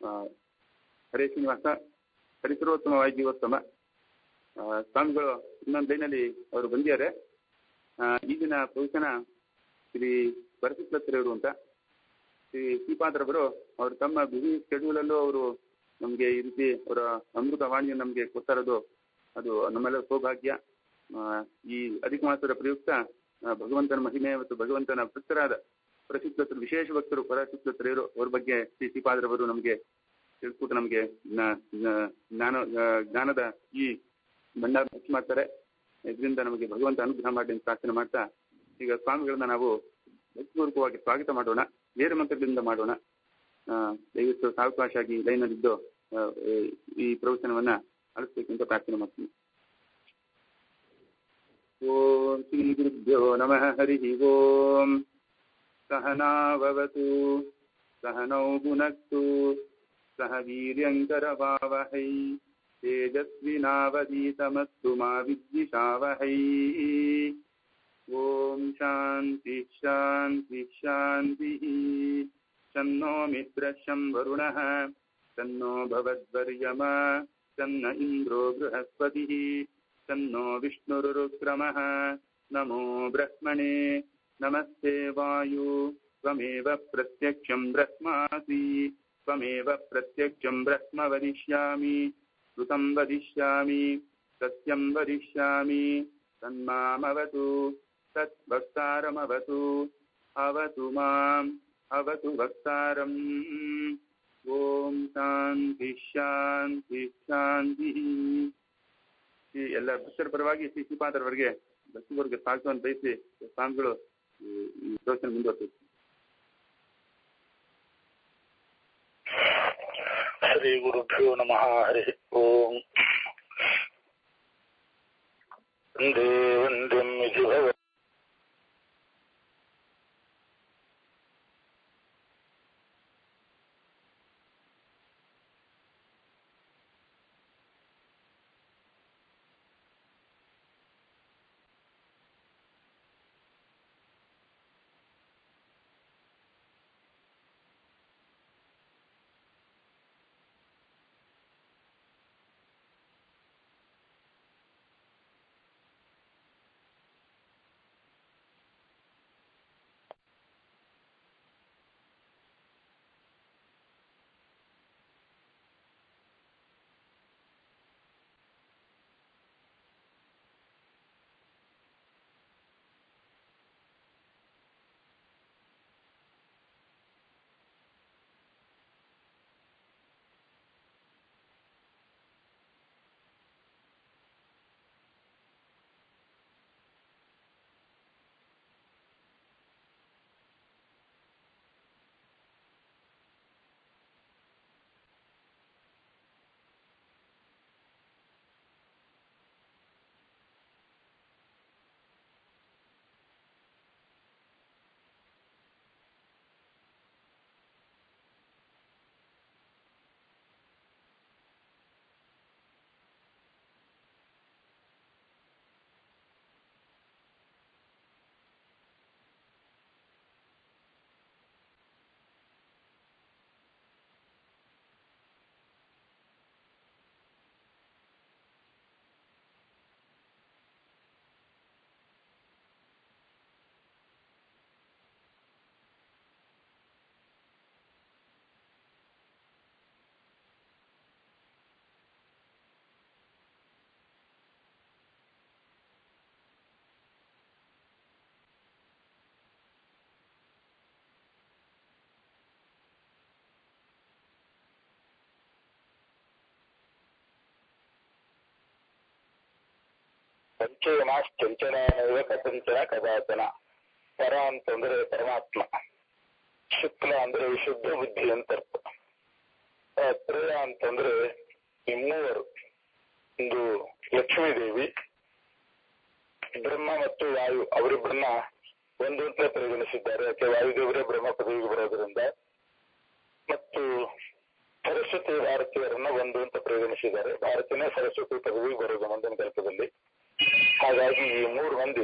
ಹರೇ ಶ್ರೀನಿವಾಸ ಪರಿಸರೋತ್ತಮ ವಾಯುಜೀವೋತ್ತಮ ಆ, ಸ್ವಾಮಿಗಳು ಇನ್ನೊಂದು ಲೈನಲ್ಲಿ ಅವರು ಬಂದಿದ್ದಾರೆ ಆ, ಈಗಿನ ಪ್ರವಚನ ಶ್ರೀ ಭರತಪ್ಲತ್ರವರು ಅಂತ ಶ್ರೀ ಶ್ರೀಪಾದರವರು ಅವರು ತಮ್ಮ ಬಿಸಿ ಶೆಡ್ಯೂಲಲ್ಲೂ ಅವರು ನಮಗೆ ಈ ರೀತಿ ಅವರ ಅಮೃತ ವಾಣಿಯನ್ನು ನಮಗೆ ಕೊಡ್ತಾ ಇರೋದು ಅದು ನಮ್ಮೆಲ್ಲರ ಸೌಭಾಗ್ಯ ಆ, ಈ ಅಧಿಕ ಮಾಸದ ಪ್ರಯುಕ್ತ ಆ, ಭಗವಂತನ ಮಹಿಮೆ ಮತ್ತು ಭಗವಂತನ ಭಕ್ತರಾದ ಪ್ರಸಿದ್ಧರು ವಿಶೇಷ ಭಕ್ತರು ಪರಸಿದ್ಧರು ಅವ್ರ ಬಗ್ಗೆ ಶ್ರೀ ಶ್ರೀಪಾದರವರು ನಮಗೆ ತಿಳಿಸ್ಬಿಟ್ಟು ನಮಗೆ ಜ್ಞಾ- ಜ್ಞಾ- ಜ್ಞಾನ ಆ, ಜ್ಞಾನದ ಈ ಭಂಡಾರ ಹೆಚ್ಚು ಮಾಡ್ತಾರೆ ಇದರಿಂದ ನಮಗೆ ಭಗವಂತ ಅನುಗ್ರಹ ಮಾಡಿ ಅಂತ ಪ್ರಾರ್ಥನೆ ಮಾಡ್ತಾ ಈಗ ಸ್ವಾಮಿಗಳನ್ನ ನಾವು ಭಕ್ತಿಪೂರ್ವಕವಾಗಿ ಸ್ವಾಗತ ಮಾಡೋಣ ನೇರ ಮಂತ್ರದಿಂದ ಮಾಡೋಣ ಆ, ದಯವಿಟ್ಟು ಸಾವಕಾಶಾಗಿ ಲೈನಲ್ಲಿದ್ದು ಆ, ಈ- ಈ ಪ್ರವಚನವನ್ನ ಆಲಿಸ್ಬೇಕು ಅಂತ ಪ್ರಾರ್ಥನೆ ಮಾಡ್ತೀನಿ ಓಂ ಶ್ರೀ ಗುರುಭ್ಯೋ ನಮಃ ಹರಿ ಓಂ सहनावतु सहनौ भुनक्तु सह वीर्यङ्करवावहै तेजस्विनावधीतमस्तु मा विद्विषावहै ॐ शान्तिः शान्तिः शान्तिः शन्नो मित्रशं वरुणः तन्नो भवद्वर्यमा तन्न इन्द्रो बृहस्पतिः तन्नो विष्णुरुक्रमः नमो ब्रह्मणे नमस्ते वायु त्वमेव प्रत्यक्षं ब्रह्मासि त्वमेव प्रत्यक्षं ब्रह्म वदिष्यामि श्रुतं वदिष्यामि सत्यं वदिष्यामि तन्मामवतु तद्वक्तारमवतु अवतु माम् अवतु वक्तारम् ॐ ಶಾಂತಿ ಶಾಂತಿ ಶಾಂತಿ ಈ ಎಲ್ಲ ಭಕ್ತರ ಪರವಾಗಿ ಶ್ರೀ ಶ್ರೀಪಾದರವರಿಗೆ ಭಕ್ತಿವರ್ಗ ಸ್ವಾಗತವನ್ನು ಬಯಸಿ ಸ್ವಾಮಿಗಳು ಈ ಈ ಪ್ರವಚನ ಮುಂದುವರಿಸಿ ಶ್ರೀ ಗುರುಭ್ಯೋ ನಮಃ ಹರಿ ಓಂ ವಂದೇ ವಂದ್ಯಂ ಇತಿ ಭವ ಪಂಚನಾಶ್ಚಂಚನ ಕಥಂಚನ ಕದಾಚನ ಪರ ಅಂತಂದ್ರೆ ಪರಮಾತ್ಮ ಶುಕ್ಲ ಅಂದ್ರೆ ವಿಶುದ್ಧ ಬುದ್ಧಿ ಅಂತ ಅರ್ಥ ಆ, ತ್ರಯ ಅಂತಂದ್ರೆ ಈ ಮೂವರು ಒಂದು ಲಕ್ಷ್ಮೀ ದೇವಿ ಬ್ರಹ್ಮ ಮತ್ತು ವಾಯು ಅವರಿಬ್ಬರನ್ನ ಒಂದು ಅಂತ ಪರಿಗಣಿಸಿದ್ದಾರೆ ಯಾಕೆ ವಾಯುದೇವರೇ ಬ್ರಹ್ಮ ಪದವಿಗೆ ಬರೋದ್ರಿಂದ ಮತ್ತು ಸರಸ್ವತಿ ಭಾರತೀಯರನ್ನ ಒಂದು ಅಂತ ಪರಿಗಣಿಸಿದ್ದಾರೆ ಭಾರತೀಯನೇ ಸರಸ್ವತಿ ಪದವಿಗೆ ಬರೋದು ಮುಂದಿನ ಕಲ್ಪದಲ್ಲಿ ಹಾಗಾಗಿ ಈ ಮೂರು ಮಂದಿ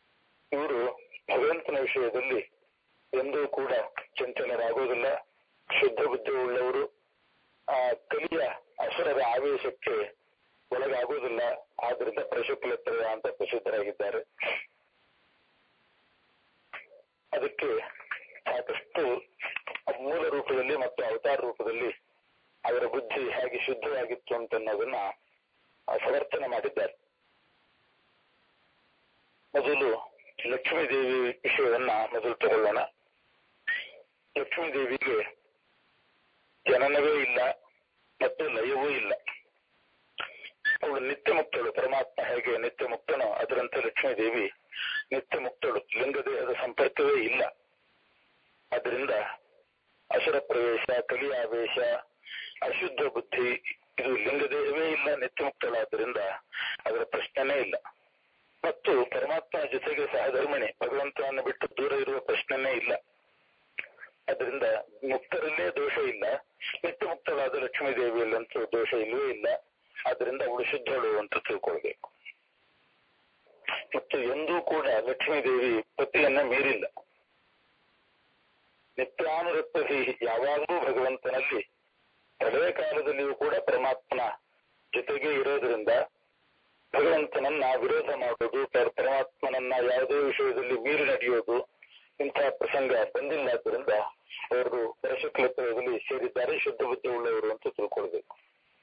ಇವರು ಭಗವಂತನ ವಿಷಯದಲ್ಲಿ ಎಂದೂ ಕೂಡ ಚಂಚಲರಾಗುವುದಿಲ್ಲ ಶುದ್ಧ ಬುದ್ಧಿ ಉಳ್ಳವರು ಆ ಕಲಿಯ ಅಸುರರ ಆವೇಶಕ್ಕೆ ಒಳಗಾಗುವುದಿಲ್ಲ ಆದ್ರಿಂದ ಪ್ರಶುಕ್ಲತ್ರಯ ಅಂತ ಪ್ರಸಿದ್ಧರಾಗಿದ್ದಾರೆ ಅದಕ್ಕೆ ಸಾಕಷ್ಟು ಮೂಲ ರೂಪದಲ್ಲಿ ಮತ್ತು ಅವತಾರ ರೂಪದಲ್ಲಿ ಅವರ ಬುದ್ಧಿ ಹೇಗೆ ಶುದ್ಧವಾಗಿತ್ತು ಅಂತ ಅನ್ನೋದನ್ನ ಸಮರ್ಥನೆ ಮಾಡಿದ್ದಾರೆ ಮೊದಲು ಲಕ್ಷ್ಮೀ ದೇವಿ ವಿಷಯವನ್ನ ಮೊದಲು ತಗೊಳ್ಳೋಣ ಲಕ್ಷ್ಮೀ ದೇವಿಗೆ ಜನನವೇ ಇಲ್ಲ ಮತ್ತು ಲಯವೂ ಇಲ್ಲ ಅವಳು ನಿತ್ಯ ಮುಕ್ತಳು ಪರಮಾತ್ಮ ಹೇಗೆ ನಿತ್ಯ ಮುಕ್ತನೋ ಅದರಂತೆ ಲಕ್ಷ್ಮೀ ದೇವಿ ನಿತ್ಯ ಮುಕ್ತಳು ಲಿಂಗ ದೇಹದ ಸಂಪರ್ಕವೇ ಇಲ್ಲ ಅದರಿಂದ ಅಸುರ ಪ್ರವೇಶ ಕಲಿಯಾವೇಶ ಅಶುದ್ಧ ಬುದ್ಧಿ ಇದು ಲಿಂಗ ದೇಹವೇ ಇಲ್ಲ ನಿತ್ಯ ಮುಕ್ತಳಾದ್ದರಿಂದ ಅದರ ಪ್ರಶ್ನೆನೇ ಇಲ್ಲ ಮತ್ತು ಪರಮಾತ್ಮನ ಜೊತೆಗೆ ಸಹಧರ್ಮಿಣಿ ಭಗವಂತನನ್ನು ಬಿಟ್ಟು ದೂರ ಇರುವ ಪ್ರಶ್ನೆನೇ ಇಲ್ಲ ಅದರಿಂದ ಮುಕ್ತರಲ್ಲೇ ದೋಷ ಇಲ್ಲ ನಿತ್ಯ ಮುಕ್ತಳಾದ ಲಕ್ಷ್ಮೀ ದೇವಿಯಲ್ಲಂತೂ ದೋಷ ಇಲ್ಲವೇ ಇಲ್ಲ ಆದ್ರಿಂದ ಅವಳು ಶುದ್ಧಳು ಅಂತ ತಿಳ್ಕೊಳ್ಬೇಕು ಮತ್ತು ಎಂದೂ ಕೂಡ ಲಕ್ಷ್ಮೀ ದೇವಿ ಪತಿಯನ್ನ ಮೀರಿಲ್ಲ ನಿತ್ಯಾನುರಕ್ತಿ ಯಾವಾಗಲೂ ಭಗವಂತನಲ್ಲಿ ಪ್ರಳಯ ಕಾಲದಲ್ಲಿಯೂ ಕೂಡ ಪರಮಾತ್ಮನ ಜೊತೆಗೆ ಇರೋದ್ರಿಂದ ಭಗವಂತನನ್ನ ವಿರೋಧ ಮಾಡುವುದು ಪರಮಾತ್ಮನನ್ನ ಯಾವುದೇ ವಿಷಯದಲ್ಲಿ ಮೀರಿ ನಡೆಯೋದು ಇಂತಹ ಪ್ರಸಂಗ ಬಂದಿಲ್ಲಾದ್ದರಿಂದ ಅವರು ಪರಶುಕ್ಲತ್ವದಲ್ಲಿ ಸೇರಿದ್ದಾರೆ ಶುದ್ಧ ಬುದ್ಧಿ ಉಳ್ಳವರು ಅಂತ ತಿಳ್ಕೊಳ್ಬೇಕು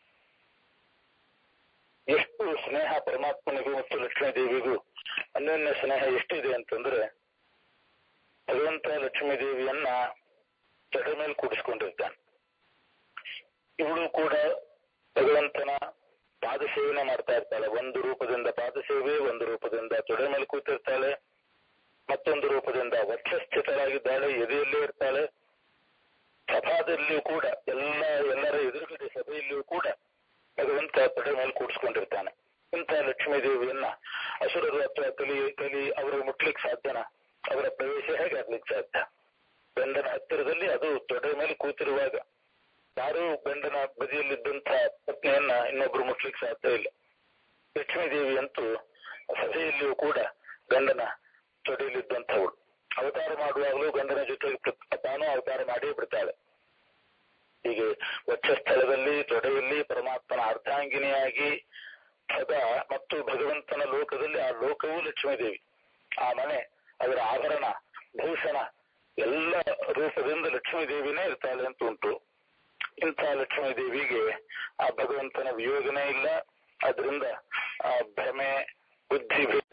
ಎಷ್ಟು ಸ್ನೇಹ ಪರಮಾತ್ಮನಿಗೂ ಮತ್ತು ಲಕ್ಷ್ಮೀ ದೇವಿಗೂ ಅನ್ಯೋನ್ಯ ಸ್ನೇಹ ಎಷ್ಟಿದೆ ಅಂತಂದ್ರೆ ಭಗವಂತ ಲಕ್ಷ್ಮೀ ದೇವಿಯನ್ನ ತಡ ಮೇಲೆ ಕೂಡಿಸ್ಕೊಂಡಿರ್ತಾನೆ ಇವಳು ಕೂಡ ಭಗವಂತನ ಪಾದ ಸೇವನೆ ಮಾಡ್ತಾ ಇರ್ತಾಳೆ ಒಂದು ರೂಪದಿಂದ ಪಾದ ಸೇವೆ ಒಂದು ರೂಪದಿಂದ ತೊಡೆ ಮೇಲೆ ಕೂತಿರ್ತಾಳೆ ಮತ್ತೊಂದು ರೂಪದಿಂದ ವಕ್ಷಸ್ಥಿತರಾಗಿದ್ದಾಳೆ ಎದೆಯಲ್ಲೇ ಇರ್ತಾಳೆ ಸಭಾದಲ್ಲಿಯೂ ಕೂಡ ಎಲ್ಲ ಎಲ್ಲರ ಎದುರುಗಡೆ ಸಭೆಯಲ್ಲಿಯೂ ಕೂಡ ಭಗವಂತ ತೊಡೆ ಮೇಲೆ ಕೂಡಿಸ್ಕೊಂಡಿರ್ತಾನೆ ಇಂಥ ಲಕ್ಷ್ಮೀ ದೇವಿಯನ್ನ ಅಸುರರು ಅಥವಾ ಕಲಿ ಕಲಿ ಅವರು ಮುಟ್ಲಿಕ್ಕೆ ಸಾಧ್ಯನ ಅವರ ಪ್ರವೇಶ ಹೇಗೆ ಆಗ್ಲಿಕ್ಕೆ ಸಾಧ್ಯ ಗಂಡನ ಹತ್ತಿರದಲ್ಲಿ ಅದು ತೊಡೆ ಮೇಲೆ ಕೂತಿರುವಾಗ ಯಾರೂ ಗಂಡನ ಬದಿಯಲ್ಲಿದ್ದಂಥ ಪತ್ನಿಯನ್ನ ಇನ್ನೊಬ್ರು ಮುಟ್ಲಿಕ್ಕೆ ಸಾಧ್ಯ ಇಲ್ಲ ಲಕ್ಷ್ಮೀ ದೇವಿ ಅಂತೂ ಸಭೆಯಲ್ಲಿಯೂ ಕೂಡ ಗಂಡನ ತೊಡೆಯಲ್ಲಿದ್ದಂಥವಳು ಅವತಾರ ಮಾಡುವಾಗಲೂ ಗಂಡನ ಜೊತೆಗೆ ತಾನು ಅವತಾರ ಮಾಡಿಯೇ ಬಿಡ್ತಾಳೆ ಹೀಗೆ ವಕ್ಷಸ್ಥಳದಲ್ಲಿ ತೊಡೆಯಲ್ಲಿ ಪರಮಾತ್ಮನ ಅರ್ಧಾಂಗಿನಿಯಾಗಿ ಸದಾ ಮತ್ತು ಭಗವಂತನ ಲೋಕದಲ್ಲಿ ಆ ಲೋಕವೂ ಲಕ್ಷ್ಮೀದೇವಿ ಆ ಮನೆ ಅದರ ಆಭರಣ ಭೂಷಣ ಎಲ್ಲ ರೂಪದಿಂದ ಲಕ್ಷ್ಮೀದೇವಿನೇ ಇರ್ತಾಳೆ ಅಂತ ಉಂಟು ಇಂಥ ಲಕ್ಷ್ಮೀ ದೇವಿಗೆ ಆ ಭಗವಂತನ ವಿಯೋಗನೇ ಇಲ್ಲ ಅದರಿಂದ ಆ ಭ್ರಮೆ ಬುದ್ಧಿ ಭೇದ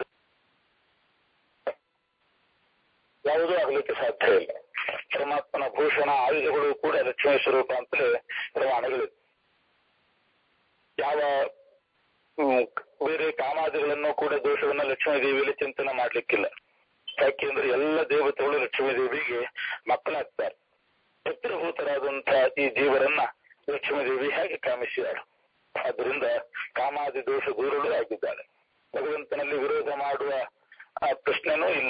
ಯಾವುದೂ ಆಗಲಿಕ್ಕೆ ಸಾಧ್ಯ ಇಲ್ಲ ಪರಮಾತ್ಮನ ಭೂಷಣ ಆಯುಧಗಳು ಕೂಡ ಲಕ್ಷ್ಮೀ ಸ್ವರೂಪ ಅಂತಲೇ ಪ್ರಮಾಣಗಳಿವೆ ಯಾವ ಬೇರೆ ಕಾಮಾದಿಗಳನ್ನು ಕೂಡ ದೋಷವನ್ನ ಲಕ್ಷ್ಮೀ ದೇವಿಯಲ್ಲಿ ಚಿಂತನೆ ಮಾಡ್ಲಿಕ್ಕಿಲ್ಲ ಯಾಕೆಂದ್ರೆ ಎಲ್ಲ ದೇವತೆಗಳು ಲಕ್ಷ್ಮೀ ದೇವಿಗೆ ಮಕ್ಕಳಾಗ್ತಾರೆ ಪಿತೃಭೂತರಾದಂತಹ ಈ ಜೀವರನ್ನ ಲಕ್ಷ್ಮೀ ದೇವಿ ಹೇಗೆ ಕಾಮಿಸಿದಾಳು ಆದ್ರಿಂದ ಕಾಮಾದಿ ದೋಷ ದೂರಳು ಆಗಿದ್ದಾಳೆ ಭಗವಂತನಲ್ಲಿ ವಿರೋಧ ಮಾಡುವ ಆ ಪ್ರಶ್ನೆನೂ ಇಲ್ಲ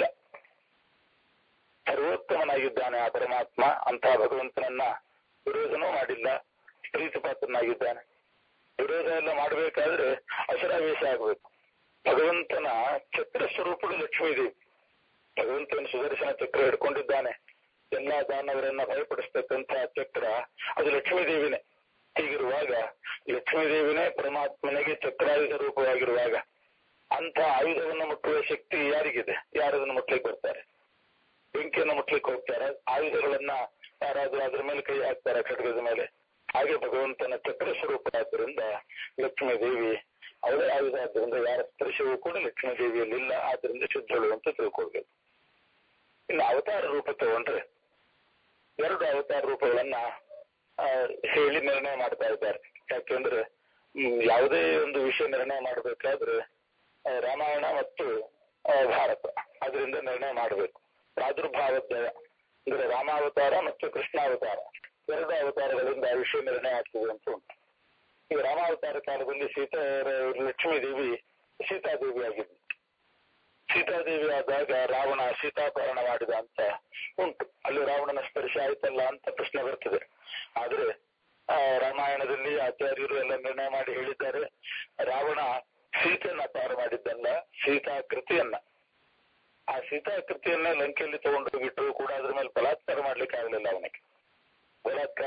ಸರ್ವೋತ್ತಮನಾಗಿದ್ದಾನೆ ಆ ಪರಮಾತ್ಮ ಅಂತಹ ಭಗವಂತನನ್ನ ವಿರೋಧನೂ ಮಾಡಿಲ್ಲ ಪ್ರೀತಿಪಾತ್ರನಾಗಿದ್ದಾನೆ ವಿರೋಧ ಎಲ್ಲ ಮಾಡಬೇಕಾದ್ರೆ ಅಸುರಾವೇಶ ಆಗಬೇಕು ಭಗವಂತನ ಚಕ್ರ ಸ್ವರೂಪಗಳು ಲಕ್ಷ್ಮೀದೇವಿ ಭಗವಂತನ ಸುದರ್ಶನ ಚಕ್ರ ಹಿಡ್ಕೊಂಡಿದ್ದಾನೆ ಎಲ್ಲಾ ದಾನವರನ್ನ ಭಯಪಡಿಸ್ತಕ್ಕಂಥ ಚಕ್ರ ಅದು ಲಕ್ಷ್ಮೀದೇವಿನೇ ಹೀಗಿರುವಾಗ ಲಕ್ಷ್ಮೀದೇವಿನೇ ಪರಮಾತ್ಮನಿಗೆ ಚಕ್ರಾಯುಧ ರೂಪವಾಗಿರುವಾಗ ಅಂತ ಆಯುಧವನ್ನು ಮುಟ್ಟುವ ಶಕ್ತಿ ಯಾರಿಗಿದೆ ಯಾರದನ್ನು ಮುಟ್ಲಿಕ್ಕೆ ಬರ್ತಾರೆ ಬೆಂಕಿಯನ್ನು ಮುಟ್ಲಿಕ್ಕೆ ಹೋಗ್ತಾರೆ ಆಯುಧಗಳನ್ನ ಯಾರಾದ್ರೂ ಅದ್ರ ಮೇಲೆ ಕೈ ಹಾಕ್ತಾರೆ ಖಡ್ಗದ ಮೇಲೆ ಹಾಗೆ ಭಗವಂತನ ಚಕ್ರ ಸ್ವರೂಪ ಆದ್ದರಿಂದ ಲಕ್ಷ್ಮೀ ದೇವಿ ಅವಳೇ ಆಯುಧ ಆದ್ದರಿಂದ ಯಾರ ಸ್ಪರ್ಶವೂ ಕೂಡ ಲಕ್ಷ್ಮೀ ದೇವಿಯಲ್ಲಿ ಇಲ್ಲ ಆದ್ರಿಂದ ಶುದ್ಧಳು ಅಂತ ತಿಳ್ಕೊಳ್ಬೇಕು ಇನ್ನು ಅವತಾರ ರೂಪ ತಗೊಂಡ್ರೆ ಎರಡು ಅವತಾರ ರೂಪಗಳನ್ನ ಹೇಳಿ ನಿರ್ಣಯ ಮಾಡ್ತಾ ಇದ್ದಾರೆ ಯಾಕೆಂದ್ರೆ ಯಾವುದೇ ಒಂದು ವಿಷಯ ನಿರ್ಣಯ ಮಾಡಬೇಕಾದ್ರೆ ರಾಮಾಯಣ ಮತ್ತು ಭಾರತ ಅದರಿಂದ ನಿರ್ಣಯ ಮಾಡಬೇಕು ಪ್ರಾದುರ್ಭಾವೋದಯ ಅಂದ್ರೆ ರಾಮಾವತಾರ ಮತ್ತು ಕೃಷ್ಣಾವತಾರ ಎರಡು ಅವತಾರಗಳಿಂದ ಆ ವಿಷಯ ನಿರ್ಣಯ ಆಗ್ತದೆ ಅಂತ ಉಂಟು ಈಗ ರಾಮಾವತಾರ ಕಾಲದಲ್ಲಿ ಸೀತಾ ಲಕ್ಷ್ಮೀ ದೇವಿ ಸೀತಾದೇವಿ ಆಗಿದ್ದು ಸೀತಾದೇವಿ ಆದಾಗ ರಾವಣ ಸೀತಾಪಹರಣ ಮಾಡಿದ ಅಂತ ಉಂಟು ಅಲ್ಲಿ ರಾವಣನ ಸ್ಪರ್ಶ ಆಯ್ತಲ್ಲ ಅಂತ ಪ್ರಶ್ನೆ ಬರ್ತದೆ ಆದ್ರೆ ಆ ರಾಮಾಯಣದಲ್ಲಿ ಆಚಾರ್ಯರು ಎಲ್ಲ ನಿರ್ಣಯ ಮಾಡಿ ಹೇಳಿದ್ದಾರೆ ರಾವಣ ಸೀತೆಯನ್ನ ಅಪಹಾರ ಮಾಡಿದ್ದಲ್ಲ ಸೀತಾಕೃತಿಯನ್ನ ಆ ಸೀತಾಕೃತಿಯನ್ನೇ ಲಂಕೆಯಲ್ಲಿ ತಗೊಂಡೋಗಿಟ್ಟು ಕೂಡ ಅದ್ರ ಮೇಲೆ ಬಲಾತ್ಕಾರ ಮಾಡ್ಲಿಕ್ಕೆ ಆಗಲಿಲ್ಲ ಅವನಿಗೆ ಬಲಾತ್ಕಾರ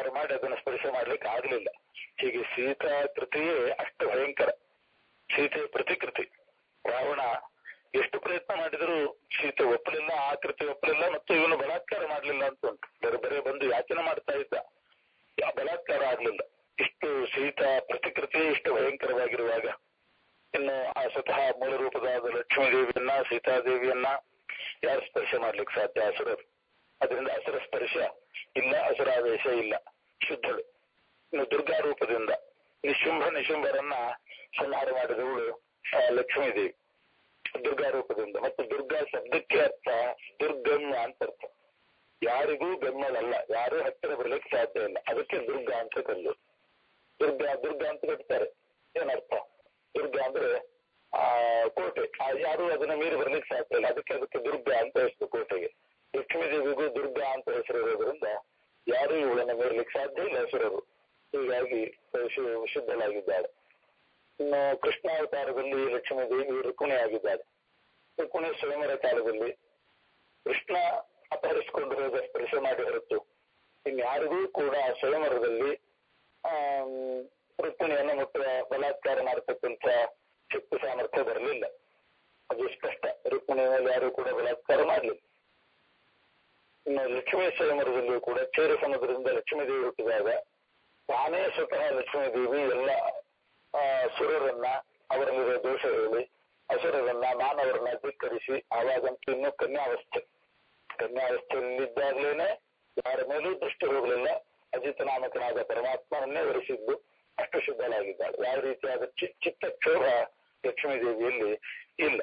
ಮಾಡಿ ಅದನ್ನು ಸ್ಪರ್ಶ ಮಾಡ್ಲಿಕ್ಕೆ ಆಗ್ಲಿಲ್ಲ ಹೀಗೆ ಸೀತಾ ಕೃತಿಯೇ ಅಷ್ಟು ಭಯಂಕರ ಸೀತೆಯ ಪ್ರತಿಕೃತಿ ರಾವಣ ಎಷ್ಟು ಪ್ರಯತ್ನ ಮಾಡಿದರೂ ಸೀತೆ ಒಪ್ಪಲಿಲ್ಲ ಆ ಕೃತಿ ಒಪ್ಪಲಿಲ್ಲ ಮತ್ತು ಇವನು ಬಲಾತ್ಕಾರ ಮಾಡಲಿಲ್ಲ ಅಂತ ಉಂಟು ಬೇರೆ ಬೇರೆ ಬಂದು ಯಾಚನೆ ಮಾಡ್ತಾ ಇದ್ದ ಆ ಬಲಾತ್ಕಾರ ಆಗ್ಲಿಲ್ಲ ಇಷ್ಟು ಸೀತಾ ಪ್ರತಿಕೃತಿ ಇಷ್ಟು ಭಯಂಕರವಾಗಿರುವಾಗ ಇನ್ನು ಆ ಸ್ವತಃ ಮೂಲ ರೂಪದಾದ ಲಕ್ಷ್ಮೀ ದೇವಿಯನ್ನ ಸೀತಾದೇವಿಯನ್ನ ಯಾರು ಸ್ಪರ್ಶ ಮಾಡ್ಲಿಕ್ಕೆ ಸಾಧ್ಯ ಅಸುರರು ಅದರಿಂದ ಅಸುರ ಸ್ಪರ್ಶ ಇಲ್ಲ ಅಸುರಾವೇಶ ಇಲ್ಲ ಶುದ್ಧಳು ಇನ್ನು ದುರ್ಗಾ ರೂಪದಿಂದ ನಿಶುಂಭ ನಿಶುಂಭರನ್ನ ಸಂಹಾರ ಮಾಡಿದವಳು ಆ ಲಕ್ಷ್ಮೀ ದೇವಿ ದುರ್ಗಾ ರೂಪದಿಂದ ಮತ್ತು ದುರ್ಗಾ ಶಬ್ದಕ್ಕೆ ಅರ್ಥ ದುರ್ಗಮ್ಯ ಅಂತ ಅರ್ಥ ಯಾರಿಗೂ ಗಮ್ಯಳಲ್ಲ ಯಾರೂ ಹತ್ತಿರ ಬರ್ಲಿಕ್ಕೆ ಸಾಧ್ಯ ಇಲ್ಲ ಅದಕ್ಕೆ ದುರ್ಗಾ ಅಂತ ಕಲ್ಲು ದುರ್ಗಾ ದುರ್ಗಾ ಅಂತ ಕಟ್ತಾರೆ ಏನರ್ಥ ದುರ್ಗಾ ಅಂದ್ರೆ ಆ ಕೋಟೆ ಆ ಯಾರು ಅದನ್ನ ಮೀರಿ ಬರ್ಲಿಕ್ಕೆ ಸಾಧ್ಯ ಇಲ್ಲ ಅದಕ್ಕೆ ಅದಕ್ಕೆ ದುರ್ಗಾ ಅಂತ ಹೆಸರು ಕೋಟೆಗೆ ಲಕ್ಷ್ಮೀ ದೇವಿಗೂ ದುರ್ಗಾ ಅಂತ ಹೆಸರು ಇರೋದ್ರಿಂದ ಯಾರು ಇವಳನ್ನು ಮೀರ್ಲಿಕ್ಕೆ ಸಾಧ್ಯ ಇಲ್ಲ ಹೆಸರರು ಹೀಗಾಗಿ ಶುದ್ಧಳಾಗಿದ್ದಾಳೆ ಇನ್ನು ಕೃಷ್ಣಾವತಾರದಲ್ಲಿ ಲಕ್ಷ್ಮೀ ದೇವಿ ರುಕ್ಮಿಣಿ ಆಗಿದ್ದಾಳೆ ರುಕ್ಮಿಣಿ ಸ್ವಯಂವರ ಕಾಲದಲ್ಲಿ ಕೃಷ್ಣ ಅಪಹರಿಸಿಕೊಂಡು ಹೋದ ಸ್ಪರ್ಶ ಮಾಡಿ ಹೊರತು ಇನ್ಯಾರಿಗೂ ಕೂಡ ಸ್ವಯಂವರದಲ್ಲಿ ರುಕ್ಮಿಣಿಯನ್ನು ಮುಟ್ಟುವ ಬಲಾತ್ಕಾರ ಮಾಡತಕ್ಕಂಥ ಶಕ್ತಿ ಸಾಮರ್ಥ್ಯ ಬರಲಿಲ್ಲ ಅದು ಸ್ಪಷ್ಟ ರುಕ್ಮಿಣಿ ಮೇಲೆ ಯಾರು ಕೂಡ ಬಲಾತ್ಕಾರ ಮಾಡಲಿಲ್ಲ ಇನ್ನು ಲಕ್ಷ್ಮೀ ಸ್ವಯಂವರದಲ್ಲಿಯೂ ಕೂಡ ಚೇರು ಸಮುದ್ರದಿಂದ ಲಕ್ಷ್ಮೀ ದೇವಿ ಹುಟ್ಟಿದಾಗ ತಾನೇ ಸ್ವತಃ ಲಕ್ಷ್ಮೀ ದೇವಿ ಎಲ್ಲ ಸುರರನ್ನ ಅವರಲ್ಲಿರೋ ದೋಷ ಹೇಳಿ ಅಸುರರನ್ನ ಮಾನವರನ್ನ ಧಿಕ್ಕರಿಸಿ ಆವಾಗಂತೂ ಇನ್ನೂ ಕನ್ಯಾವಸ್ಥೆ ಕನ್ಯಾವಸ್ಥೆಯಲ್ಲಿದ್ದಾಗಲೇನೆ ಯಾರ ಮೇಲೂ ದೃಷ್ಟಿ ಹೋಗಲಿಲ್ಲ ಅಜಿತ ನಾಮಕನಾದ ಪರಮಾತ್ಮನನ್ನೇ ವರಿಸಿದ್ದು ಅಷ್ಟು ಶುದ್ಧಳಾಗಿದ್ದಾಳೆ ಯಾವ ರೀತಿಯಾದ ಚಿ ಚಿತ್ತ ಕ್ಷೋಭ ಲಕ್ಷ್ಮೀ ದೇವಿಯಲ್ಲಿ ಇಲ್ಲ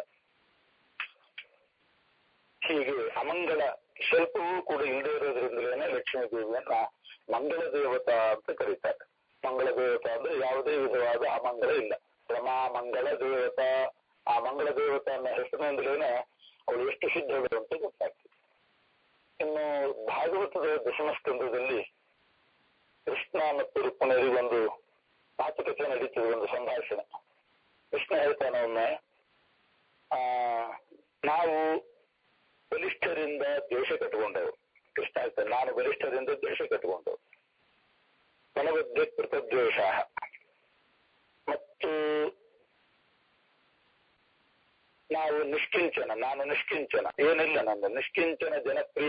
ಹೀಗೆ ಅಮಂಗಳ ಸ್ವಲ್ಪವೂ ಕೂಡ ಇಲ್ಲದೆ ಇರೋದ್ರಿಂದಲೇ ಲಕ್ಷ್ಮೀ ದೇವಿಯನ್ನ ಮಂಗಳ ದೇವತಾ ಅಂತ ಕರೀತಾರೆ ಮಂಗಳ ದೇವತಾ ಅಂದ್ರೆ ಯಾವುದೇ ವಿಧವಾದ ಅಮಂಗಳ ಇಲ್ಲ ರಮಾ ಮಂಗಳ ದೇವತಾ ಆ ಮಂಗಳ ದೇವತಾ ಅನ್ನೋ ಹೆಸರಿನಿಂದಲೇನೆ ಅವಳು ಎಷ್ಟು ಶುದ್ಧಗಳು ಅಂತ ಗೊತ್ತಾಗ್ತದೆ ಇನ್ನು ಭಾಗವತದ ದಶಮ ಸ್ಕಂದದಲ್ಲಿ ಕೃಷ್ಣ ಮತ್ತು ರುಕ್ಮಿಣಿಯರಿಗೊಂದು ಮಾತುಕತೆ ನಡೀತದೆ ಒಂದು ಸಂಭಾಷಣೆ ಕೃಷ್ಣ ಹೇಳ್ತಾನೆ ಒಮ್ಮೆ ಆ ನಾವು ಬಲಿಷ್ಠರಿಂದ ದ್ವೇಷ ಕಟ್ಟಿಕೊಂಡವರು ಕೃಷ್ಣ ಹೇಳ್ತಾನೆ ನಾನು ಬಲಿಷ್ಠರಿಂದ ದ್ವೇಷ ಕಟ್ಟಿಕೊಂಡವು ಫಲವದ್ಯ ಕೃತದ್ವೇಷ ಮತ್ತು ನಾವು ನಿಷ್ಕಿಂಚನ ನಾನು ನಿಷ್ಕಿಂಚನ ಏನಿಲ್ಲ ನನ್ನ ನಿಷ್ಕಿಂಚನ ಜನಪ್ರಿಯ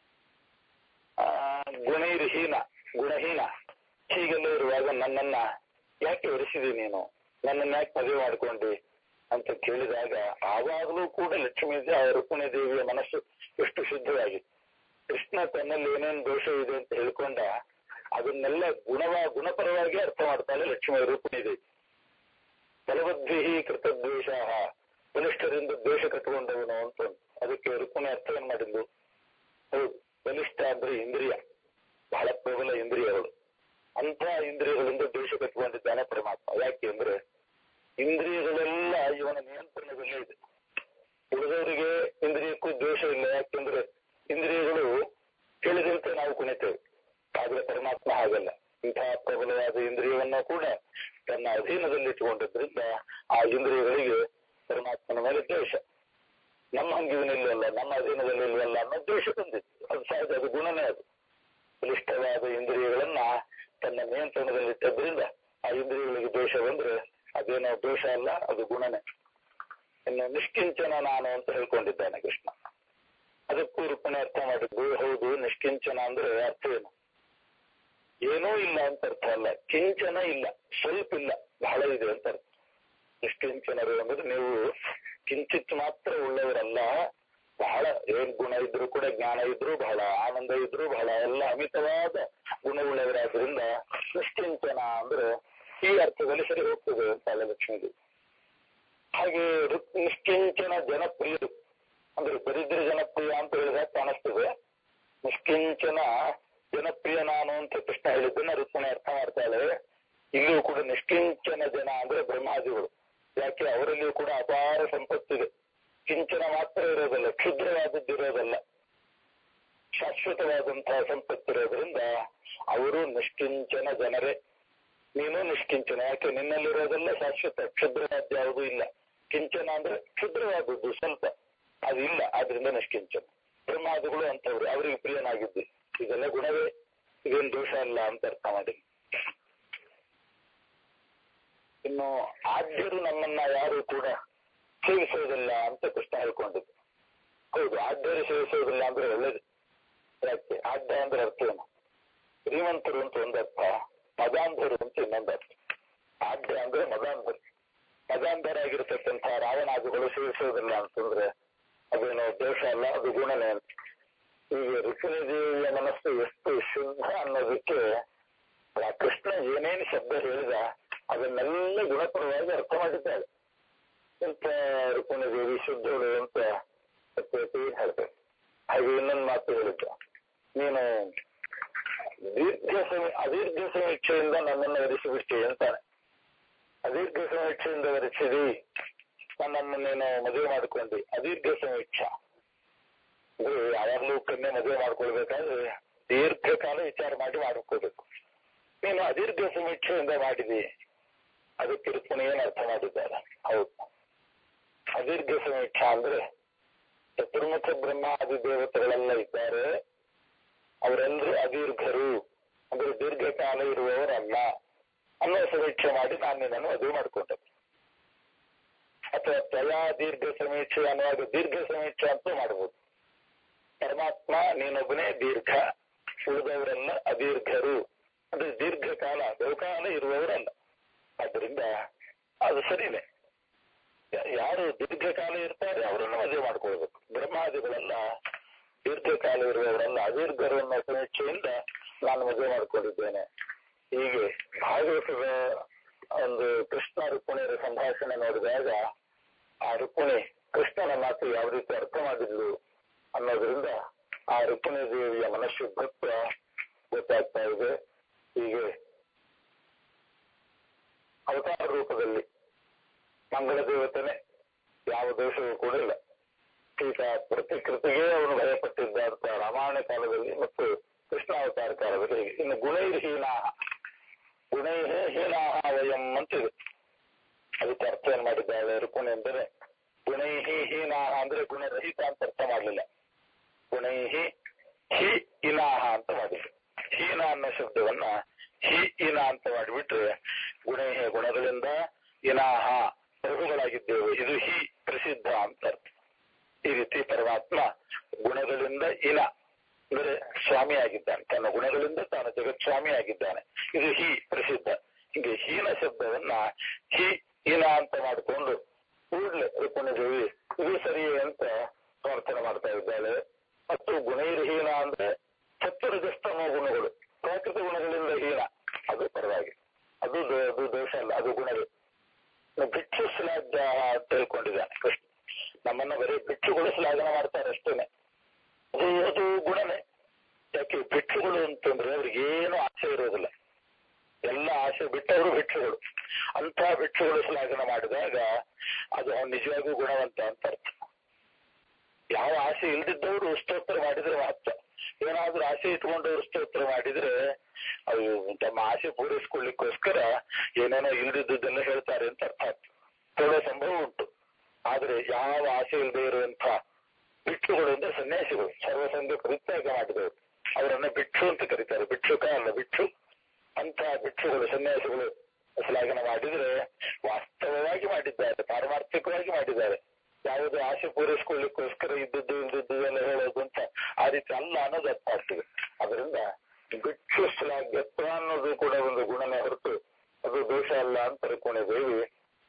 ಗುಣೈರ್ಹೀನ ಗುಣಹೀನ ಹೀಗೆಲ್ಲ ಇರುವಾಗ ನನ್ನನ್ನ ಯಾಕೆ ಒರೆಸಿದಿ ನೀನು ನನ್ನನ್ನ ಯಾಕೆ ಮದುವೆ ಮಾಡ್ಕೊಂಡಿ ಅಂತ ಕೇಳಿದಾಗ ಆವಾಗಲೂ ಕೂಡ ಲಕ್ಷ್ಮೀ ರುಕ್ಮಿಣಿ ದೇವಿಯ ಮನಸ್ಸು ಎಷ್ಟು ಶುದ್ಧವಾಗಿತ್ತು ಕೃಷ್ಣ ತನ್ನಲ್ಲಿ ಏನೇನು ದೋಷ ಇದೆ ಅಂತ ಹೇಳ್ಕೊಂಡ ಅದನ್ನೆಲ್ಲ ಗುಣವ ಗುಣಪರವಾಗಿ ಅರ್ಥ ಮಾಡ್ತಾಳೆ ಲಕ್ಷ್ಮೀ ರುಕ್ಮಿಣಿ ದೇವಿ ಬಲವದ್ಭಿ ಕೃತದ್ವೇಷ ಬಲಿಷ್ಠರಿಂದ ದ್ವೇಷ ಕಟ್ಟಿಕೊಂಡವನು ಅಂತ ಅದಕ್ಕೆ ರುಕ್ಮಿಣಿ ಅರ್ಥ ಏನ್ ಮಾಡಿದ್ದು ಹೌದು ಬಲಿಷ್ಠ ಅಂದ್ರೆ ಇಂದ್ರಿಯ ಬಹಳ ಪ್ರಬಲ ಇಂದ್ರಿಯಗಳು ಅಂತ ಇಂದ್ರಿಯಗಳಿಂದ ದ್ವೇಷ ಕಟ್ಟಿಕೊಂಡಿದ್ದಾನೆ ಪರಮಾತ್ಮ ಯಾಕೆ ಅಂದ್ರೆ ಇಂದ್ರಿಯಗಳೆಲ್ಲ ಇವನ ನಿಯಂತ್ರಣದಲ್ಲೇ ಇದೆ ಉಳಿದವರಿಗೆ ಇಂದ್ರಿಯಕ್ಕೂ ದ್ವೇಷ ಇಲ್ಲ ಯಾಕೆಂದ್ರೆ ಇಂದ್ರಿಯಗಳು ಹೇಳಿದಂತೆ ನಾವು ಕುಣಿತೇವೆ ಆದ್ರೆ ಪರಮಾತ್ಮ ಹಾಗಲ್ಲ ಇಂತಹ ಪ್ರಬಲವಾದ ಇಂದ್ರಿಯವನ್ನ ಕೂಡ ತನ್ನ ಅಧೀನದಲ್ಲಿಟ್ಟುಕೊಂಡಿದ್ರಿಂದ ಆ ಇಂದ್ರಿಯಗಳಿಗೆ ಪರಮಾತ್ಮನ ಮೇಲೆ ದ್ವೇಷ ನಮ್ಮ ಹಂಗಿವನಿಲ್ಲವಲ್ಲ ನಮ್ಮ ಅಧೀನದಲ್ಲಿ ಇಲ್ವಲ್ಲ ಅನ್ನೋ ದ್ವೇಷ ಬಂದಿತ್ತು ಅದು ಸಹಜ ಅದು ಗುಣನೇ ಅದು ಬಲಿಷ್ಠವಾದ ಇಂದ್ರಿಯಗಳನ್ನ ತನ್ನ ನಿಯಂತ್ರಣದಲ್ಲಿಟ್ಟದ್ರಿಂದ ಆ ಇಂದ್ರಿಯಗಳಿಗೆ ದೋಷ ಬಂದ್ರೆ ಅದೇನೋ ದೋಷ ಅಲ್ಲ ಅದು ಗುಣನೇ ಇನ್ನು ನಿಷ್ಕಿಂಚನ ನಾನು ಅಂತ ಹೇಳ್ಕೊಂಡಿದ್ದಾನೆ ಕೃಷ್ಣ ಅದಕ್ಕೂ ರೂಪಣೆ ಅರ್ಥ ಮಾಡಿದ್ದು ಹೌದು ನಿಷ್ಕಿಂಚನ ಅಂದ್ರೆ ಅರ್ಥ ಏನು ಏನೂ ಇಲ್ಲ ಅಂತ ಅರ್ಥ ಅಲ್ಲ ಕಿಂಚನ ಇಲ್ಲ ಸ್ವಲ್ಪ ಇಲ್ಲ ಬಹಳ ಇದೆ ಅಂತ ಅರ್ಥ ನಿಷ್ಕಿಂಚನರು ಅಂದ್ರೆ ನೀವು ಕಿಂಚಿತ್ ಮಾತ್ರ ಉಳ್ಳವರಲ್ಲ ಬಹಳ ಏನ್ ಗುಣ ಇದ್ರು ಕೂಡ ಜ್ಞಾನ ಇದ್ರು ಬಹಳ ಆನಂದ ಇದ್ರು ಬಹಳ ಎಲ್ಲ ಅಮಿತವಾದ ಗುಣವುಳ್ಳವರಾದ್ರಿಂದ ನಿಷ್ಕಿಂಚನ ಅಂದ್ರೆ ಈ ಅರ್ಥದಲ್ಲಿ ಸರಿ ಹೋಗ್ತದೆ ಅಂತ ಲಕ್ಷ್ಮೀದೇವಿ ಹಾಗೆ ನಿಷ್ಕಿಂಚನ ಜನಪ್ರಿಯರು ಅಂದ್ರೆ ದರಿದ್ರ ಜನಪ್ರಿಯ ಅಂತ ಹೇಳಿದಾಗ ಕಾಣಿಸ್ತದೆ ನಿಷ್ಕಿಂಚನ ಜನಪ್ರಿಯ ನಾನು ಅಂತ ಕೃಷ್ಣ ಹೇಳಿದ್ದನ್ನ ರುಕ್ಮಿಣಿ ಅರ್ಥ ಮಾಡ್ತಾಳೆ ಇಲ್ಲಿಯೂ ಕೂಡ ನಿಷ್ಕಿಂಚನ ಜನ ಅಂದ್ರೆ ಬ್ರಹ್ಮಾದಿಗಳು ಯಾಕೆ ಅವರಲ್ಲಿಯೂ ಕೂಡ ಅಪಾರ ಸಂಪತ್ತಿದೆ ಕಿಂಚನ ಮಾತ್ರ ಇರೋದಲ್ಲ ಕ್ಷುದ್ರವಾದದ್ದು ಇರೋದಲ್ಲ ಶಾಶ್ವತವಾದಂತಹ ಸಂಪತ್ತಿರೋದ್ರಿಂದ ಅವರು ನಿಷ್ಕಿಂಚನ ಜನರೇ ನೀನು ನಿಷ್ಕಿಂಚನ ಯಾಕೆ ನಿನ್ನಲ್ಲಿರೋದೆಲ್ಲ ಶಾಶ್ವತ ಕ್ಷುದ್ರವಾದ ಯಾವುದೂ ಇಲ್ಲ ಕಿಂಚನ ಅಂದ್ರೆ ಕ್ಷುದ್ರವಾದದ್ದು ಸ್ವಲ್ಪ ಅದು ಇಲ್ಲ ಆದ್ರಿಂದ ನಿಷ್ಕಿಂಚನ ಬ್ರಹ್ಮಾದಿಗಳು ಅಂತವ್ರು ಅವರಿಗೆ ಪ್ರಿಯನಾಗಿದ್ದು ಇದೆಲ್ಲ ಗುಣವೇ ಇದೇನು ದೋಷ ಅಲ್ಲ ಅಂತ ಅರ್ಥ ಮಾಡಿ ಇನ್ನು ಆದ್ಯರು ನಮ್ಮನ್ನ ಯಾರು ಕೂಡ ಸೇವಿಸೋದಿಲ್ಲ ಅಂತ ಕೃಷ್ಣ ಹೇಳ್ಕೊಂಡಿದ್ದು ಹೌದು ಆದ್ಯರು ಸೇವಿಸೋದಿಲ್ಲ ಅಂದ್ರೆ ಒಳ್ಳೇದು ಯಾಕೆ ಆದ್ಯ ಅಂದ್ರೆ ಅರ್ಥ ಏನು ಶ್ರೀಮಂತರು ಅಂತ ಒಂದು ಅರ್ಥ ಮದಾಂಧರು ಅಂತ ಇನ್ನೊಂದು ಅರ್ಥ ಆದ್ಯ ಅಂದ್ರೆ ಮದಾಂಧರು ಮದಾಂಧರಾಗಿರ್ತಕ್ಕಂಥ ರಾವಣಾದಿಗಳು ಸೇವಿಸೋದಿಲ್ಲ ಅಂತಂದ್ರೆ ಅದೇನು ದೋಷ ಅಲ್ಲ ಅದು ಗುಣನೇ ಅಂತ ಈಗ ರುಕ್ಮಿಣೀದೇವಿಯ ಮನಸ್ಸು ಎಷ್ಟು ಶುದ್ಧ ಅನ್ನೋದಕ್ಕೆ ಆ ಕೃಷ್ಣ ಏನೇನು ಶಬ್ದ ಹೇಳಿದ ಅದನ್ನೆಲ್ಲ ಗುಣಪರವಾಗಿ ಅರ್ಥ ಮಾಡಿದ್ದಾಳೆ ಇಂಥ ರುಕ್ಮಿಣೀದೇವಿ ಶುದ್ಧಳು ಅಂತ ಸತ್ಯವತಿ ಹೇಳ್ತಾರೆ ಹಾಗೆ ಇನ್ನೊಂದು ಮಾತು ಹೇಳಿದ್ದ ನೀನು ದೀರ್ಘ ಸಮಯ ಅದೀರ್ಘ ಸಮೀಕ್ಷೆಯಿಂದ ನನ್ನನ್ನು ವರಿಸಿಬಿಟ್ಟೆ ಅಂತಾನೆ ಅದೀರ್ಘ ಸಮೀಕ್ಷೆಯಿಂದ ವರಿಸಿದಿ ನನ್ನನ್ನು ನೀನು ಮದುವೆ ಮಾಡಿಕೊಂಡಿ ಅದೀರ್ಘ ಸಮೀಕ್ಷಾ ಅಂದ್ರೆ ಯಾವಾಗ್ಲೂ ಕನ್ಯೆ ಮದುವೆ ಮಾಡ್ಕೊಳ್ಬೇಕಾದ್ರೆ ದೀರ್ಘಕಾಲ ವಿಚಾರ ಮಾಡಿ ಮಾಡ್ಕೋಬೇಕು ನೀನು ಅದೀರ್ಘ ಸಮೀಕ್ಷೆಯಿಂದ ಮಾಡಿದಿ ಅದಕ್ಕೆ ರುಕ್ಮಿಣಿ ಏನ್ ಅರ್ಥ ಮಾಡಿದ್ದಾರೆ ಹೌದು ಅದೀರ್ಘ ಸಮೀಕ್ಷಾ ಅಂದ್ರೆ ಚತುರ್ಮುಖ ಬ್ರಹ್ಮಾದಿ ದೇವತೆಗಳೆಲ್ಲ ಇದ್ದಾರೆ ಅವರೆಲ್ಲರೂ ಅದೀರ್ಘರು ಅಂದ್ರೆ ದೀರ್ಘಕಾಲ ಇರುವವರಲ್ಲ ಅನ್ನೋ ಸಮೀಕ್ಷೆ ಮಾಡಿ ನಾನು ನಿನ್ನನ್ನು ಮದುವೆ ಮಾಡಿಕೊಂಡೆ ಅಥವಾ ತ್ವಯಾ ದೀರ್ಘ ಸಮೀಕ್ಷೆ ಅನ್ನುವಾಗ ದೀರ್ಘ ಸಮೀಕ್ಷೆ ಅಂತ ಮಾಡ್ಬೋದು ಪರಮಾತ್ಮ ನೀನೊಬ್ಬನೇ ದೀರ್ಘ ಉಳಿದವರೆಲ್ಲ ಅದೀರ್ಘರು ಅಂದ್ರೆ ದೀರ್ಘಕಾಲ ಬಹುಕಾಲ ಇರುವವರಲ್ಲ ಆದ್ದರಿಂದ ಅದು ಸರಿನೇ ಯಾರು ದೀರ್ಘಕಾಲ ಇರ್ತಾರೆ ಅವರನ್ನು ಮದುವೆ ಮಾಡ್ಕೊಳ್ಬೇಕು ಬ್ರಹ್ಮಾದಿಗಳೆಲ್ಲ ದೀರ್ಘಕಾಲ ಇರುವವರೆಲ್ಲ ಅದೀರ್ಘರು ಅನ್ನೋ ಸಮೀಕ್ಷೆಯಿಂದ ನಾನು ಮದುವೆ ಮಾಡ್ಕೊಂಡಿದ್ದೇನೆ ಹೀಗೆ ಭಾಗವತದ ಒಂದು ಕೃಷ್ಣ ರುಕ್ಮಿಣಿಯರ ಸಂಭಾಷಣೆ ನೋಡಿದಾಗ ಆ ರುಕ್ಮಿಣಿ ಕೃಷ್ಣನ ಮಾತು ಯಾವ ರೀತಿ ಅರ್ಥ ಮಾಡಿದ್ಲು ಅನ್ನೋದ್ರಿಂದ ಆ ರುಕ್ಮಿಣಿ ದೇವಿಯ ಮನಶುದ್ಧತ್ವ ಗೊತ್ತಾಗ್ತಾ ಇದೆ ಹೀಗೆ ಅವತಾರ ರೂಪದಲ್ಲಿ ಮಂಗಳ ದೇವತೆನೆ ಯಾವ ದೋಷವೂ ಕೂಡ ಇಲ್ಲ ಸೀತಾ ಪ್ರತಿಕೃತಿಗೆ ಅವನು ಭಯಪಟ್ಟಿದ್ದ ಅಂತ ರಾಮಾಯಣ ಕಾಲದಲ್ಲಿ ಮತ್ತು ಕೃಷ್ಣಾವತಾರ ಕಾಲದಲ್ಲಿ ಇನ್ನು ಗುಣೈರ್ಹೀನಾ ಗುಣೈಹೇ ಹೀನಾಹ ವಯಂ ಅಂತಿದೆ ಅದಕ್ಕೆ ಅರ್ಥ ಏನ್ ಮಾಡಿದ್ದಾಳೆ ರುಕ್ಮಿಣಿ ಅಂದರೆ ಗುಣೈಹಿ ಹೀನಾಹ ಅಂದ್ರೆ ಗುಣರಹಿತ ಅಂತ ಅರ್ಥ ಮಾಡಲಿಲ್ಲ ಗುಣೈಹಿ ಹಿ ಇನಾಹ ಅಂತ ಮಾಡಿದ್ರು ಹೀನ ಅನ್ನೋ ಶಬ್ದವನ್ನ ಹಿ ಇನ ಅಂತ ಮಾಡಿಬಿಟ್ರೆ ಗುಣೈಹಿ ಗುಣಗಳಿಂದ ಇನಾಹ ಪ್ರಭುಗಳಾಗಿದ್ದೇವೆ ಇದು ಹಿ ಪ್ರಸಿದ್ಧ ಅಂತ ಅರ್ಥ ಈ ರೀತಿ ಪರಮಾತ್ಮ ಗುಣಗಳಿಂದ ಇನ ಅಂದರೆ ಸ್ವಾಮಿಯಾಗಿದ್ದಾನೆ ತನ್ನ ಗುಣಗಳಿಂದ ತಾನು ಜಗತ್ ಸ್ವಾಮಿಯಾಗಿದ್ದಾನೆ ಇದು ಹಿ ಪ್ರಸಿದ್ಧ ಹೀಗೆ ಹೀನ ಶಬ್ದವನ್ನ ಹಿ ಹೀನ ಅಂತ ಮಾಡಿಕೊಂಡು ಕೂಡ್ಲೆ ರುಕ್ಮಿಣೀದೇವಿ ಇದು ಸರಿಯೇ ಅಂತ ಸಮರ್ಥನೆ ಮಾಡ್ತಾ ಇದ್ದಾಳೆ ಮತ್ತು ಗುಣೈರ್ಹೀನ ಅಂದ್ರೆ ಸತ್ವರಜಸ್ತಮ ಗುಣಗಳು ಪ್ರಾಕೃತ ಗುಣಗಳಿಂದ ಹೀನ ಅದು ಪರವಾಗಿ ಅದು ಅದು ದೋಷ ಅಲ್ಲ ಅದು ಗುಣವೇ ಭಿಕ್ಷು ಶ್ಲಾಘ್ಯ ಅಂತ ತಿಳ್ಕೊಂಡಿದ್ದಾನೆ ಕೃಷ್ಣ ನಮ್ಮನ್ನ ಬರೀ ಭಿಕ್ಷುಗಳು ಶ್ಲಾಘನ ಮಾಡ್ತಾರೆ ಅಷ್ಟೇನೆ ಅದು ಅದು ಗುಣನೇ ಯಾಕೆ ಭಿಕ್ಷುಗಳು ಅಂತಂದ್ರೆ ಅವ್ರಿಗೆ ಏನು ಆಸೆ ಇರೋದಿಲ್ಲ ಎಲ್ಲ ಆಸೆ ಬಿಟ್ಟವರು ಭಿಕ್ಷುಗಳು ಅಂತ ಭಿಕ್ಷುಗಳು ಶ್ಲಾಘನ ಮಾಡಿದಾಗ ಅದು ಅವ್ನು ನಿಜವಾಗೂ ಗುಣವಂತ ಅಂತ ಅರ್ಥ ಯಾವ ಆಸೆ ಇಲ್ದಿದ್ದವರು ಸ್ತೋತ್ರ ಮಾಡಿದ್ರೆ ಮಾತ್ರ ಏನಾದ್ರೂ ಆಸೆ ಇಟ್ಕೊಂಡವ್ರು ಸ್ತೋತ್ರ ಮಾಡಿದ್ರೆ ಅದು ತಮ್ಮ ಆಸೆ ಪೂರೈಸ್ಕೊಳ್ಳಿಕ್ಕೋಸ್ಕರ ಏನೇನೋ ಇಲ್ದಿದ್ದೆಲ್ಲ ಹೇಳ್ತಾರೆ ಅಂತ ಅರ್ಥ ಆಗ್ತದೆ ಹೇಳೋ ಸಂಭವ ಉಂಟು ಆದ್ರೆ ಯಾವ ಆಸೆ ಇಲ್ಲದೆ ಇರುವಂತ ಭಿಕ್ಷುಗಳು ಅಂದ್ರೆ ಸನ್ಯಾಸಿಗಳು ಸರ್ವಸಂಘ ಪರಿತ್ಯಾಗ ಮಾಡಿದವರು ಅವರನ್ನ ಭಿಕ್ಷು ಅಂತ ಕರೀತಾರೆ ಭಿಕ್ಷುಕ ಅಲ್ಲ ಭಿಕ್ಷು ಅಂತ ಭಿಕ್ಷುಗಳು ಸನ್ಯಾಸಿಗಳು ಶ್ಲಾಘನ ಮಾಡಿದ್ರೆ ವಾಸ್ತವವಾಗಿ ಮಾಡಿದ್ದಾರೆ ಪಾರಮಾರ್ಥಿಕವಾಗಿ ಮಾಡಿದ್ದಾರೆ ಯಾವುದೇ ಆಸೆ ಪೂರೈಸ್ಕೊಳ್ಳಿಕ್ಕೋಸ್ಕರ ಇದ್ದದ್ದು ಇಲ್ದದ್ದು ಎಲ್ಲ ಹೇಳೋದು ಅಂತ ಆ ರೀತಿ ಅಲ್ಲ ಅನ್ನೋದು ಅರ್ಥ ಆಗ್ತದೆ ಅದರಿಂದ ಭಿಕ್ಷು ಶ್ಲಾಘ್ಯತ್ವ ಅನ್ನೋದು ಕೂಡ ಒಂದು ಗುಣನೇ ಹೊರತು ಅದು ದೋಷ ಅಲ್ಲ ಅಂತ ತಿಳ್ಕೊಂಡಿದ್ದೇವೆ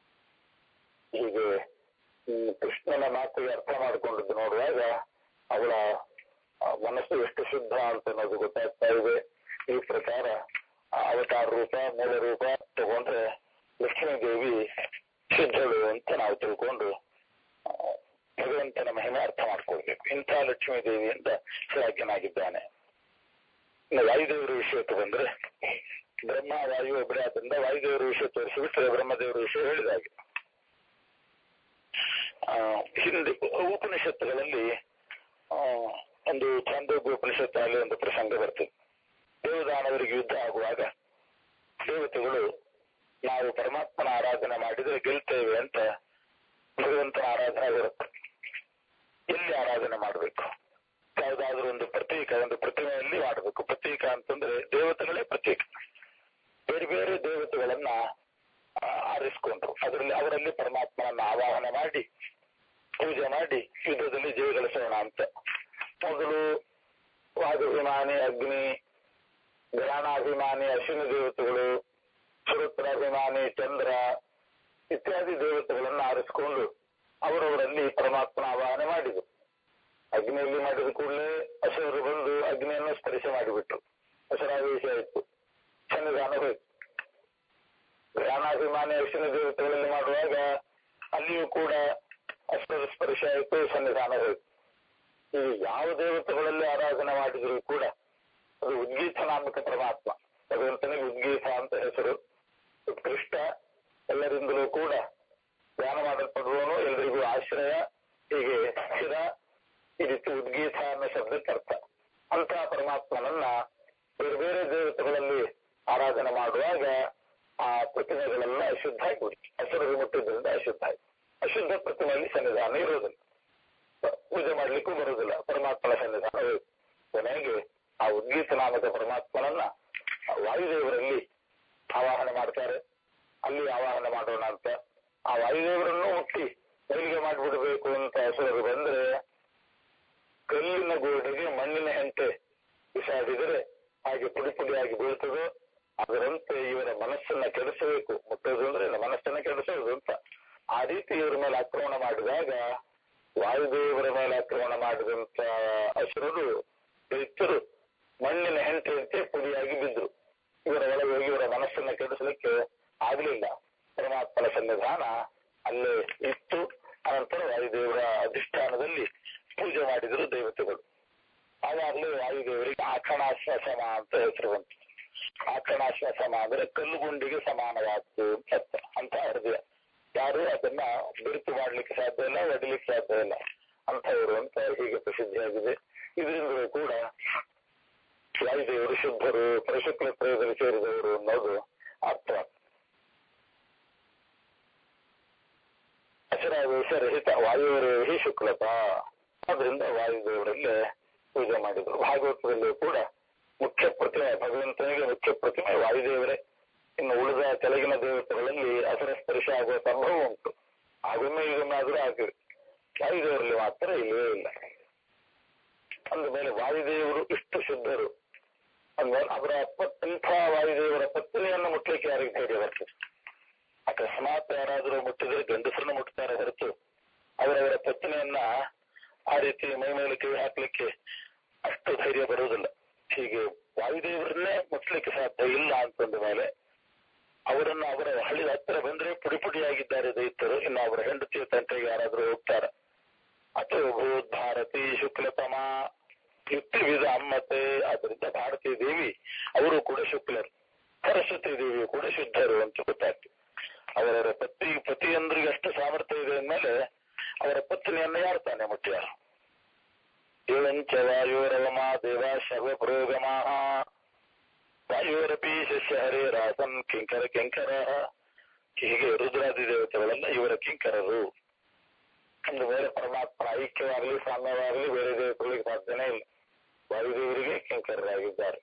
ಹೀಗೆ ಕೃಷ್ಣನ ಮಾತಿಗೆ ಅರ್ಥ ಮಾಡಿಕೊಂಡದ್ದು ನೋಡುವಾಗ ಅವಳ ಮನಸ್ಸು ಎಷ್ಟು ಶುದ್ಧ ಅಂತ ಅನ್ನೋದು ಗೊತ್ತಾಗ್ತಾ ಇದೆ ಈ ಪ್ರಕಾರ ಅವತಾರ ರೂಪ ಮೂಲ ರೂಪ ತಗೊಂಡ್ರೆ ಲಕ್ಷ್ಮೀ ದೇವಿ ಶುದ್ಧಳು ಅಂತ ನಾವು ತಿಳ್ಕೊಂಡು ಭಗವಂತನ ಮಹಿಮೆ ಅರ್ಥ ಮಾಡ್ಕೊಳ್ಬೇಕು ಇಂಥ ಲಕ್ಷ್ಮೀ ದೇವಿಯಿಂದ ಶ್ಲಾಘ್ಯನಾಗಿದ್ದಾನೆ ಇನ್ನು ವಾಯುದೇವರ ವಿಷಯಕ್ಕೆ ಬಂದ್ರೆ ಬ್ರಹ್ಮ ವಾಯು ಒಬ್ಬರೇ ಆದ್ರಿಂದ ವಾಯುದೇವರ ವಿಷಯ ತೋರಿಸಿಬಿಟ್ರೆ ಬ್ರಹ್ಮದೇವರ ವಿಷಯ ಹೇಳಿದಾಗೆ ಹಿಂದೆ ಉಪನಿಷತ್ತುಗಳಲ್ಲಿ ಒಂದು ಚಾಂದೋಗ್ಯ ಉಪನಿಷತ್ತಿನಲ್ಲಿ ಒಂದು ಪ್ರಸಂಗ ಬರ್ತದೆ ದೇವದಾನವರಿಗೆ ಯುದ್ಧ ಆಗುವಾಗ ದೇವತೆಗಳು ನಾವು ಪರಮಾತ್ಮನ ಆರಾಧನೆ ಮಾಡಿದ್ರೆ ಗೆಲ್ತೇವೆ ಅಂತ ಭಗವಂತನ ಆರಾಧನೆ ಬರುತ್ತೆ ಎಲ್ಲಿ ಆರಾಧನೆ ಮಾಡಬೇಕು ಯಾವುದಾದ್ರೂ ಒಂದು ಪ್ರತೀಕ ಒಂದು ಪ್ರತಿಮೆಯಲ್ಲಿ ಮಾಡಬೇಕು ಪ್ರತೀಕ ಅಂತಂದ್ರೆ ದೇವತೆಗಳೇ ಪ್ರತ್ಯೇಕ ಬೇರೆ ಬೇರೆ ದೇವತೆಗಳನ್ನ ಆ, ಆರಿಸ್ಕೊಂಡ್ರು ಅದರಲ್ಲಿ ಅವರಲ್ಲಿ ಪರಮಾತ್ಮನನ್ನ ಆವಾಹನ ಮಾಡಿ ಪೂಜೆ ಮಾಡಿ ಯುದ್ಧದಲ್ಲಿ ಜಯ ಗಳಿಸೋಣ ಅಂತ ಮೊದಲು ವಾಯುಭಿಮಾನಿ ಅಗ್ನಿ ಗ್ರಹಣಾಭಿಮಾನಿ ಅಶ್ವಿನಿ ದೇವತೆಗಳು ಸುರುತ್ರಾಭಿಮಾನಿ ಚಂದ್ರ ಇತ್ಯಾದಿ ದೇವತೆಗಳನ್ನ ಆರಿಸಿಕೊಂಡು ಅವರವರಲ್ಲಿ ಪರಮಾತ್ಮನ ಆವಾಹನೆ ಮಾಡಿದರು ಅಗ್ನಿಯಲ್ಲಿ ಮಾಡಿದ ಕೂಡಲೇ ಅಸುರರು ಬಂದು ಅಗ್ನಿಯನ್ನು ಸ್ಪರ್ಶ ಮಾಡಿಬಿಟ್ರು ಅಸುರಾವೇಶ ಆಯಿತು ಸನ್ನಿಧಾನ ಹೋಯ್ತು ಗ್ರಹಣಾಭಿಮಾನಿ ಅಶ್ವಿನಿ ದೇವತೆಗಳಲ್ಲಿ ಮಾಡುವಾಗ ಅಲ್ಲಿಯೂ ಕೂಡ ಅಸುರ ಸ್ಪರ್ಶ ಆಯಿತು ಸನ್ನಿಧಾನ ಹೋಯ್ತು ಈ ಯಾವ ದೇವತೆಗಳಲ್ಲಿ ಆರಾಧನೆ ಮಾಡಿದರೂ ಕೂಡ ಅದು ಉದ್ಗೀತ ನಾಮಕ ಪರಮಾತ್ಮ ಭಗವಂತನಿಗೆ ಉದ್ಗೀತ ಅಂತ ಹೆಸರು ಉತ್ಕೃಷ್ಟ ಎಲ್ಲರಿಂದಲೂ ಕೂಡ ಧ್ಯಾನ ಮಾಡಲ್ಪಡುವವನು ಎಲ್ಲರಿಗೂ ಆಶ್ರಯ ಹೀಗೆ ಸ್ಥಿರ ಈ ರೀತಿ ಉದ್ಗೀತ ಅನ್ನೋ ಶಬ್ದಕ್ಕೆ ಅರ್ಥ ಅಂತಹ ಪರಮಾತ್ಮನನ್ನ ಬೇರೆ ಬೇರೆ ದೇವತೆಗಳಲ್ಲಿ ಆರಾಧನೆ ಮಾಡುವಾಗ ಆ ಪ್ರತಿಮೆಗಳೆಲ್ಲ ಅಶುದ್ಧ ಆಗಿಬಿಡ್ತು ಹಸಿರು ಮುಟ್ಟಿದ್ರಿಂದ ಅಶುದ್ಧ ಆಯ್ತು ಅಶುದ್ಧ ಪ್ರತಿಮೆಯಲ್ಲಿ ಸನ್ನಿಧಾನ ಇರೋದಿಲ್ಲ ಪೂಜೆ ಮಾಡ್ಲಿಕ್ಕೂ ಬರುವುದಿಲ್ಲ ಪರಮಾತ್ಮನ ಸನ್ನಿಧಾನ ಬೇಕು. ಕೊನೆಗೆ ಆ ಉದ್ಗೀತ ನಾಮಕ ಪರಮಾತ್ಮನನ್ನ ಆ ವಾಯುದೇವರಲ್ಲಿ ಆವಾಹನೆ ಮಾಡ್ತಾರೆ ಅಲ್ಲಿ ಆವಾಹನ ಮಾಡೋಣ ಅಂತ ಆ ವಾಯುದೇವರನ್ನು ಮುಟ್ಟಿ ಮೈಲಿಗೆ ಮಾಡಿಬಿಡಬೇಕು ಅಂತ ಹೆಸರು ಬಂದ್ರೆ ಕಲ್ಲಿನ ಗೋಡೆಗೆ ಮಣ್ಣಿನ ಹೆಂಟೆ ಬಿಸಾಡಿದರೆ ಹಾಗೆ ಪುಡಿ ಪುಡಿಯಾಗಿ ಬೀಳ್ತದೋ ಅದರಂತೆ ಇವರ ಮನಸ್ಸನ್ನ ಕೆಡಿಸಬೇಕು ಮುಟ್ಟೋದು ಅಂದ್ರೆ ಮನಸ್ಸನ್ನ ಕೆಡಿಸೋದು ಅಂತ ಆ ರೀತಿ ಇವರ ಮೇಲೆ ಆಕ್ರಮಣ ಮಾಡಿದಾಗ ವಾಯುದೇವರ ಮೇಲೆ ಆಕ್ರಮಣ ಮಾಡಿದಂತ ಅಸುರರು ದೈತ್ಯರು ಮಣ್ಣಿನ ಹೆಂಟೆಯಂತೆ ಪುಡಿಯಾಗಿ ಬಿದ್ರು ಇವರ ಒಳಗೆ ಹೋಗಿ ಇವರ ಮನಸ್ಸನ್ನ ಕೆಡಿಸಲಿಕ್ಕೆ ಆಗ್ಲಿಲ್ಲ ಪರಮಾತ್ಮನ ಸನ್ನಿಧಾನ ಅಲ್ಲೇ ಇತ್ತು ಅನಂತರ ವಾಯುದೇವರ ಅಧಿಷ್ಠಾನದಲ್ಲಿ ಪೂಜೆ ಮಾಡಿದರು ದೇವತೆಗಳು ಆವಾಗಲೇ ವಾಯುದೇವರಿಗೆ ಆಕಣಾಶ್ವ ಸಮ ಅಂತ ಹೆಸರು ಬಂತು ಆಕಣಾಶ್ವ ಸಮ ಅಂದ್ರೆ ಕಲ್ಲುಗುಂಡಿಗೆ ಸಮಾನವಾದ್ದು ಅಂತ ಅಂತ ಹೃದಯ ಯಾರು ಅದನ್ನ ಬಿರುಕು ಮಾಡ್ಲಿಕ್ಕೆ ಸಾಧ್ಯ ಇಲ್ಲ ಒಡಿಲಿಕ್ಕೆ ಸಾಧ್ಯ ಇಲ್ಲ ಅಂತವರು ಅಂತ ಹೀಗೆ ಪ್ರಸಿದ್ಧಿಯಾಗಿದೆ ಇದರಿಂದಲೂ ಕೂಡ ವಾಯುದೇವರು ಶುದ್ಧರು ಪರಿಶುಕ್ಲ ತ್ರಯದಲ್ಲಿ ಸೇರಿದವರು ಅನ್ನೋದು ಅರ್ಥ ಅಚರಾವೇಶ ರಹಿತ ವಾಯುವರೇಹಿ ಶುಕ್ಲತ ಅದರಿಂದ ವಾಯುದೇವರಲ್ಲೇ ಪೂಜೆ ಮಾಡಿದರು ಭಾಗವತದಲ್ಲೂ ಕೂಡ ಮುಖ್ಯ ಪ್ರತಿಮೆ ಭಗವಂತನಿಗೆ ಮುಖ್ಯ ಪ್ರತಿಮೆ ವಾಯುದೇವರೇ ಇನ್ನು ಉಳಿದ ಕೆಳಗಿನ ದೇವತೆಗಳಲ್ಲಿ ಅಸರ ಸ್ಪರ್ಶ ಆಗುವ ಸಂಭವ ಉಂಟು ಆಗೊಮ್ಮೆ ಈಗೊಮ್ಮೆ ಆದರೂ ಆಗಿವೆ ವಾಯುದೇವರಲ್ಲಿ ಮಾತ್ರ ಇಲ್ಲವೇ ಇಲ್ಲ ಅಂದ ಮೇಲೆ ವಾಯುದೇವರು ಇಷ್ಟು ಶುದ್ಧರು ಅಂದ್ಮೇಲೆ ಅವರ ಪತ್- ಇಂಥ ವಾಯುದೇವರ ಪತ್ನಿಯನ್ನು ಮುಟ್ಲಿಕ್ಕೆ ಯಾರಿಗೆ ಧೈರ್ಯ ಬರ್ತದೆ ಅಕಸ್ಮಾತ್ ಯಾರಾದರೂ ಮುಟ್ಟಿದ್ರೆ ಗಂಡಸರನ್ನು ಮುಟ್ತಾರೆ ಹೊರತು ಅವರವರ ಪತ್ನಿಯನ್ನ ಆ ರೀತಿ ಮೈ ಮೇಲೆ ಕೈ ಹಾಕ್ಲಿಕ್ಕೆ ಅಷ್ಟು ಧೈರ್ಯ ಬರುವುದಿಲ್ಲ ಹೀಗೆ ವಾಯುದೇವರನ್ನೇ ಮುಟ್ಲಿಕ್ಕೆ ಸಾಧ್ಯ ಇಲ್ಲ ಅಂತಂದ ಮೇಲೆ ಅವರನ್ನ ಅವರ ಹಳ್ಳಿ ಹತ್ತಿರ ಬಂದ್ರೆ ಪುಡಿ ಪುಡಿಯಾಗಿದ್ದಾರೆ ದೈತ್ಯರು ಇನ್ನು ಅವರ ಹೆಂಡತಿಯ ತಂಟೆಗೆ ಯಾರಾದರೂ ಹೋಗ್ತಾರ ಅಥವಾ ಭೂತ್ ಭಾರತಿ ಶುಕ್ಲತಮ ಯುಕ್ತಿ ವಿಧ ಅಮ್ಮತೆ ಆದ್ದರಿಂದ ಭಾರತೀ ದೇವಿ ಅವರು ಕೂಡ ಶುಕ್ಲರು ಸರಸ್ವತಿ ದೇವಿಯು ಕೂಡ ಶುದ್ಧರು ಅಂತ ಗೊತ್ತಾಗ್ತದೆ ಅವರವರ ಪತಿ ಪತಿಯಂದ್ರಿಗೆ ಅಷ್ಟು ಸಾಮರ್ಥ್ಯ ಇದೆ ಅಂದ್ಮೇಲೆ ಅವರ ಪತ್ನಿಯನ್ನ ಯಾರು ತಾನೆ ಮುಟ್ಟ್ಯಾರ ಏವಂಚ ವಾಯೋರವಮ ದೇವ ಶವ ಪ್ರೋಗಮಾ ವಾಯುರಪಿ ಶಿಷ್ಯ ಹರೇ ರಾಸನ್ ಕಿಂಕರ ಕಿಂಕರ ಹೀಗೆ ರುದ್ರಾದಿ ದೇವತೆಗಳೆಲ್ಲ ಇವರ ಕಿಂಕರರು ಒಂದು ಬೇರೆ ಪರಮಾತ್ಮನ ಐಕ್ಯವಾಗಲಿ ಸಾಮ್ಯವಾಗಲಿ ಬೇರೆ ದೇವತೆಗಳಿಗೆ ಸಾಧ್ಯನೇ ಇಲ್ಲ ವಾಯುದೇವರಿಗೆ ಕಿಂಕರರಾಗಿದ್ದಾರೆ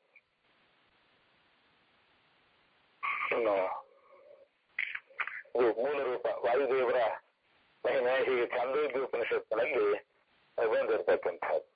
ಇನ್ನು ಇದು ಮೂಲ ರೂಪ ವಾಯುದೇವರ ಮಹಿಮೆ ಹೀಗೆ ಚಾಂದೋಗ್ಯ ಉಪನಿಷತ್ತಿನಲ್ಲಿ ಬಂದಿರತಕ್ಕಂಥದ್ದು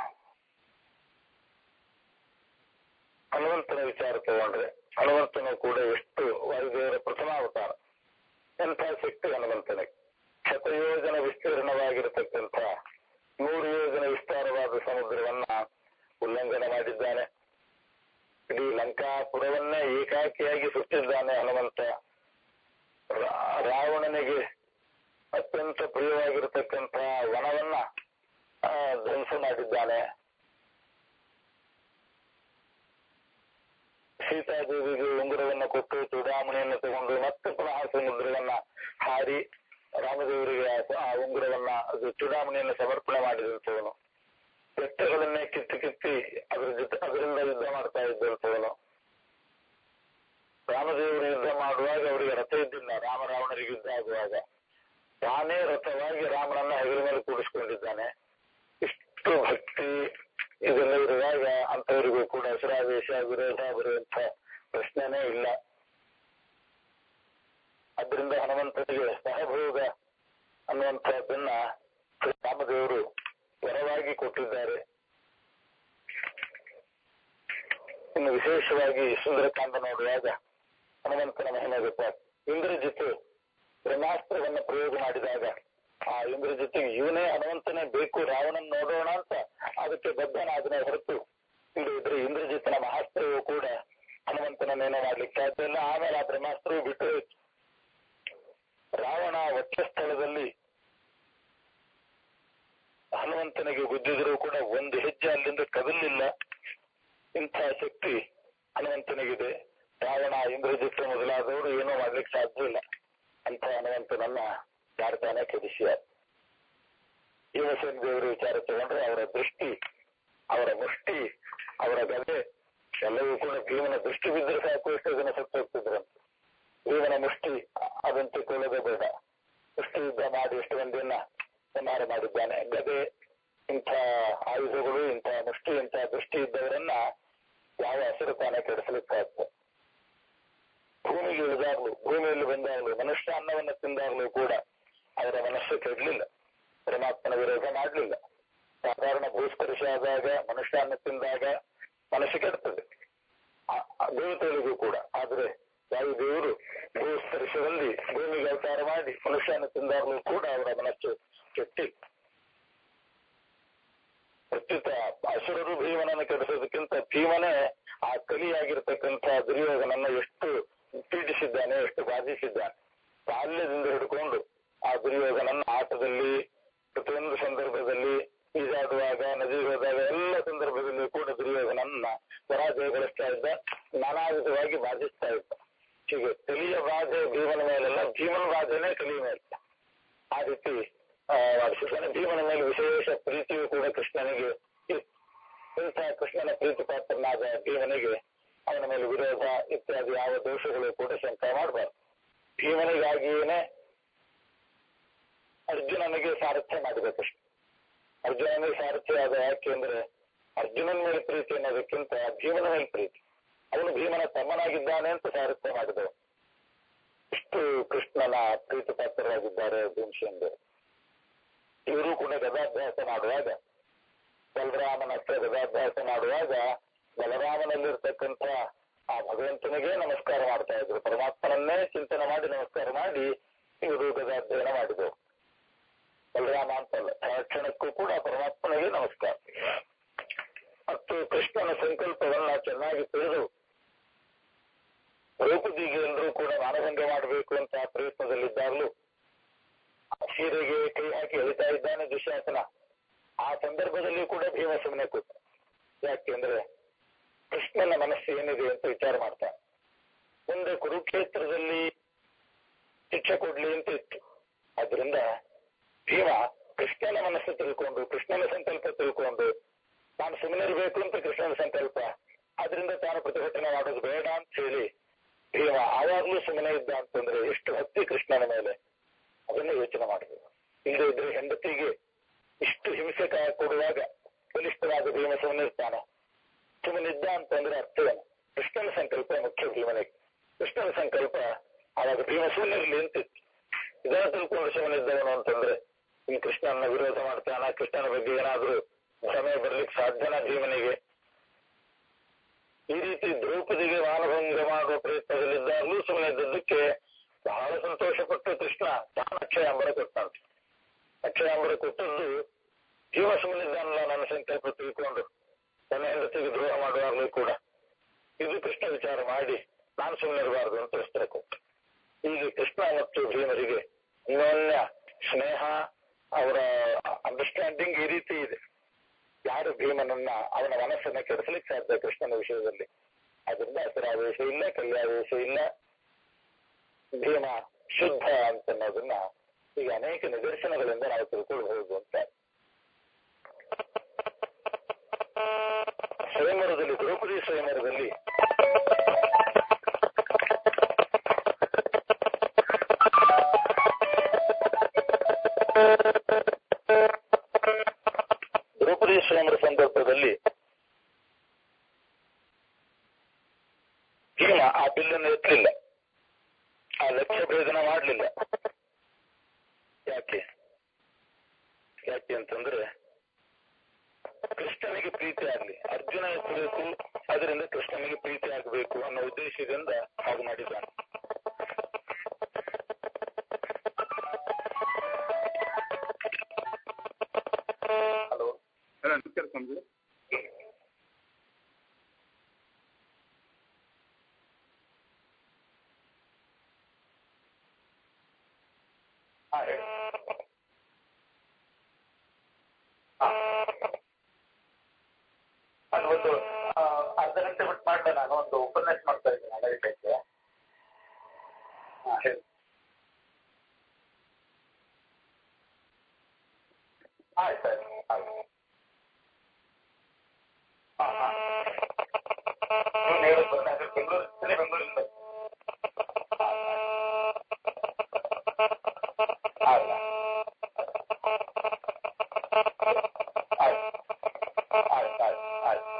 ಹನುಮಂತನ ವಿಚಾರ ತಗೊಂಡ್ರೆ ಹನುಮಂತನು ಕೂಡ ಎಷ್ಟು ವಾಯುದೇವರ ಪ್ರಥಮ ಅವತಾರ ಎಂಥ ಶಕ್ತಿ ಹನುಮಂತನಿಗೆ ಶತಯೋಜನ ವಿಸ್ತೀರ್ಣವಾಗಿರತಕ್ಕಂಥ ನೂರು ಯೋಜನ ವಿಸ್ತಾರವಾದ ಸಮುದ್ರವನ್ನ ಉಲ್ಲಂಘನೆ ಮಾಡಿದ್ದಾನೆ ಇಡೀ ಲಂಕಾಪುರವನ್ನೇ ಏಕಾಕಿಯಾಗಿ ಸುಟ್ಟಿದ್ದಾನೆ ಹನುಮಂತ ರಾ- ರಾವಣನಿಗೆ ಅತ್ಯಂತ ಪ್ರಿಯವಾಗಿರತಕ್ಕಂಥ ವನವನ್ನ ಆ, ಧ್ವಂಸ ಮಾಡಿದ್ದಾನೆ ಸೀತಾದೇವಿಗೆ ಉಂಗುರವನ್ನ ಕೊಟ್ಟು ಚೂಡಾಮಣಿಯನ್ನು ತಗೊಂಡು ಮತ್ತೆ ಪುನಃ ಸಮುದ್ರವನ್ನ ಹಾರಿ ರಾಮದೇವರಿಗೆ ಆ- ಆ ಉಂಗುರವನ್ನ ಅದು ಚೂಡಾಮಣಿಯನ್ನು ಸಮರ್ಪಣೆ ಮಾಡಿದಂಥವನು ಬೆಟ್ಟಗಳನ್ನೇ ಕಿತ್ತಿ ಕಿತ್ತಿ ಅದರ ಜೊತೆ ಅದರಿಂದ ಯುದ್ಧ ಮಾಡ್ತಾ ಇದ್ದಂಥವನು ರಾಮದೇವರು ಯುದ್ಧ ಮಾಡುವಾಗ ಅವರಿಗೆ ರಥ ಇದ್ದಿಲ್ಲ ರಾಮ ರಾವಣರಿಗೆ ಯುದ್ಧ ಆಗುವಾಗ ತಾನೇ ರಥವಾಗಿ ರಾಮನನ್ನ ಹೆಗಲ ಮೇಲೆ ಕೂಡಿಸ್ಕೊಂಡಿದ್ದಾನೆ ಇಷ್ಟು ಭಕ್ತಿ ಇದೆಲ್ಲ ಇರುವ ಮಾಡುವಾಗ ಅಂತವರಿಗೂ ಕೂಡ ಅಸುರಾವೇಶ ವಿರೋಧ ಬರುವಂತ ಪ್ರಶ್ನೆನೇ ಇಲ್ಲ ಅದರಿಂದ ಹನುಮಂತನಿಗೆ ಸಹಭೋಗ ಅನ್ನುವಂಥದ್ದನ್ನ ರಾಮದೇವರು ವರವಾಗಿ ಕೊಟ್ಟಿದ್ದಾರೆ ಇನ್ನು ವಿಶೇಷವಾಗಿ ಸುಂದರಕಾಂಡ ನೋಡುವಾಗ ಹನುಮಂತನ ಮಹಿಮೆ ಗೊತ್ತಾಗ್ತದೆ ಇಂದ್ರಜಿತ್ ಬ್ರಹ್ಮಾಸ್ತ್ರವನ್ನ ಪ್ರಯೋಗ ಮಾಡಿದಾಗ ಆ ಇಂದ್ರಜಿತ್ ಇವನೇ ಹನುಮಂತನೇ ಬೇಕು ರಾವಣನ್ ನೋಡೋಣ ಅಂತ ಅದಕ್ಕೆ ಬದ್ಧನಾದನೆ ಹೊರತು ಇಲ್ಲದಿದ್ರೆ ಇಂದ್ರಜಿತ್ನ ಮಹಾಸ್ತ್ರವು ಕೂಡ ಹನುಮಂತನನ್ನೇನೋ ಮಾಡ್ಲಿಕ್ಕೆ ಸಾಧ್ಯ ಇಲ್ಲ ಆಮೇಲೆ ಆ ಬ್ರಹ್ಮಾಸ್ತ್ರವು ಬಿಟ್ಟು ಹೋಯ್ತು ರಾವಣ ವಕ್ಷಸ್ಥಳದಲ್ಲಿ ಹನುಮಂತನಿಗೆ ಗುದ್ದಿದರೂ ಕೂಡ ಒಂದು ಹೆಜ್ಜೆ ಅಲ್ಲಿಂದ ಕದಲಿಲ್ಲ ಇಂಥ ಶಕ್ತಿ ಹನುಮಂತನಿಗಿದೆ ರಾವಣ ಇಂದ್ರಜಿತ್ ಮೊದಲಾದವರು ಏನೂ ಮಾಡ್ಲಿಕ್ಕೆ ಸಾಧ್ಯ ಇಲ್ಲ ಅಂತ ಹನುಮಂತನನ್ನ ಯಾರ್ತಾನೆ ಕೆಡಿಸಿಯಾರ ಭೀಮಸೇನ ದೇವರು ವಿಚಾರ ತಗೊಂಡ್ರೆ ಅವರ ದೃಷ್ಟಿ ಅವರ ಮುಷ್ಟಿ ಅವರ ಗದೆ ಎಲ್ಲವೂ ಕೂಡ ಭೀಮನ ದೃಷ್ಟಿ ಬಿದ್ದರೆ ಸಾಕು ಎಷ್ಟು ಜನ ಸತ್ತು ಹೋಗ್ತಿದ್ರಂತೆ ಭೀಮನ ಮುಷ್ಟಿ ಅದಂತೆ ಕೊಳ್ಳೋದೇ ಬೇಡ ಮುಷ್ಟಿ ಯುದ್ಧ ಮಾಡಿ ಎಷ್ಟು ಮಂದಿಯನ್ನ ಸಂಹಾರ ಮಾಡಿದ್ದಾನೆ ಗದೆ ಇಂಥ ಆಯುಧಗಳು ಇಂಥ ಮುಷ್ಟಿ ಇಂಥ ದೃಷ್ಟಿ ಇದ್ದವರನ್ನ ಯಾವ ಹಸಿರು ತಾನೇ ಕೆಡಿಸಲಿಕ್ಕಾಗ್ತದೆ ಭೂಮಿಗೆ ಇಳಿದಾಗ್ಲು ಭೂಮಿಯಲ್ಲಿ ಬಂದಾಗ್ಲು ಮನುಷ್ಯ ಅನ್ನವನ್ನು ತಿಂದಾಗ್ಲೂ ಕೂಡ ಅವರ ಮನಸ್ಸು ಕೆಡಲಿಲ್ಲ ಪರಮಾತ್ಮನ ವಿರೋಧ ಮಾಡಲಿಲ್ಲ ಸಾಧಾರಣ ಭೂಸ್ಪರ್ಶ ಆದಾಗ ಮನುಷ್ಯ ಅನ್ನ ತಿಂದಾಗ ಮನಸ್ಸು ಕೆಡ್ತದೆ ದೇವತೆಗಳಿಗೂ ಕೂಡ ಆದ್ರೆ ವಾಯುದೇವರು ಭೂಸ್ಪರ್ಶದಲ್ಲಿ ಭೂಮಿಗೆ ಅವತಾರ ಮಾಡಿ ಮನುಷ್ಯನ ತಿಂದಾಗಲೂ ಕೂಡ ಅವರ ಮನಸ್ಸು ಕೆಟ್ಟಿ ಪ್ರತ್ಯುತ ಅಸುರರು ಭೀಮನನ್ನು ಕೆಡಿಸೋದಕ್ಕಿಂತ ಭೀಮನೇ ಆ ಕಲಿಯಾಗಿರ್ತಕ್ಕಂಥ ದುರ್ಯೋಧನನ್ನ ಎಷ್ಟು ಪೀಡಿಸಿದ್ದಾನೆ ಎಷ್ಟು ಬಾಧಿಸಿದ್ದಾನೆ ಬಾಲ್ಯದಿಂದ ಹಿಡ್ಕೊಂಡು ಆ ದುರ್ಯೋಧನನ್ನ ಆಟದಲ್ಲಿ ಪ್ರತಿಯೊಂದು ಸಂದರ್ಭದಲ್ಲಿ ಈಜಾಡುವಾಗ ನದಿ ಹೋದಾಗ ಎಲ್ಲ ಸಂದರ್ಭದಲ್ಲೂ ಕೂಡ ದುರ್ಯೋಧನನ್ನ ಪರಾಜಯಗೊಳಿಸ್ತಾ ಇದ್ದ ನಾನಾ ವಿಧವಾಗಿ ಬಾಧಿಸ್ತಾ ಇದ್ದ ಹೀಗೆ ಕಲಿಯ ಬಾಧೆ ಭೀಮನ ಮೇಲೆಲ್ಲ ಭೀಮನ ಬಾಧೆನೇ ಕಲಿಯ ಮೇಲೆ ಆ ರೀತಿ ಮಾಡಿಸಿದ್ದಾನೆ ಭೀಮನ ಮೇಲೆ ವಿಶೇಷ ಪ್ರೀತಿಯೂ ಕೂಡ ಕೃಷ್ಣನಿಗೆ ಇಂಥ ಕೃಷ್ಣನ ಪ್ರೀತಿ ಪಾತ್ರನಾದ ಭೀಮನಿಗೆ ಅವನ ಮೇಲೆ ವಿರೋಧ ಇತ್ಯಾದಿ ಯಾವ ದೋಷಗಳು ಕೂಡ ಶಂಕ ಮಾಡಬಾರ್ದು ಭೀಮನಿಗಾಗಿಯೇನೆ ಅರ್ಜುನನಿಗೆ ಸಾರಥ್ಯ ಮಾಡಬೇಕಷ್ಟು ಅರ್ಜುನನಿಗೆ ಸಾರಥ್ಯ ಆದ ಯಾಕೆಂದ್ರೆ ಅರ್ಜುನನ ಮೇಲೆ ಪ್ರೀತಿ ಅನ್ನೋದಕ್ಕಿಂತ ಭೀಮನ ಮೇಲೆ ಪ್ರೀತಿ ಅವನು ಭೀಮನ ತಮ್ಮನಾಗಿದ್ದಾನೆ ಅಂತ ಸಾರಥ್ಯ ಮಾಡಿದವು ಇಷ್ಟು ಕೃಷ್ಣನ ಪ್ರೀತಿ ಪಾತ್ರರಾಗಿದ್ದಾರೆ ಭೀಮಸೇಂದ್ರ ಇವರು ಕೂಡ ಗದಾಭ್ಯಾಸ ಮಾಡುವಾಗ ಬಲರಾಮನ ಹತ್ರ ಗದಾಭ್ಯಾಸ ಮಾಡುವಾಗ ಬಲರಾಮನಲ್ಲಿರ್ತಕ್ಕಂಥ ಆ ಭಗವಂತನಿಗೆ ನಮಸ್ಕಾರ ಮಾಡ್ತಾ ಇದ್ರು ಪರಮಾತ್ಮನನ್ನೇ ಚಿಂತನೆ ಮಾಡಿ ನಮಸ್ಕಾರ ಮಾಡಿ ಇವರು ಗದಾಧ್ಯಯನ ಮಾಡಿದವು ಬಲರಾಮ ಅಂತಲ್ಲ ಕ್ಷಣಕ್ಕೂ ಕೂಡ ಪರಮಾತ್ಮನಿಗೆ ನಮಸ್ಕಾರ ಮತ್ತು ಕೃಷ್ಣನ ಸಂಕಲ್ಪವನ್ನ ಚೆನ್ನಾಗಿ ತಿಳಿದು ದ್ರೌಪದಿಗೆ ಎಲ್ಲರೂ ಕೂಡ ಮಾನಭಂಗ ಮಾಡಬೇಕು ಅಂತ ಪ್ರಯತ್ನದಲ್ಲಿದ್ದಾಗಲೂ ಸೀರೆಗೆ ಕೈ ಹಾಕಿ ಎಳಿತಾ ಇದ್ದಾನೆ ದುಶ್ಯಾಸನ ಆ ಸಂದರ್ಭದಲ್ಲಿ ಕೂಡ ಭೀಮ ಸುಮ್ಮನೆ ಕೂತ ಯಾಕೆಂದ್ರೆ ಕೃಷ್ಣನ ಮನಸ್ಸು ಏನಿದೆ ಅಂತ ವಿಚಾರ ಮಾಡ್ತಾನೆ ಮುಂದೆ ಕುರುಕ್ಷೇತ್ರದಲ್ಲಿ ಶಿಕ್ಷೆ ಕೊಡ್ಲಿ ಅಂತ ಇತ್ತು ಆದ್ರಿಂದ ಭೀಮ ಕೃಷ್ಣನ ಮನಸ್ಸು ತಿಳ್ಕೊಂಡು ಕೃಷ್ಣನ ಸಂಕಲ್ಪ ತಿಳ್ಕೊಂಡು ತಾನು ಸುಮ್ಮನೆ ಇರಬೇಕು ಅಂತ ಕೃಷ್ಣನ ಸಂಕಲ್ಪ ಆದ್ರಿಂದ ತಾನು ಪ್ರತಿಭಟನೆ ಮಾಡೋದು ಬೇಡ ಅಂತ ಹೇಳಿ ಭೀಮ ಆವಾಗ್ಲೂ ಸುಮ್ಮನೆ ಇದ್ದ ಅಂತಂದ್ರೆ ಎಷ್ಟು ಭಕ್ತಿ ಕೃಷ್ಣನ ಮೇಲೆ ಅದನ್ನೇ ಯೋಚನೆ ಮಾಡಬೇಕು ಇಲ್ಲದೆ ಇದ್ರೆ ಹೆಂಡತಿಗೆ ಇಷ್ಟು ಹಿಂಸೆ ಕೊಡುವಾಗ ಬಲಿಷ್ಠವಾದ ಭೀಮ ಸುಮ್ಮನೆ ಇರ್ತಾನೆ ಸುಮ್ಮನಿದ್ದ ಅಂತಂದ್ರೆ ಅರ್ಥವೇನು ಕೃಷ್ಣನ ಸಂಕಲ್ಪ ಮುಖ್ಯ ಭೀಮನಿಗೆ ಕೃಷ್ಣನ ಸಂಕಲ್ಪ ಆವಾಗ ಭೀಮ ಸುಮ್ಮನಿರ್ಲಿ ಅಂತಿತ್ತು ಇದನ್ನ ತಿಳ್ಕೊಂಡು ಸುಮ್ಮನಿದ್ದವನು ಅಂತಂದ್ರೆ ಈ ಕೃಷ್ಣನ ವಿರೋಧ ಮಾಡ್ತಾನ ಕೃಷ್ಣನ ಬಗ್ಗೆ ಏನಾದ್ರೂ ಸಮಯ ಬರ್ಲಿಕ್ಕೆ ಸಾಧ್ಯನಾ ಭೀಮನಿಗೆ ಈ ರೀತಿ ದ್ರೌಪದಿಗೆ ಮಾನಭಂಗ ಮಾಡುವ ಪ್ರಯತ್ನದಲ್ಲಿದ್ದಾಗಲೂ ಸುಮ್ಮನೆ ಇದ್ದದ್ದಕ್ಕೆ ಬಹಳ ಸಂತೋಷಪಟ್ಟು ಕೃಷ್ಣ ತಾನು ಅಕ್ಷಯಾಂಬರ ಕೊಟ್ಟಂತೆ ಅಕ್ಷಯಾಂಬರ ಕೊಟ್ಟದ್ದು ಜೀವ ಸುಮ್ಮನಿದ್ದಾನಲ್ಲ ನನ್ನ ಸಂಕಲ್ಪ ತಿಳ್ಕೊಂಡು ತನ್ನ ಹೆಂಡತಿಗೆ ದ್ರೋಹ ಮಾಡುವಾಗಲೂ ಕೂಡ ಇದು ಕೃಷ್ಣ ವಿಚಾರ ಮಾಡಿ ನಾನು ಸುಮ್ಮನೆ ಇರಬಾರದು ಅಂತ ಉತ್ತರ ಕೊಟ್ಟು ಹೀಗೆ ಕೃಷ್ಣ ಮತ್ತು ಭೀಮರಿಗೆ ಅನ್ಯೋನ್ಯ ಸ್ನೇಹ ಅವರ ಅಂಡರ್ಸ್ಟ್ಯಾಂಡಿಂಗ್ ಈ ರೀತಿ ಇದೆ ಯಾರು ಭೀಮನನ್ನ ಅವನ ಮನಸ್ಸನ್ನ ಕೆಡಿಸಲಿಕ್ಕೆ ಸಾಧ್ಯ ಕೃಷ್ಣನ ವಿಷಯದಲ್ಲಿ ಅದರಿಂದ ಅಸುರಾವೇಶ ಇಲ್ಲ ಕಲ್ಯಾವೇಶ ಇಲ್ಲ ಭೀಮ ಶುದ್ಧ ಅಂತನ್ನೋದನ್ನ ಈಗ ಅನೇಕ ನಿದರ್ಶನಗಳಿಂದ ನಾವು ತಿಳ್ಕೊಳ್ಬಹುದು ಅಂತ ಸ್ವಯಂವರದಲ್ಲಿ ದ್ರೌಪದಿ ಸ್ವಯಂವರದಲ್ಲಿ ದ್ರೌಪದಿ ಸ್ವಯಂವರ ಸಂದರ್ಭದಲ್ಲಿ ಆ ಬಿಲ್ಲನ್ನು ಎತ್ತಲಿಲ್ಲ ಆ ಲಕ್ಷ್ಯ ಭೇದನ ಮಾಡಲಿಲ್ಲ ಯಾಕೆ ಯಾಕೆ ಅಂತಂದ್ರೆ ಕೃಷ್ಣನಿಗೆ ಪ್ರೀತಿ ಆಗ್ಲಿ ಅರ್ಜುನ ಎತ್ತಬೇಕು ಅದರಿಂದ ಕೃಷ್ಣನಿಗೆ ಪ್ರೀತಿ ಆಗಬೇಕು ಅನ್ನೋ ಉದ್ದೇಶದಿಂದ ಹಾಗೆ ಮಾಡಿದ್ದಾನೆ ಹಲೋ ಅಲ್ಲ ನಮಸ್ಕಾರ ಸ್ವಾಮಿಗಳೇ ಹಾ ಹೇಳಿ ಹಾ. ಅದು ಒಂದು ಆ, ಅರ್ಧ ಗಂಟೆ ಬಿಟ್ಟು ಮಾಡ್ದೆ ನಾನು ಒಂದು ಉಪನ್ಯಾಸ ಮಾಡ್ತಾ ಇದ್ದೀನಿ ಅಮೆರಿಕಕ್ಕೆ ಹಾ ಹೇಳಿ ಆಯ್ತು ಆಯ್ತು ಆಯ್ತು ಹಾ ಹಾ ನೀವು ಹೇಳೋದು ಗೊತ್ತಾದ್ರೆ ಬೆಂಗಳೂರು ಇಲ್ಲೇ ಬೆಂಗಳೂರಿಂದ ಆಯ್ತು ಆಯ್ತು ಆಯ್ತು ಆಯ್ತು ಆಯ್ತು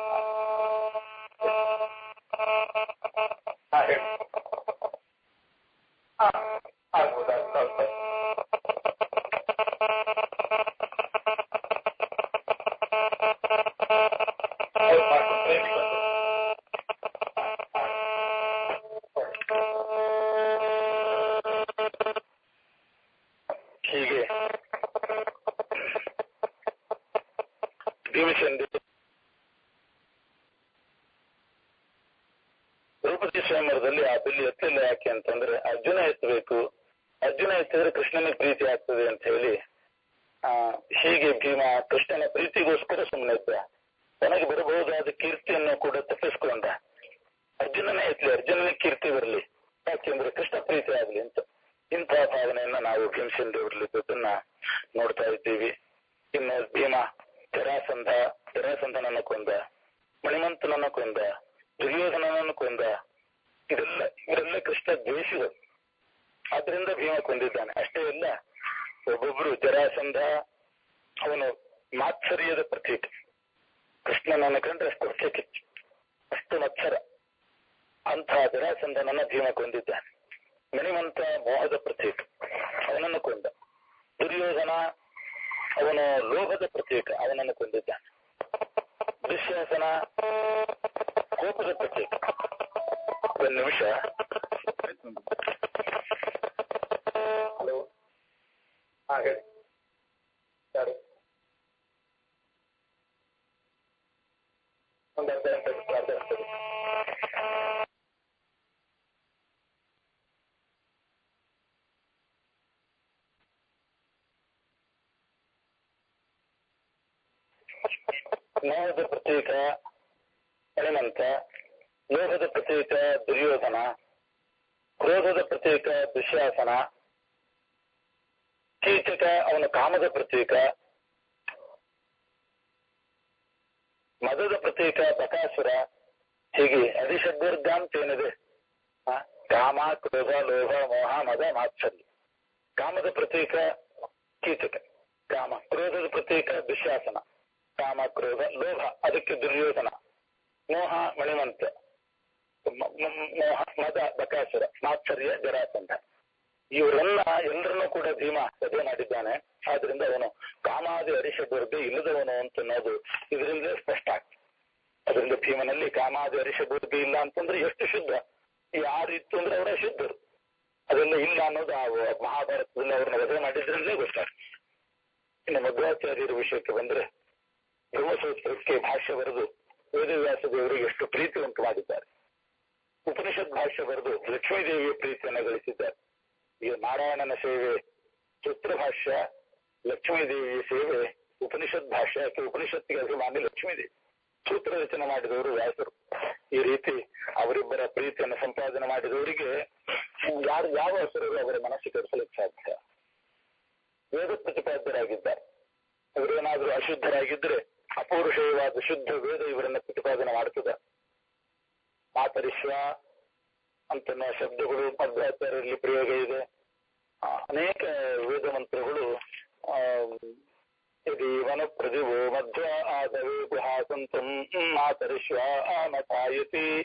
ಹಾ ಹೇಳಿ ಹಾ ಆಗ್ಬೋದು ಆಗ್ಬೋದು ಆಗ್ಬೋದು ಹೌದು, ಮಾಡ್ಬೋದು. ಹೇಳಿ ಬಂದು. ಹೀಗೆ ಭೀಮಸೇನ ದ್ರೌಪದಿ ಸ್ವಯಂವರದಲ್ಲಿ ಆ ಬಿಲ್ಲಿ ಎತ್ತಲಿಲ್ಲ ಯಾಕೆ ಅಂತಂದ್ರೆ ಅರ್ಜುನ ಎತ್ತಬೇಕು ಅರ್ಜುನ ಎತ್ತಿದ್ರೆ ಕೃಷ್ಣನಿಗೆ ಪ್ರೀತಿ ಆಗ್ತದೆ ಅಂತ ಹೇಳಿ ಆ ಹೀಗೆ ಭೀಮ ಕೃಷ್ಣನ ಪ್ರೀತಿಗೋಸ್ಕರ ಸುಮ್ಮನೆ ಇದ್ದ ತನಗೆ ಬರಬಹುದಾದ ಕೀರ್ತಿಯನ್ನು ಕೂಡ ತಪ್ಪಿಸ್ಕೊಂಡ ಅರ್ಜುನನೇ ಎತ್ತಲಿ ಅರ್ಜುನನಿಗೆ ಕೀರ್ತಿ ಬರಲಿ ಯಾಕೆಂದ್ರೆ ಕೃಷ್ಣ ಪ್ರೀತಿ ಆಗಲಿ ಅಂತ ಇಂತಹ ಭಾವನೆಯನ್ನ ನಾವು ಭೀಮಸೇನ ದೇವರಲ್ಲಿದ್ದದನ್ನ ನೋಡ್ತಾ ಇದ್ದೀವಿ ಇನ್ನು ಭೀಮ ಜರಾಸಂಧ ಜರಾಸಂಧನನ್ನು ಕೊಂದ ಮಣಿಮಂತನನ್ನು ಕೊಂದ ದುರ್ಯೋಧನನನ್ನು ಕೊಂದ ಇದೆಲ್ಲ ಇವರೆಲ್ಲ ಕೃಷ್ಣ ದ್ವೇಷಿಗಳು ಆದ್ರಿಂದ ಭೀಮ ಕೊಂದಿದ್ದಾನೆ ಅಷ್ಟೇ ಅಲ್ಲ ಒಬ್ಬೊಬ್ರು ಜರಾಸಂಧ ಅವನು ಮಾತ್ಸರ್ಯದ ಪ್ರತೀಕ ಕೃಷ್ಣನನ್ನು ಕಂಡ್ರೆ ಅಷ್ಟು ಹೊಟ್ಟೆ ಕಿಚ್ಚು ಅಷ್ಟು ಮತ್ಸರ ಅಂತಹ ಜರಾಸಂಧನನ್ನ ಭೀಮ ಕೊಂದಿದ್ದಾನೆ ಮಣಿಮಂತ ಮೋಹದ ಪ್ರತೀಕ ಅವನನ್ನು ಕೊಂದ ದುರ್ಯೋಧನ ಅವನು ಲೋಭದ ಪ್ರತೀಕ ಅವನನ್ನು ಕೊಂದಿದ್ದಾನೆ ದುಶ್ಯಾಸನ ಕೋಪದ ಪ್ರತೀಕ ಒಂದು ನಿಮಿಷ ಆಯ್ತು ಸ್ವಾಮಿ ಹಲೋ ಹಾ ಹೇಳಿ ಯಾರು ಒಂದು ಅರ್ಧ ಗಂಟೆ ಬಿಟ್ಟು ಅರ್ಧ ಗಂಟೆ ಬಿಟ್ಟು. ಮೋಹದ ಪ್ರತೀಕ ಹನುಮಂತ ಲೋಹದ ಪ್ರತೀಕ ದುರ್ಯೋಧನ ಕ್ರೋಧದ ಪ್ರತೀಕ ದುಶ್ಯಾಸನ ಕೀಚಕ ಅವನ ಕಾಮದ ಪ್ರತೀಕ ಮದದ ಪ್ರತೀಕ ಬಕಾಸುರ ಹೀಗೆ ಅಧಿಷಡ್ವರ್ಗ ಅಂತ ಏನಿದೆ ಆ, ಕಾಮ ಕ್ರೋಧ ಲೋಭ ಮೋಹ ಮದ ಮಾತ್ಸರ್ಯ ಕಾಮದ ಪ್ರತೀಕ ಕೀಚಕ ಕಾಮ ಕ್ರೋಧದ ಪ್ರತೀಕ ದುಶ್ಯಾಸನ ಕಾಮ ಕ್ರೋಧ ಲೋಭ ಅದಕ್ಕೆ ದುರ್ಯೋಧನ ಮೋಹ ಮಣಿಮಂತ ಮ- ಮ- ಮೋಹ ಮದ ಬಕಾಸುರ ಮಾತ್ಸರ್ಯ ಜರಾಸಂಧ ಇವರನ್ನ ಎಲ್ಲರನ್ನೂ ಕೂಡ ಭೀಮ ವಧೆ ಮಾಡಿದ್ದಾನೆ ಆದ್ರಿಂದ ಅವನು ಕಾಮಾದಿ ಅರಿಷಡ್ವರ್ಗ ಇಲ್ಲದವನು ಅಂತ ಅನ್ನೋದು ಇದರಿಂದ ಸ್ಪಷ್ಟ ಆಗ್ತದೆ ಅದರಿಂದ ಭೀಮನಲ್ಲಿ ಕಾಮಾದಿ ಅರಿಷಡ್ವರ್ಗ ಇಲ್ಲ ಅಂತಂದ್ರೆ ಎಷ್ಟು ಶುದ್ಧ ಯಾರಿತ್ತು ಅಂದ್ರೆ ಅವರ ಶುದ್ಧರು ಅದೆಲ್ಲ ಇಲ್ಲ ಅನ್ನೋದು ಆ ಮಹಾಭಾರತದಲ್ಲಿ ಅವ್ರನ್ನ ವಧೆ ಮಾಡಿದ್ರಲ್ಲೇ ಗೊತ್ತಾಗ್ತದೆ ಇನ್ನು ಮಧ್ವಾಚಾರ್ಯರ ವಿಷಯಕ್ಕೆ ಬಂದ್ರೆ ಬ್ರಹ್ಮಸೂತ್ರಕ್ಕೆ ಭಾಷ್ಯ ಬರೆದು ವೇದವ್ಯಾಸ ದೇವರಿಗೆ ಎಷ್ಟು ಪ್ರೀತಿ ಉಂಟು ಮಾಡಿದ್ದಾರೆ ಉಪನಿಷತ್ ಭಾಷ್ಯ ಬರೆದು ಲಕ್ಷ್ಮೀದೇವಿಯ ಪ್ರೀತಿಯನ್ನು ಗಳಿಸಿದ್ದಾರೆ ಈ ನಾರಾಯಣನ ಸೇವೆ ಸೂತ್ರ ಭಾಷ್ಯ ಲಕ್ಷ್ಮೀದೇವಿಯ ಸೇವೆ ಉಪನಿಷತ್ ಭಾಷ್ಯ ಯಾಕೆ ಉಪನಿಷತ್ತಿಗೆ ಅಭಿಮಾನಿ ಲಕ್ಷ್ಮೀದೇವಿ ಸೂತ್ರ ರಚನೆ ಮಾಡಿದವರು ವ್ಯಾಸರು ಈ ರೀತಿ ಅವರಿಬ್ಬರ ಪ್ರೀತಿಯನ್ನು ಸಂಪಾದನೆ ಮಾಡಿದವರಿಗೆ ಯಾರು ಯಾವ ಹೆಸರು ಅವರ ಮನಸ್ಸಿಗೆ ಕರೆಸಲಿಕ್ಕೆ ಸಾಧ್ಯ ವೇದ ಪ್ರತಿಪಾದ್ಯರಾಗಿದ್ದಾರೆ ಇವರೇನಾದ್ರೂ ಅಶುದ್ಧರಾಗಿದ್ರೆ ಅಪೌರುಷೇಯವಾದ ಶುದ್ಧ ವೇದ ಇವರನ್ನ ಪ್ರತಿಪಾದನೆ ಮಾಡ್ತದೆ ಮಾತರಿಶ್ವ ಅಂತನ್ನ ಶಬ್ದಗಳು ಮಧ್ವಾಚಾರ್ಯರಲ್ಲಿ ಪ್ರಯೋಗ ಇದೆ ಆ, ಅನೇಕ ವೇದ ಮಂತ್ರಗಳು ಆ, ಯದೀವನ ಪ್ರದಿವೋ ಮಧ್ವ ಆದವೇ ಗುಹಾಸಂತಂ ಮಾತರಿಶ್ವ ಆಮತಾಯತಿ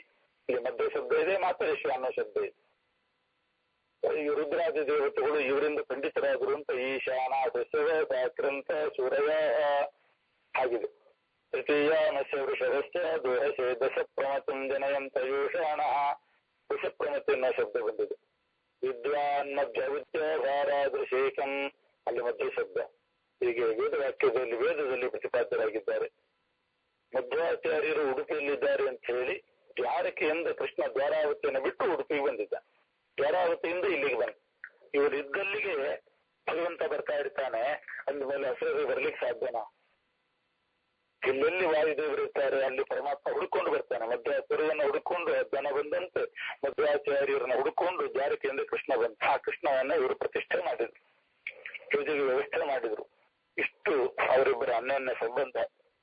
ಇಲ್ಲಿ ಮಧ್ಯ ಶಬ್ದ ಇದೆ ಮಾತರಿಶ್ವ ಅನ್ನೋ ಶಬ್ದ ಇದೆ ಈ ರುದ್ರಾದಿ ದೇವತೆಗಳು ಇವರಿಂದ ಖಂಡಿತರಾದರು ಅಂತ ಈಶಾನ ದಶವ ವ್ಯಾಕ್ರಂತ ಸೂರ್ಯ ಆಗಿದೆ ತೃತೀಯಾನಸ್ಯ ವೃಷಭಸ್ಯ ದೋಹಸೆ ದಶ ಪ್ರಮತಿಂ ಜನಯಂತ ಯೋಷಾಣ ದಶ ಪ್ರಮತಿ ಅನ್ನೋ ಶಬ್ದ ಬಂದಿದೆ ವಿದ್ವಾನ್ ಮಧ್ಯ ವಿದ್ಯಾಧಾರಾದೃಶೇಕಂ ಅಲ್ಲಿ ಮಧ್ಯ ಶಬ್ದ ಹೀಗೆ ವೇದವಾಕ್ಯದಲ್ಲಿ ವೇದದಲ್ಲಿ ಪ್ರತಿಪಾದ್ಯರಾಗಿದ್ದಾರೆ ಮಧ್ವಾಚಾರ್ಯರು ಉಡುಪಿಯಲ್ಲಿದ್ದಾರೆ ಅಂತ ಹೇಳಿ ದ್ವಾರಕೆಯಿಂದ ಕೃಷ್ಣ ದ್ವಾರಾವತಿಯನ್ನು ಬಿಟ್ಟು ಉಡುಪಿಗೆ ಬಂದಿದ್ದ ದ್ವಾರಾವತಿಯಿಂದ ಇಲ್ಲಿಗೆ ಬಂದ ಇವರು ಇದ್ದಲ್ಲಿಗೆ ಭಗವಂತ ಬರ್ತಾ ಇರ್ತಾನೆ ಅಂದಮೇಲೆ ಹಸಿರು ಬರ್ಲಿಕ್ಕೆ ಸಾಧ್ಯನಾ ಎಲ್ಲೆಲ್ಲಿ ವಾಯುದೇವರು ಇರ್ತಾರೆ ಅಲ್ಲಿ ಪರಮಾತ್ಮ ಹುಡುಕೊಂಡು ಬರ್ತಾನೆ ಮಧ್ವಾಚಾರ್ಯರನ್ನ ಹುಡುಕೊಂಡು ದನ ಬಂದಂತೆ ಮಧ್ವಾಚಾರ್ಯರನ್ನ ಹುಡುಕೊಂಡು ದ್ವಾರಕೆಯಿಂದ ಕೃಷ್ಣ ಬಂತ ಆ ಕೃಷ್ಣವನ್ನ ಇವರು ಪ್ರತಿಷ್ಠೆ ಮಾಡಿದ್ರು ಪೂಜೆಗೆ ವ್ಯವಸ್ಥೆ ಮಾಡಿದ್ರು ಇಷ್ಟು ಅವರಿಬ್ಬರ ಅನ್ಯೋನ್ಯ ಸಂಬಂಧ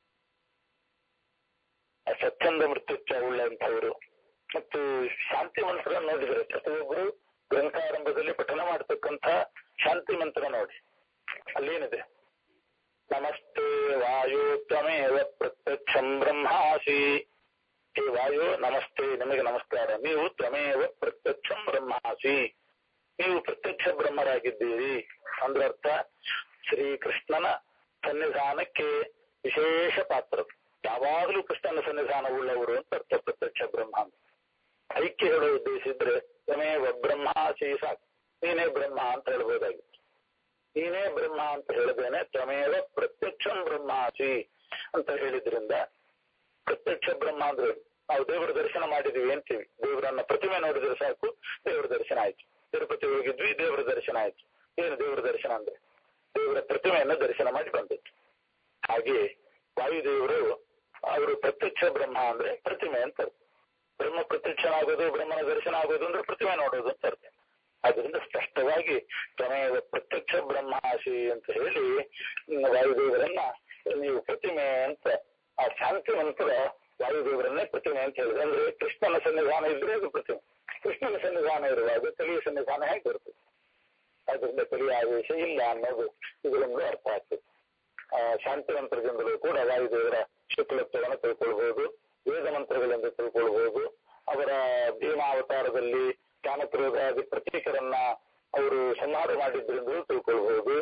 ಸ್ವಚ್ಛಂದ ಮೃತ್ಯುಚ್ಛ ಉಳ್ಳಂತವರು ಮತ್ತು ಶಾಂತಿ ಮಂತ್ರ ನೋಡಿದರೆ ಪ್ರತಿಯೊಬ್ಬರು ಗ್ರಂಥಾರಂಭದಲ್ಲಿ ಪಠನ ಮಾಡತಕ್ಕಂಥ ಶಾಂತಿ ಮಂತ್ರ ನೋಡಿ ಅಲ್ಲೇನಿದೆ ನಮಸ್ತೆ ವಾಯು ತ್ವಮೇವ ಪ್ರತ್ಯಕ್ಷಂ ಬ್ರಹ್ಮಾಸಿ ಹೇ ವಾಯು ನಮಸ್ತೆ ನಿಮಗೆ ನಮಸ್ಕಾರ ನೀವು ತ್ವಮೇವ ಪ್ರತ್ಯಕ್ಷಂ ಬ್ರಹ್ಮಾಸಿ ನೀವು ಪ್ರತ್ಯಕ್ಷ ಬ್ರಹ್ಮರಾಗಿದ್ದೀರಿ ಅಂದ್ರರ್ಥ ಶ್ರೀಕೃಷ್ಣನ ಸನ್ನಿಧಾನಕ್ಕೆ ವಿಶೇಷ ಪಾತ್ರ ಯಾವಾಗಲೂ ಕೃಷ್ಣನ ಸನ್ನಿಧಾನ ಉಳ್ಳವರು ಅಂತ ಅರ್ಥ ಪ್ರತ್ಯಕ್ಷ ಬ್ರಹ್ಮ ಅಂತ ಐಕ್ಯ ಹೇಳೋ ಉದ್ದೇಶ ಇದ್ರೆ ತ್ವಮೇವ ಬ್ರಹ್ಮಾಸಿ ಸಾಕು ನೀನೇ ಬ್ರಹ್ಮ ಅಂತ ಹೇಳ್ಬೋದಾಗಿತ್ತು ನೀನೇ ಬ್ರಹ್ಮ ಅಂತ ಹೇಳಿದೇನೆ ತ್ವಮೇವ ಪ್ರತ್ಯಕ್ಷಂ ಬ್ರಹ್ಮಾಸಿ ಅಂತ ಹೇಳಿದ್ರಿಂದ ಪ್ರತ್ಯಕ್ಷ ಬ್ರಹ್ಮ ಅಂದ್ರೆ ನಾವು ದೇವರ ದರ್ಶನ ಮಾಡಿದೀವಿ ಅಂತೀವಿ ದೇವರನ್ನ ಪ್ರತಿಮೆ ನೋಡಿದ್ರೆ ಸಾಕು ದೇವರ ದರ್ಶನ ಆಯ್ತು ತಿರುಪತಿ ಹೋಗಿದ್ವಿ ದೇವರ ದರ್ಶನ ಆಯ್ತು ಏನು ದೇವರ ದರ್ಶನ ಅಂದ್ರೆ ದೇವರ ಪ್ರತಿಮೆಯನ್ನು ದರ್ಶನ ಮಾಡಿ ಬಂದಿತ್ತು ಹಾಗೆ ವಾಯುದೇವರು ಅವರು ಪ್ರತ್ಯಕ್ಷ ಬ್ರಹ್ಮ ಅಂದ್ರೆ ಪ್ರತಿಮೆ ಅಂತ ಅರ್ಥ ಬ್ರಹ್ಮ ಪ್ರತ್ಯಕ್ಷನಾಗೋದು ಬ್ರಹ್ಮನ ದರ್ಶನ ಆಗೋದು ಅಂದ್ರೆ ಪ್ರತಿಮೆ ನೋಡೋದು ಅಂತ ಅರ್ಥ ಅದರಿಂದ ಸ್ಪಷ್ಟವಾಗಿ ತಮೇವ ಪ್ರತ್ಯಕ್ಷ ಬ್ರಹ್ಮಾಶಿ ಅಂತ ಹೇಳಿ ವಾಯುದೇವರನ್ನ ನೀವು ಪ್ರತಿಮೆ ಅಂತ ಆ ಶಾಂತಿ ನಂತರ ವಾಯುದೇವರನ್ನೇ ಪ್ರತಿಮೆ ಅಂತ ಹೇಳಿದ್ರೆ ಅಂದ್ರೆ ಕೃಷ್ಣನ ಸನ್ನಿಧಾನ ಇದ್ರೆ ಅದು ಪ್ರತಿಮೆ ಕೃಷ್ಣನ ಸನ್ನಿಧಾನ ಇರುವಾಗ ಕಲಿಯ ಸನ್ನಿಧಾನ ಹೇಗೆ ಬರ್ತದೆ ಅದರಿಂದ ಕಲಿಯ ಆವೇಶ ಇಲ್ಲ ಅನ್ನೋದು ಇದರಿಂದ ಅರ್ಥ ಆಗ್ತದೆ ಆ ಶಾಂತಿ ಮಂತ್ರದಿಂದಲೂ ಕೂಡ ವಾಯುದೇವರ ಶುಕ್ಲತ್ವವನ್ನು ತಿಳ್ಕೊಳ್ಬಹುದು ವೇದ ಮಂತ್ರಗಳಿಂದ ತಿಳ್ಕೊಳ್ಬಹುದು ಅವರ ಭೀಮಾವತಾರದಲ್ಲಿ ಜ್ಞಾನಕ್ರೋಧಾದಿ ಪ್ರತೀಕರನ್ನ ಅವರು ಸಂಹಾರ ಮಾಡಿದ್ರಿಂದಲೂ ತಿಳ್ಕೊಳ್ಬಹುದು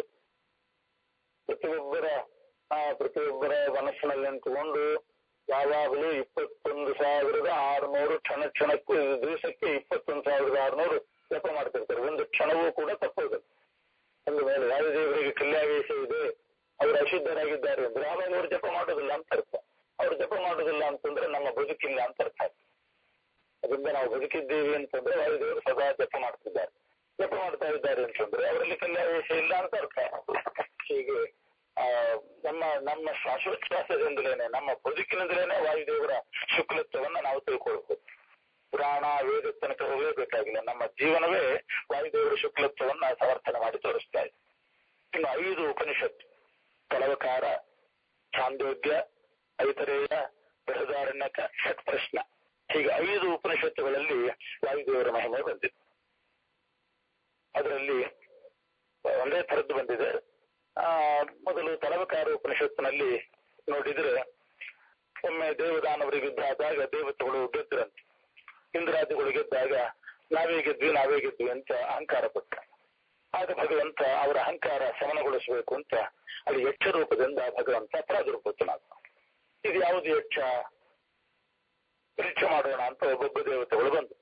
ಪ್ರತಿಯೊಬ್ಬರ ಆ ಪ್ರತಿಯೊಬ್ಬರ ಮನಸ್ಸಿನಲ್ಲಿ ನಿಂತುಕೊಂಡು ಯಾವಾಗಲೂ ಇಪ್ಪತ್ತೊಂದು ಸಾವಿರದ ಆರುನೂರು ಕ್ಷಣ ಕ್ಷಣಕ್ಕೂ ದಿವಸಕ್ಕೆ ಇಪ್ಪತ್ತೊಂದು ಸಾವಿರದ ಆರುನೂರು ಜಪ ಮಾಡ್ತಿರ್ತಾರೆ ಒಂದು ಕ್ಷಣವೂ ಕೂಡ ತಪ್ಪೋದು ಒಂದು ಮೇಲೆ ವಾಯುದೇವರಿಗೆ ಕಲ್ಯಾವೇಶ ಇದೆ ಅವರು ಅಶುದ್ಧರಾಗಿದ್ದಾರೆ ಅಂದ್ರೆ ಆವಾಗ ಅವರು ಜಪ ಮಾಡೋದಿಲ್ಲ ಅಂತ ಅರ್ಥ ಅವ್ರು ಜಪ ಮಾಡೋದಿಲ್ಲ ಅಂತಂದ್ರೆ ನಮ್ಮ ಬದುಕಿಲ್ಲ ಅಂತ ಅರ್ಥ ಅದರಿಂದ ನಾವು ಬದುಕಿದ್ದೀವಿ ಅಂತಂದ್ರೆ ವಾಯುದೇವರು ಸದಾ ಜಪ ಮಾಡ್ತಿದ್ದಾರೆ ಜಪ ಮಾಡ್ತಾ ಇದ್ದಾರೆ ಅಂತಂದ್ರೆ ಅವರಲ್ಲಿ ಕಲ್ಯಾವೇಶ ಇಲ್ಲ ಅಂತ ಅರ್ಥ ಹೀಗೆ ಆ ನಮ್ಮ ನಮ್ಮ ಶ್ವಾಸೋಚ್ಛ್ವಾಸದಿಂದಲೇನೆ ನಮ್ಮ ಬದುಕಿನಿಂದಲೇನೆ ವಾಯುದೇವರ ಶುಕ್ಲತ್ವವನ್ನ ನಾವು ತಿಳ್ಕೊಳ್ಬಹುದು ಪುರಾಣ ವೇದ ತನಕ ಹೋಗಲೇಬೇಕಾಗಿಲ್ಲ ನಮ್ಮ ಜೀವನವೇ ವಾಯುದೇವರ ಶುಕ್ಲತ್ವವನ್ನ ಸಮರ್ಥನೆ ಮಾಡಿ ತೋರಿಸ್ತಾ ಇದೆ ಇನ್ನು ಐದು ಉಪನಿಷತ್ತು ಕಲವಕಾರ ಚಾಂದೋಗ್ಯ ಐತರೇಯ ಬೃಹದಾರಣ್ಯಕ ಷಟ್ ಪ್ರಶ್ನ ಹೀಗೆ ಐದು ಉಪನಿಷತ್ತುಗಳಲ್ಲಿ ವಾಯುದೇವರ ಮಹಿಮೆ ಬಂದಿದೆ ಅದರಲ್ಲಿ ಒಂದೇ ಥರದ್ದು ಬಂದಿದೆ ಆ ಮೊದಲು ತಲವಕಾರ ಉಪನಿಷತ್ತಿನಲ್ಲಿ ನೋಡಿದ್ರೆ ಒಮ್ಮೆ ದೇವದಾನವರಿಗೆ ಯುದ್ಧ ಆದಾಗ ದೇವತೆಗಳು ಗೆದ್ದರಂತೆ ಇಂದ್ರಾದಿಗಳು ಗೆದ್ದಾಗ ನಾವೇ ಗೆದ್ವಿ ನಾವೇ ಗೆದ್ವಿ ಅಂತ ಅಹಂಕಾರ ಪಟ್ಟ ಆಗ ಭಗವಂತ ಅವರ ಅಹಂಕಾರ ಶಮನಗೊಳಿಸಬೇಕು ಅಂತ ಅಲ್ಲಿ ಯಕ್ಷ ರೂಪದಿಂದ ಭಗವಂತ ಪ್ರಾದುರ್ಭೂತನಾದ ಇದು ಯಾವುದು ಯಕ್ಷ ಪರೀಕ್ಷೆ ಮಾಡೋಣ ಅಂತ ಒಬ್ಬೊಬ್ಬ ದೇವತೆಗಳು ಬಂದು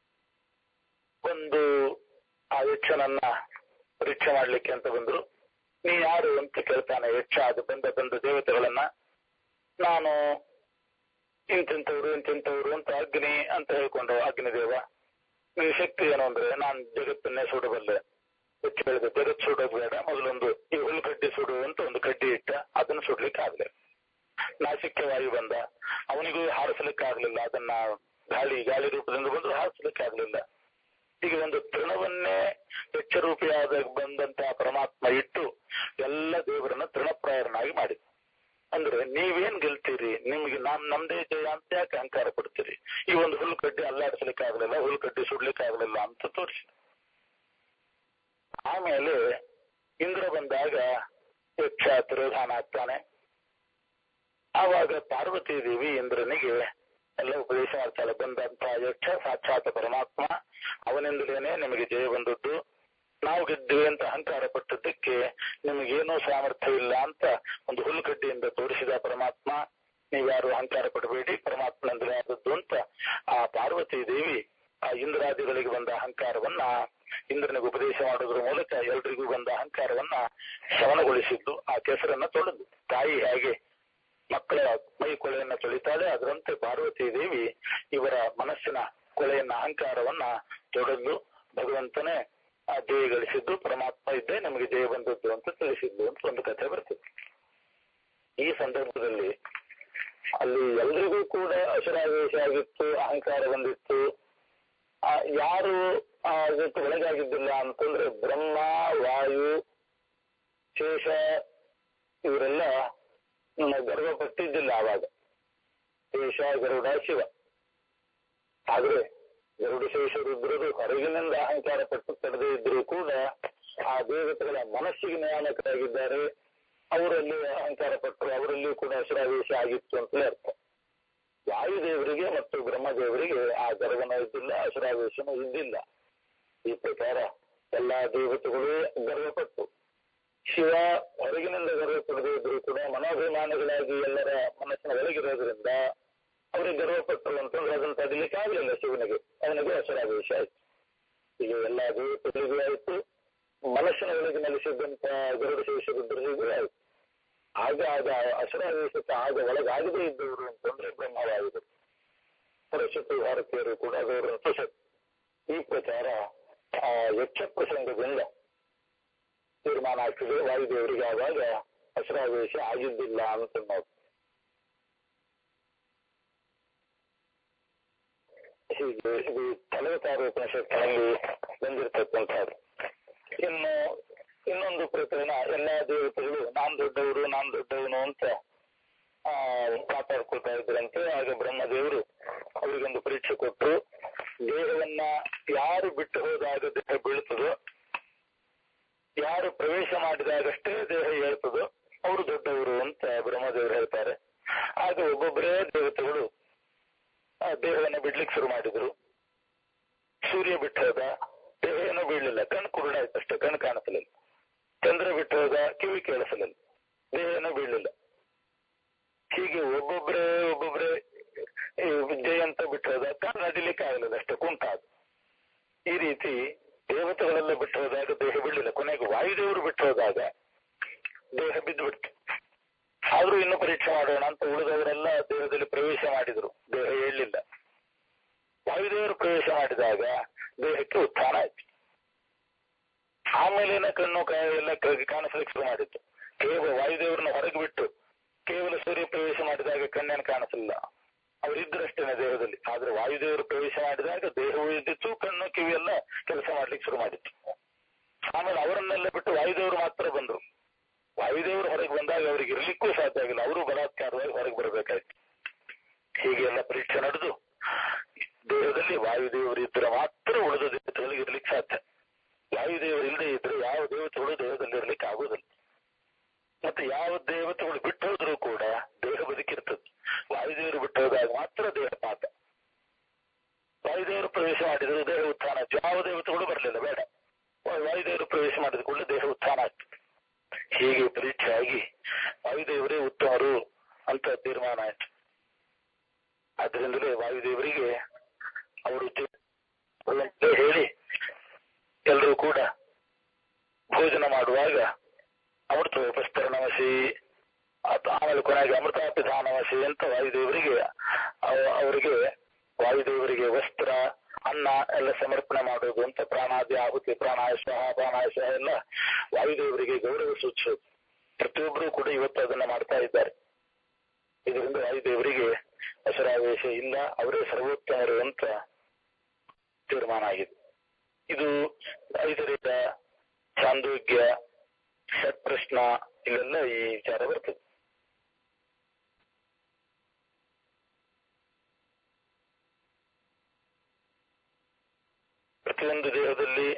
ಒಂದು ಆ ಯಕ್ಷನನ್ನ ಪರೀಕ್ಷೆ ಮಾಡ್ಲಿಕ್ಕೆ ಅಂತ ಬಂದ್ರು ನೀ ಯಾರು ಅಂತ ಕೇಳ್ತಾನೆ ಯಕ್ಷ ಅದು ಬಂದ ಬಂದ ದೇವತೆಗಳನ್ನ ನಾನು ಇಂತಿಂತವ್ರು ಇಂತಿಂತವ್ರು ಅಂತ ಅಗ್ನಿ ಅಂತ ಹೇಳ್ಕೊಂಡು ಅಗ್ನಿದೇವ ನೀವು ಶಕ್ತಿ ಏನು ಅಂದ್ರೆ ನಾನು ಜಗತ್ತನ್ನೇ ಸುಡಬಲ್ಲೆ ಹೆಚ್ಚು ಹೇಳಿದೆ ಜಗತ್ ಸುಡೋದು ಬೇಡ ಮೊದಲೊಂದು ಈ ಹುಲ್ಕಡ್ಡಿ ಸುಡು ಅಂತ ಒಂದು ಕಡ್ಡಿ ಇಟ್ಟ ಅದನ್ನು ಸುಡ್ಲಿಕ್ಕೆ ಆಗ್ಲಿಲ್ಲ ನಾಸಿಕ್ಯ ವಾಯು ಬಂದ ಅವನಿಗೂ ಹಾರಿಸಲಿಕ್ಕೆ ಆಗ್ಲಿಲ್ಲ ಅದನ್ನ ಗಾಳಿ ಗಾಳಿ ರೂಪದಿಂದ ಬಂದು ಹಾರಿಸಲಿಕ್ಕೆ ಆಗ್ಲಿಲ್ಲ ಈಗ ಒಂದು ತೃಣವನ್ನೇ ಯಕ್ಷರೂಪಿಯಾದ ಬಂದಂತಹ ಪರಮಾತ್ಮ ಇಟ್ಟು ಎಲ್ಲ ದೇವರನ್ನ ತೃಣಪ್ರಾಯರನಾಗಿ ಮಾಡಿ ಅಂದ್ರೆ ನೀವೇನ್ ಗೆಲ್ತೀರಿ ನಿಮ್ಗೆ ನಾನ್ ನಮ್ದೇ ಜಯ ಅಂತ ಯಾಕೆ ಅಹಂಕಾರ ಪಡ್ತೀರಿ ಈ ಒಂದು ಹುಲ್ಲು ಕಡ್ಡಿ ಅಲ್ಲಾಡಿಸ್ಲಿಕ್ಕೆ ಆಗ್ಲಿಲ್ಲ ಹುಲ್ಲು ಕಡ್ಡಿ ಸುಡ್ಲಿಕ್ಕೆ ಆಗ್ಲಿಲ್ಲ ಅಂತ ತೋರಿಸಿ ಆಮೇಲೆ ಇಂದ್ರ ಬಂದಾಗ ಯಕ್ಷ ತಿರೋಧಾನ ಆಗ್ತಾನೆ ಆವಾಗ ಪಾರ್ವತಿ ದೇವಿ ಇಂದ್ರನಿಗೆ ಎಲ್ಲ ಉಪದೇಶ ಮಾಡ್ತಾಳೆ ಬಂದಂತಹ ಯಕ್ಷ ಸಾಕ್ಷಾತ್ ಪರಮಾತ್ಮ ಅವನಿಂದಲೇನೆ ನಿಮಗೆ ಜಯ ಬಂದದ್ದು ನಾವು ಗೆದ್ದಿವಿ ಅಂತ ಅಹಂಕಾರ ಪಟ್ಟದ್ದಕ್ಕೆ ನಿಮಗೇನೂ ಸಾಮರ್ಥ್ಯ ಇಲ್ಲ ಅಂತ ಒಂದು ಹುಲ್ಲುಗಡ್ಡೆಯಿಂದ ತೋರಿಸಿದ ಪರಮಾತ್ಮ ನೀವ್ಯಾರು ಅಹಂಕಾರ ಪಡಬೇಡಿ ಪರಮಾತ್ಮನಿಂದಲೇ ಆದದ್ದು ಅಂತ ಆ ಪಾರ್ವತಿ ದೇವಿ ಆ ಇಂದ್ರಾದಿಗಳಿಗೆ ಬಂದ ಅಹಂಕಾರವನ್ನ ಇಂದ್ರನಿಗೆ ಉಪದೇಶ ಮಾಡೋದ್ರ ಮೂಲಕ ಎಲ್ರಿಗೂ ಬಂದ ಅಹಂಕಾರವನ್ನ ಶಮನಗೊಳಿಸಿದ್ದು ಆ ಕೆಸರನ್ನ ತೊಳೆದು ತಾಯಿ ಹೇಗೆ ಮಕ್ಕಳ ಮೈ ಕೊಳೆಯನ್ನ ತೊಳಿತಾಳೆ ಅದರಂತೆ ಪಾರ್ವತಿ ದೇವಿ ಇವರ ಮನಸ್ಸಿನ ಕೊಳೆಯನ್ನ ಅಹಂಕಾರವನ್ನ ತೊಡೆದು ಭಗವಂತನೇ ಆ ಜಯ ಗಳಿಸಿದ್ದು ಪರಮಾತ್ಮ ಇದ್ದೇ ನಮಗೆ ಜಯ ಬಂದದ್ದು ಅಂತ ತಿಳಿಸಿದ್ದು ಅಂತ ಒಂದು ಕಥೆ ಬರ್ತದೆ ಈ ಸಂದರ್ಭದಲ್ಲಿ ಅಲ್ಲಿ ಎಲ್ರಿಗೂ ಕೂಡ ಅಸುರಾವೇಶ ಆಗಿತ್ತು ಅಹಂಕಾರ ಬಂದಿತ್ತು ಆ ಯಾರು ಆ ಇದಕ್ಕೆ ಒಳಗಾಗಿದ್ದಿಲ್ಲ ಅಂತಂದ್ರೆ ಬ್ರಹ್ಮ ವಾಯು ಶೇಷ ಇವರೆಲ್ಲ ಗರ್ವ ಪಟ್ಟಿದ್ದಿಲ್ಲ ಆವಾಗ ಶೇಷ ಗರುಡ ಶಿವ ಆದ್ರೆ ಗರುಡ ಶೇಷ ರುದ್ರರು ಹೊರಗಿನಿಂದ ಅಹಂಕಾರ ಪಟ್ಟು ತಡೆದೇ ಇದ್ರೂ ಕೂಡ ಆ ದೇವತೆಗಳ ಮನಸ್ಸಿಗೆ ನಿಯಾಮಕರಾಗಿದ್ದಾರೆ ಅವರಲ್ಲಿ ಅಹಂಕಾರ ಪಟ್ಟರು ಅವರಲ್ಲಿಯೂ ಕೂಡ ಅಸುರಾವೇಶ ಆಗಿತ್ತು ಅಂತಲೇ ಅರ್ಥ ವಾಯುದೇವರಿಗೆ ಮತ್ತು ಬ್ರಹ್ಮದೇವರಿಗೆ ಆ ಗರ್ವನ ಇದ್ದಿಲ್ಲ ಅಸುರಾವೇಶನೂ ಇದ್ದಿಲ್ಲ ಈ ಪ್ರಕಾರ ಎಲ್ಲಾ ದೇವತೆಗಳು ಗರ್ವಪಟ್ಟು ಶಿವ ಹೊರಗಿನಿಂದ ಗರ್ವ ಪಡೆದೇ ಇದ್ರು ಕೂಡ ಮನೋಭಿಮಾನಿಗಳಾಗಿ ಎಲ್ಲರ ಮನಸ್ಸಿನ ಒಳಗಿರೋದ್ರಿಂದ ಅವರಿಗೆ ಗರ್ವಪಟ್ಟರು ಅಂತಂದ್ರೆ ಅದನ್ನು ತಡಿಲಿಕ್ಕೆ ಆಗಲಿಲ್ಲ ಶಿವನಿಗೆ ಅವನಿಗೆ ಅಸುರಾವೇಶ ಆಯ್ತು ಈಗ ಎಲ್ಲಾ ದೇವತೆಗಳಿಗೂ ಆಯ್ತು ಮನಸ್ಸಿನ ಒಳಗೆ ನೆಲೆಸಿದ್ದಂತ ಗರುಡ ಶೇಷರುದ್ರರಿಗೂ ಆಯ್ತು ಆಗ ಆಗ ಅಸುರಾವೇಶಕ್ಕೆ ಆಗ ಒಳಗಾಗದೇ ಇದ್ದವರು ಅಂತಂದ್ರೆ ಬ್ರಹ್ಮವಾಯುಗಳು ಪರಶುದ್ಧ ಭಾರತೀಯರು ಕೂಡ ಅದವರನ್ನು ತುಸತ್ ಈ ಪ್ರಕಾರ ಆ ಯಕ್ಷ ಪ್ರಸಂಗದಿಂದ ತೀರ್ಮಾನ ಆಗ್ತದೆ ವಾಯುದೇವರಿಗೆ ಆವಾಗ ಅಸುರಾವೇಶ ಆಗಿದ್ದಿಲ್ಲ ಅಂತ ನಾವು ಹೀಗೆ ಇದು ಫಲವತಾರ ಉಪನಿಷತ್ತಿನಲ್ಲಿ ಬಂದಿರತಕ್ಕಂಥದ್ದು ಇನ್ನು ಇನ್ನೊಂದು ಪ್ರಕರಣ ಎಲ್ಲಾ ದೇವತೆಗಳು ನಾನ್ ದೊಡ್ಡವರು ನಾನ್ ದೊಡ್ಡವನು ಅಂತ ಆ ಮಾತಾಡ್ಕೊಳ್ತಾ ಇದ್ರಂತೆ ಆಗ ಬ್ರಹ್ಮದೇವರು ಅವರಿಗೊಂದು ಪರೀಕ್ಷೆ ಕೊಟ್ಟು ದೇಹವನ್ನ ಯಾರು ಬಿಟ್ಟು ಹೋದಾಗ ದೇಹ ಬೀಳ್ತದೋ ಯಾರು ಪ್ರವೇಶ ಮಾಡಿದಾಗಷ್ಟೇ ದೇಹ ಹೇಳ್ತದೋ ಅವರು ದೊಡ್ಡವರು ಅಂತ ಬ್ರಹ್ಮದೇವರು ಹೇಳ್ತಾರೆ ಆಗ ಒಬ್ಬೊಬ್ಬರೇ ದೇವತೆಗಳು ಆ ದೇಹವನ್ನು ಬಿಡ್ಲಿಕ್ಕೆ ಶುರು ಮಾಡಿದ್ರು ಸೂರ್ಯ ಬಿಟ್ಟು ಹೋದ ದೇಹ ಏನೂ ಬೀಳಲಿಲ್ಲ ಕಣ್ಣು ಕುರುಡಾಯ್ತು ಅಷ್ಟೇ ಕಣ್ಣು ಕಾಣಿಸಲಿಲ್ಲ ಚಂದ್ರ ಬಿಟ್ಟು ಹೋದ ಕಿವಿ ಕೇಳಿಸಲಿಲ್ಲ ದೇಹ ಏನೂ ಬೀಳಲಿಲ್ಲ ಹೀಗೆ ಒಬ್ಬೊಬ್ಬರೇ ಒಬ್ಬೊಬ್ಬರೇ ಜಯ ಅಂತ ಬಿಟ್ಟು ಹೋದ ಕಣ್ಣು ನಡಿಲಿಕ್ಕೆ ಆಗಲಿಲ್ಲ ಅಷ್ಟೇ ಕುಂಟಾದ ಈ ರೀತಿ ದೇವತೆಗಳೆಲ್ಲ ಬಿಟ್ಟು ಹೋದಾಗ ದೇಹ ಬೀಳಲಿಲ್ಲ ಕೊನೆಗೆ ವಾಯುದೇವರು ಬಿಟ್ಟು ಹೋದಾಗ ದೇಹ ಬಿದ್ದು ಬಿಡ್ತು ಆದ್ರೂ ಇನ್ನು ಪರೀಕ್ಷೆ ಮಾಡೋಣ ಅಂತ ಉಳಿದವರೆಲ್ಲ ದೇಹದಲ್ಲಿ ಪ್ರವೇಶ ಮಾಡಿದ್ರು ದೇಹ ಹೇಳಲಿಲ್ಲ ವಾಯುದೇವರು ಪ್ರವೇಶ ಮಾಡಿದಾಗ ದೇಹಕ್ಕೆ ಉತ್ಥಾನ ಆಯ್ತು ಆಮೇಲಿನ ಕಣ್ಣು ಎಲ್ಲ ಕಾಣಿಸ್ಲಿಕ್ಕೆ ಶುರು ಮಾಡಿತ್ತು ಕೇವಲ ವಾಯುದೇವರನ್ನ ಹೊರಗೆ ಬಿಟ್ಟು ಕೇವಲ ಸೂರ್ಯ ಪ್ರವೇಶ ಮಾಡಿದಾಗ ಕಣ್ಣೇನು ಕಾಣಿಸಲಿಲ್ಲ ಅವರಿದ್ದರಷ್ಟೇನೆ ದೇಹದಲ್ಲಿ ಆದ್ರೆ ವಾಯುದೇವರು ಪ್ರವೇಶ ಮಾಡಿದಾಗ ದೇಹವು ಇದ್ದಿತ್ತು ಕಣ್ಣು ಕಿವಿ ಎಲ್ಲ ಕೆಲಸ ಮಾಡ್ಲಿಕ್ಕೆ ಶುರು ಮಾಡಿತ್ತು ಆಮೇಲೆ ಅವರನ್ನೆಲ್ಲ ಬಿಟ್ಟು ವಾಯುದೇವರು ಮಾತ್ರ ಬಂದ್ರು ವಾಯುದೇವರು ಹೊರಗೆ ಬಂದಾಗ ಅವರಿಗೆ ಇರ್ಲಿಕ್ಕೂ ಸಾಧ್ಯ ಆಗಿಲ್ಲ ಅವರು ಬಲಾತ್ಕಾರವಾಗಿ ಹೊರಗೆ ಬರಬೇಕಾಯ್ತು ಹೀಗೆ ಎಲ್ಲ ಪರೀಕ್ಷೆ ನಡೆದು ದೇಹದಲ್ಲಿ ವಾಯುದೇವರು ಇದ್ರೆ ಮಾತ್ರ ಉಳಿದ ದೇವತೆಗಳಿಗೆ ಇರ್ಲಿಕ್ಕೆ ಸಾಧ್ಯ ವಾಯುದೇವರು ಇಲ್ಲದೆ ಇದ್ರೆ ಯಾವ ದೇವತೆಗಳು ದೇಹದಲ್ಲಿ ಇರ್ಲಿಕ್ಕೆ ಆಗುದಿಲ್ಲ ಮತ್ತೆ ಯಾವ ದೇವತೆಗಳು ಬಿಟ್ಟು ಹೋದ್ರೂ ಕೂಡ ದೇಹ ಬದುಕಿರ್ತದೆ ವಾಯುದೇವರು ಬಿಟ್ಟು ಹೋದಾಗ ಮಾತ್ರ ದೇಹ ಪಾತ ವಾಯುದೇವರು ಪ್ರವೇಶ ಮಾಡಿದ್ರೆ ದೇಹ ಉತ್ಥಾನ ಆಯ್ತು ಯಾವ ದೇವತೆಗಳು ಬರಲಿಲ್ಲ ಬೇಡ ವಾಯುದೇವರು ಪ್ರವೇಶ ಮಾಡಿದ ಕೂಡಲೇ ದೇಹ ಉತ್ಥಾನ ಆಗ್ತದೆ ಹೀಗೆ ಪರೀಕ್ಷೆ ಆಗಿ ವಾಯುದೇವರೇ ಉತ್ತಮರು ಅಂತ ತೀರ್ಮಾನ ಆಯ್ತು ಆದ್ರಿಂದಲೇ ವಾಯುದೇವರಿಗೆ ಅವರು ಹೇಳಿ ಎಲ್ಲರೂ ಕೂಡ ಭೋಜನ ಮಾಡುವಾಗ ಅಮೃತೋಪಸ್ತರಣವಸಿ ಆಮೇಲೆ ಕೊನೆಗೆ ಅಮೃತಾಪಿಧಾನವಸಿ ಅಂತ ವಾಯುದೇವರಿಗೆ ಅವರಿಗೆ ವಾಯುದೇವರಿಗೆ ವಸ್ತ್ರ ಅನ್ನ ಎಲ್ಲ ಸಮರ್ಪಣೆ ಮಾಡೋದು ಅಂತ ಪ್ರಾಣಾದಿ ಆಹುತಿ ಪ್ರಾಣಾಯಶ ಪ್ರಾಣಾಯಶ ಎಲ್ಲ ವಾಯುದೇವರಿಗೆ ಗೌರವ ಸೂಚಿಸೋದು ಪ್ರತಿಯೊಬ್ಬರು ಕೂಡ ಇವತ್ತು ಅದನ್ನ ಮಾಡ್ತಾ ಇದ್ದಾರೆ ಇದರಿಂದ ವಾಯುದೇವರಿಗೆ ಅಸುರಾವೇಶ ಇಲ್ಲ ಅವರೇ ಸರ್ವೋತ್ತಮರು ಅಂತ ತೀರ್ಮಾನ ಆಗಿದೆ ಇದು ಐದರಿಂದ ಚಾಂದೋಗ್ಯ ಷಟ್ಪ್ರಶ್ನ ಇಲ್ಲೆಲ್ಲ ಈ ವಿಚಾರ ಬರ್ತದೆ ಪ್ರತಿಯೊಂದು ದೇಹದಲ್ಲಿ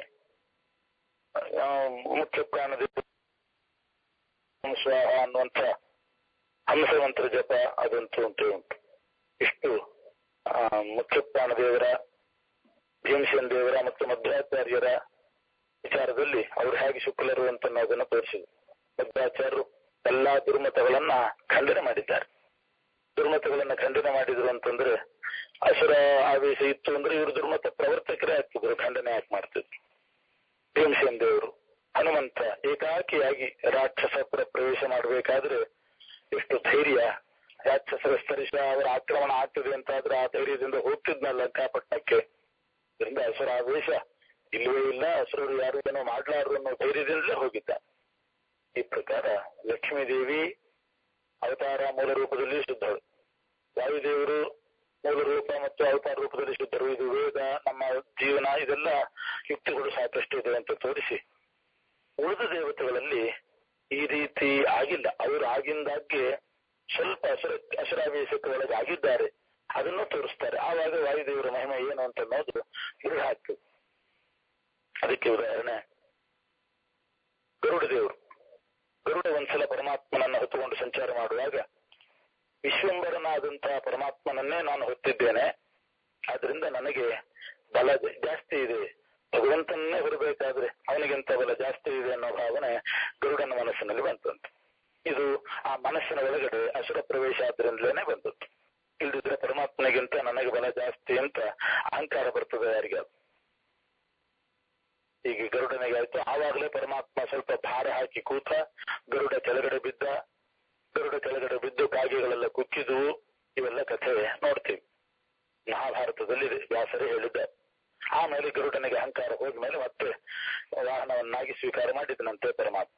ಮುಖ್ಯ ಪ್ರಾಣದ ಸ್ವಾಹ ಅನ್ನುವಂಥ ಹಂಸಮಂತ್ರ ಜಪ ಅದಂತೂ ಉಂಟು ಉಂಟು ಇಷ್ಟು ಮುಖ್ಯಪ್ರಾಣ ದೇವರ ಭೀಮಸೇನ್ ದೇವರ ಮತ್ತು ಮಧ್ವಾಚಾರ್ಯರ ವಿಚಾರದಲ್ಲಿ ಅವರು ಹೇಗೆ ಶುಕ್ಲರು ಅಂತ ಅನ್ನೋದನ್ನು ತೋರಿಸಿದ್ರು ಮಧ್ವಾಚಾರ್ಯರು ಎಲ್ಲಾ ದುರ್ಮತಗಳನ್ನ ಖಂಡನೆ ಮಾಡಿದ್ದಾರೆ ದುರ್ಮತಗಳನ್ನ ಖಂಡನೆ ಮಾಡಿದ್ರು ಅಂತಂದ್ರೆ ಅಸುರ ಆವೇಶ ಇತ್ತು ಅಂದ್ರೆ ಇವರು ದುರ್ಮತ ಪ್ರವರ್ತಕರೇ ಆಗ್ತಿದ್ರು ಖಂಡನೆ ಯಾಕೆ ಮಾಡ್ತಿದ್ರು ಭೀಮಸೇನ್ ದೇವರು ಹನುಮಂತ ಏಕಾಕಿಯಾಗಿ ರಾಕ್ಷಸಪುರ ಪ್ರವೇಶ ಮಾಡಬೇಕಾದ್ರೆ ಎಷ್ಟು ಧೈರ್ಯ ರಾಕ್ಷಸರ ಸ್ತರಿಸ ಅವರ ಆಕ್ರಮಣ ಆಗ್ತದೆ ಅಂತಾದ್ರೆ ಆ ಧೈರ್ಯದಿಂದ ಹೋಗ್ತಿದ್ನಲ್ಲ ಲಂಕಾಪಟ್ಟಣಕ್ಕೆ ಇದರಿಂದ ಅಸುರ ಆವೇಶ ಇಲ್ಲವೇ ಇಲ್ಲ ಅಸುರರು ಯಾರು ಏನೋ ಮಾಡ್ಲಾರ್ದು ಅನ್ನೋ ಧೈರ್ಯದಿಂದಲೇ ಹೋಗಿದ್ದ ಈ ಪ್ರಕಾರ ಲಕ್ಷ್ಮೀ ದೇವಿ ಅವತಾರ ಮೂಲ ರೂಪದಲ್ಲಿ ಶುದ್ಧರು ವಾಯುದೇವರು ಮೂಲ ರೂಪ ಮತ್ತು ಅವತಾರ ರೂಪದಲ್ಲಿ ಶುದ್ಧರು ಇದು ವೇದ ನಮ್ಮ ಜೀವನ ಇದೆಲ್ಲ ಯುಕ್ತಿಗಳು ಸಾಕಷ್ಟು ಇದೆ ಅಂತ ತೋರಿಸಿ ಉಳಿದ ದೇವತೆಗಳಲ್ಲಿ ಈ ರೀತಿ ಆಗಿಲ್ಲ ಅವರು ಆಗಿಂದಾಗ್ಗೆ ಸ್ವಲ್ಪ ಅಸುರ ಅಸುರಾವೇಶಕ್ಕೆ ಒಳಗಾಗಿದ್ದಾರೆ ಅದನ್ನು ತೋರಿಸ್ತಾರೆ ಆವಾಗ ವಾಯುದೇವರ ಮಹಿಮೆ ಏನು ಅಂತ ಅನ್ನೋದು ದೃಢ ಆಗ್ತದೆ ಅದಕ್ಕೆ ಉದಾಹರಣೆ ಗರುಡ ದೇವರು ಗರುಡ ಒಂದ್ಸಲ ಪರಮಾತ್ಮನನ್ನ ಹೊತ್ತುಕೊಂಡು ಸಂಚಾರ ಮಾಡುವಾಗ ವಿಶ್ವಂಬರನಾದಂತಹ ಪರಮಾತ್ಮನನ್ನೇ ನಾನು ಹೊತ್ತಿದ್ದೇನೆ ಆದ್ರಿಂದ ನನಗೆ ಬಲ ಜಾಸ್ತಿ ಇದೆ ಭಗವಂತನನ್ನೇ ಹೊರಬೇಕಾದ್ರೆ ಅವನಿಗಿಂತ ಬಲ ಜಾಸ್ತಿ ಇದೆ ಅನ್ನೋ ಭಾವನೆ ಗರುಡನ ಮನಸ್ಸಿನಲ್ಲಿ ಬಂತಂತೆ ಇದು ಆ ಮನಸ್ಸಿನ ಒಳಗಡೆ ಅಸುರ ಪ್ರವೇಶ ಆದ್ರಿಂದಲೇ ಬಂದದ್ದು ಇಲ್ದಿದ್ರೆ ಪರಮಾತ್ಮನಿಗಿಂತ ನನಗೆ ಬಲ ಜಾಸ್ತಿ ಅಂತ ಅಹಂಕಾರ ಬರ್ತದೆ ಯಾರಿಗೆ ಈಗ ಗರುಡನಿಗೆ ಆಯ್ತು ಆವಾಗಲೇ ಪರಮಾತ್ಮ ಸ್ವಲ್ಪ ಭಾರ ಹಾಕಿ ಕೂತ ಗರುಡ ಕೆಳಗಡೆ ಬಿದ್ದ ಗರುಡ ಕೆಳಗಡೆ ಬಿದ್ದು ಕಾಗೆಗಳೆಲ್ಲ ಕುಕ್ಕಿದ್ವು ಇವೆಲ್ಲ ಕಥೆ ನೋಡ್ತೀವಿ ಮಹಾಭಾರತದಲ್ಲಿ ವ್ಯಾಸರೇ ಹೇಳಿದ್ದಾರೆ ಆಮೇಲೆ ಗರುಡನಿಗೆ ಅಹಂಕಾರ ಹೋದ್ಮೇಲೆ ಮತ್ತೆ ವಾಹನವನ್ನಾಗಿ ಸ್ವೀಕಾರ ಮಾಡಿದನಂತೆ ಪರಮಾತ್ಮ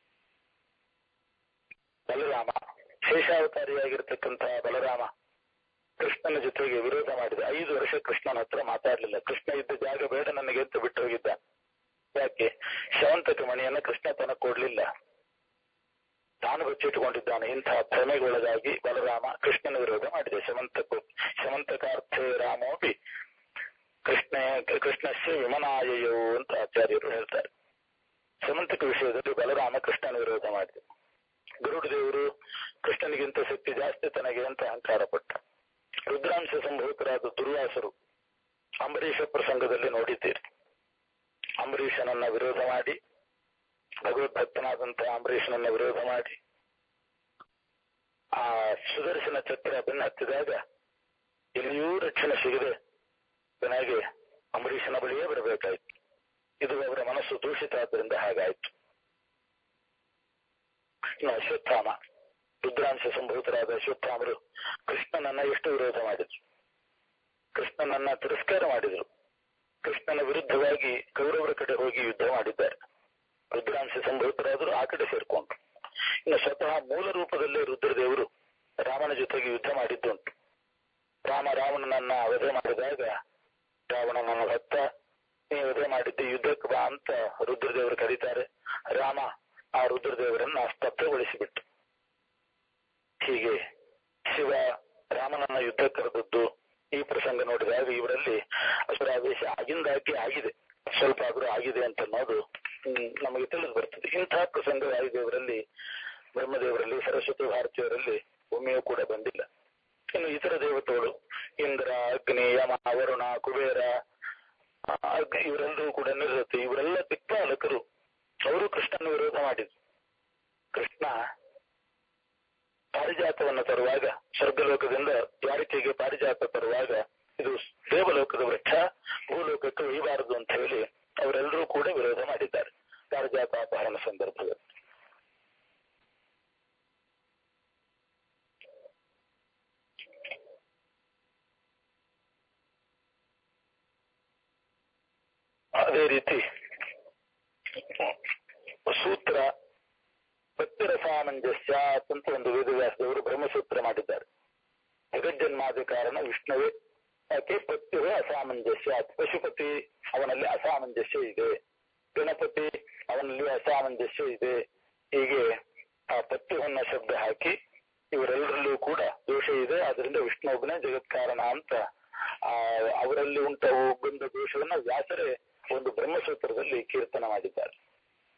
ಬಲರಾಮ ಶೇಷಾವತಾರಿಯಾಗಿರ್ತಕ್ಕಂತಹ ಬಲರಾಮ ಕೃಷ್ಣನ ಜೊತೆಗೆ ವಿರೋಧ ಮಾಡಿದ ಐದು ವರ್ಷ ಕೃಷ್ಣನ ಹತ್ರ ಮಾತಾಡ್ಲಿಲ್ಲ ಕೃಷ್ಣ ಇದ್ದ ಜಾಗ ಬೇಡ ನನಗೆ ಅಂತ ಬಿಟ್ಟು ಹೋಗಿದ್ದ ಯಾಕೆ ಶವಂತಕ ಮಣಿಯನ್ನ ಕೃಷ್ಣ ತನಕ ಕೊಡ್ಲಿಲ್ಲ ತಾನು ಬಚ್ಚಿಟ್ಟುಕೊಂಡಿದ್ದಾನೆ ಇಂತಹ ಭ್ರಮೆಗೊಳಗಾಗಿ ಬಲರಾಮ ಕೃಷ್ಣನ ವಿರೋಧ ಮಾಡಿದೆ ಶಮಂತಕ ಶಮಂತಕಾರ್ಥೇ ರಾಮೋಪಿ ಕೃಷ್ಣ ಕೃಷ್ಣಸ್ಯ ವಿಮನಾಯಯೋ ಅಂತ ಆಚಾರ್ಯರು ಹೇಳ್ತಾರೆ ಶಮಂತಕ ವಿಷಯದಲ್ಲಿ ಬಲರಾಮ ಕೃಷ್ಣನ ವಿರೋಧ ಮಾಡಿದೆ ಗರುಡ ದೇವರು ಕೃಷ್ಣನಿಗಿಂತ ಶಕ್ತಿ ಜಾಸ್ತಿ ತನಗೆ ಅಂತ ಅಹಂಕಾರ ಪಟ್ಟ ರುದ್ರಾಂಶ ಸಂಭೂತರಾದ ದುರ್ವಾಸರು ಅಂಬರೀಷ ಪ್ರಸಂಗದಲ್ಲಿ ನೋಡಿದ್ದೀರಿ ಅಂಬರೀಷನನ್ನ ವಿರೋಧ ಮಾಡಿ ಭಗವದ್ಭಕ್ತನಾದಂತಹ ಅಂಬರೀಷನನ್ನ ವಿರೋಧ ಮಾಡಿ ಆ ಸುದರ್ಶನ ಚಕ್ರ ಬೆನ್ನ ಹತ್ತಿದಾಗ ಎಲ್ಲಿಯೂ ರಕ್ಷಣೆ ಸಿಗದೆ ಕೊನೆಗೆ ಅಂಬರೀಷನ ಬಳಿಯೇ ಬರಬೇಕಾಯ್ತು ಇದು ಅವರ ಮನಸ್ಸು ದೂಷಿತ ಆದ್ದರಿಂದ ಹಾಗಾಯ್ತು ಇನ್ನು ಅಶ್ವತ್ಥಾಮ ರುದ್ರಾಂಶ ಸಂಭೂತರಾದ ಅಶ್ವತ್ಥಾಮರು ಕೃಷ್ಣನನ್ನ ಎಷ್ಟು ವಿರೋಧ ಮಾಡಿದ್ರು ಕೃಷ್ಣನನ್ನ ತಿರಸ್ಕಾರ ಮಾಡಿದ್ರು ಕೃಷ್ಣನ ವಿರುದ್ಧವಾಗಿ ಕೌರವರ ಕಡೆ ಹೋಗಿ ಯುದ್ಧ ಮಾಡಿದ್ದಾರೆ ರುದ್ರಾಂಶ ಸಂಭೂತರಾದರು ಆ ಕಡೆ ಸೇರ್ಕೊಂಡ್ರು ಇನ್ನು ಸ್ವತಃ ಮೂಲ ರೂಪದಲ್ಲೇ ರುದ್ರದೇವರು ರಾಮನ ಜೊತೆಗೆ ಯುದ್ಧ ಮಾಡಿದ್ದುಂಟು ರಾಮ ರಾವಣನನ್ನ ವಧೆ ಮಾಡಿದಾಗ ರಾವಣ ನನ್ನ ಭಕ್ತ ನೀವು ವಧೆ ಮಾಡಿದ್ದೆ ಯುದ್ಧಕ್ಕೆ ಬಾ ಅಂತ ರುದ್ರದೇವರು ಕರೀತಾರೆ ರಾಮ ಆ ರುದ್ರದೇವರನ್ನ ಸ್ತಬ್ಧಗೊಳಿಸಿಬಿಟ್ಟು ಹೀಗೆ ಶಿವ ರಾಮನನ್ನ ಯುದ್ಧ ಕರೆದದ್ದು ಈ ಪ್ರಸಂಗ ನೋಡಿದಾಗ ಇವರಲ್ಲಿ ಅಸುರಾವೇಶ ಆಗಿಂದಾಗಿ ಆಗಿದೆ ಸ್ವಲ್ಪ ಆದ್ರೂ ಆಗಿದೆ ಅಂತ ಅನ್ನೋದು ಹ್ಮ್, ನಮಗೆ ತಿಳಿದು ಬರ್ತದೆ ಇಂತಹ ಪ್ರಸಂಗ ವಾಯುದೇವರಲ್ಲಿ ಬ್ರಹ್ಮದೇವರಲ್ಲಿ ಸರಸ್ವತಿ ಭಾರತೀಯರಲ್ಲಿ ಒಮ್ಮೆಯೂ ಕೂಡ ಬಂದಿಲ್ಲ ಇನ್ನು ಇತರ ದೇವತೆಗಳು ಇಂದ್ರ ಅಗ್ನಿ ಯಮ ವರುಣ ಕುಬೇರ ಆ, ಅಗ್ನಿ ಇವರೆಲ್ಲರೂ ಕೂಡ ನಿರತಿ ಇವರೆಲ್ಲ ದಿಕ್ಪಾಲಕರು ಅವರು ಕೃಷ್ಣನ ವಿರೋಧ ಮಾಡಿದ್ರು ಕೃಷ್ಣ ಪಾರಿಜಾತವನ್ನು ತರುವಾಗ ಸ್ವರ್ಗಲೋಕದಿಂದ ಯಾರಿಕೆಗೆ ಪಾರಿಜಾತ ತರುವಾಗ ಇದು ದೇವಲೋಕದ ವೃಕ್ಷ ಭೂಲೋಕಕ್ಕೆ ಒಯ್ಯಬಾರದು ಅಂತ ಹೇಳಿ ಅವರೆಲ್ಲರೂ ಕೂಡ ವಿರೋಧ ಮಾಡಿದ್ದಾರೆ ಪಾರಿಜಾತ ಅಪಹರಣ ಸಂದರ್ಭದಲ್ಲಿ ಅದೇ ರೀತಿ ಸೂತ್ರ ಭಕ್ತಿರಸಾಮಂಜಸ್ಯ ಅಂತ ಒಂದು ವೇದವ್ಯಾಸದವರು ಬ್ರಹ್ಮಸೂತ್ರ ಮಾಡಿದ್ದಾರೆ ಜಗಜ್ಜನ್ಮಾದ ಕಾರಣ ವಿಷ್ಣುವೇ ಯಾಕೆ ಪತ್ಯುವೇ ಅಸಾಮಂಜಸ್ಯ ಪಶುಪತಿ ಅವನಲ್ಲಿ ಅಸಾಮಂಜಸ್ಯ ಇದೆ ಗಣಪತಿ ಅವನಲ್ಲಿ ಅಸಾಮಂಜಸ್ಯ ಇದೆ ಹೀಗೆ ಆ ಪತ್ಯುವನ್ನ ಶಬ್ದ ಹಾಕಿ ಇವರೆಲ್ಲರಲ್ಲೂ ಕೂಡ ದೋಷ ಇದೆ ಅದರಿಂದ ವಿಷ್ಣುವನೇ ಜಗತ್ಕಾರಣ ಅಂತ ಆ ಅವರಲ್ಲಿ ಉಂಟ ಬಂದ ದೋಷವನ್ನ ವ್ಯಾಸರೇ ಒಂದು ಬ್ರಹ್ಮಸೂತ್ರದಲ್ಲಿ ಕೀರ್ತನ ಮಾಡಿದ್ದಾರೆ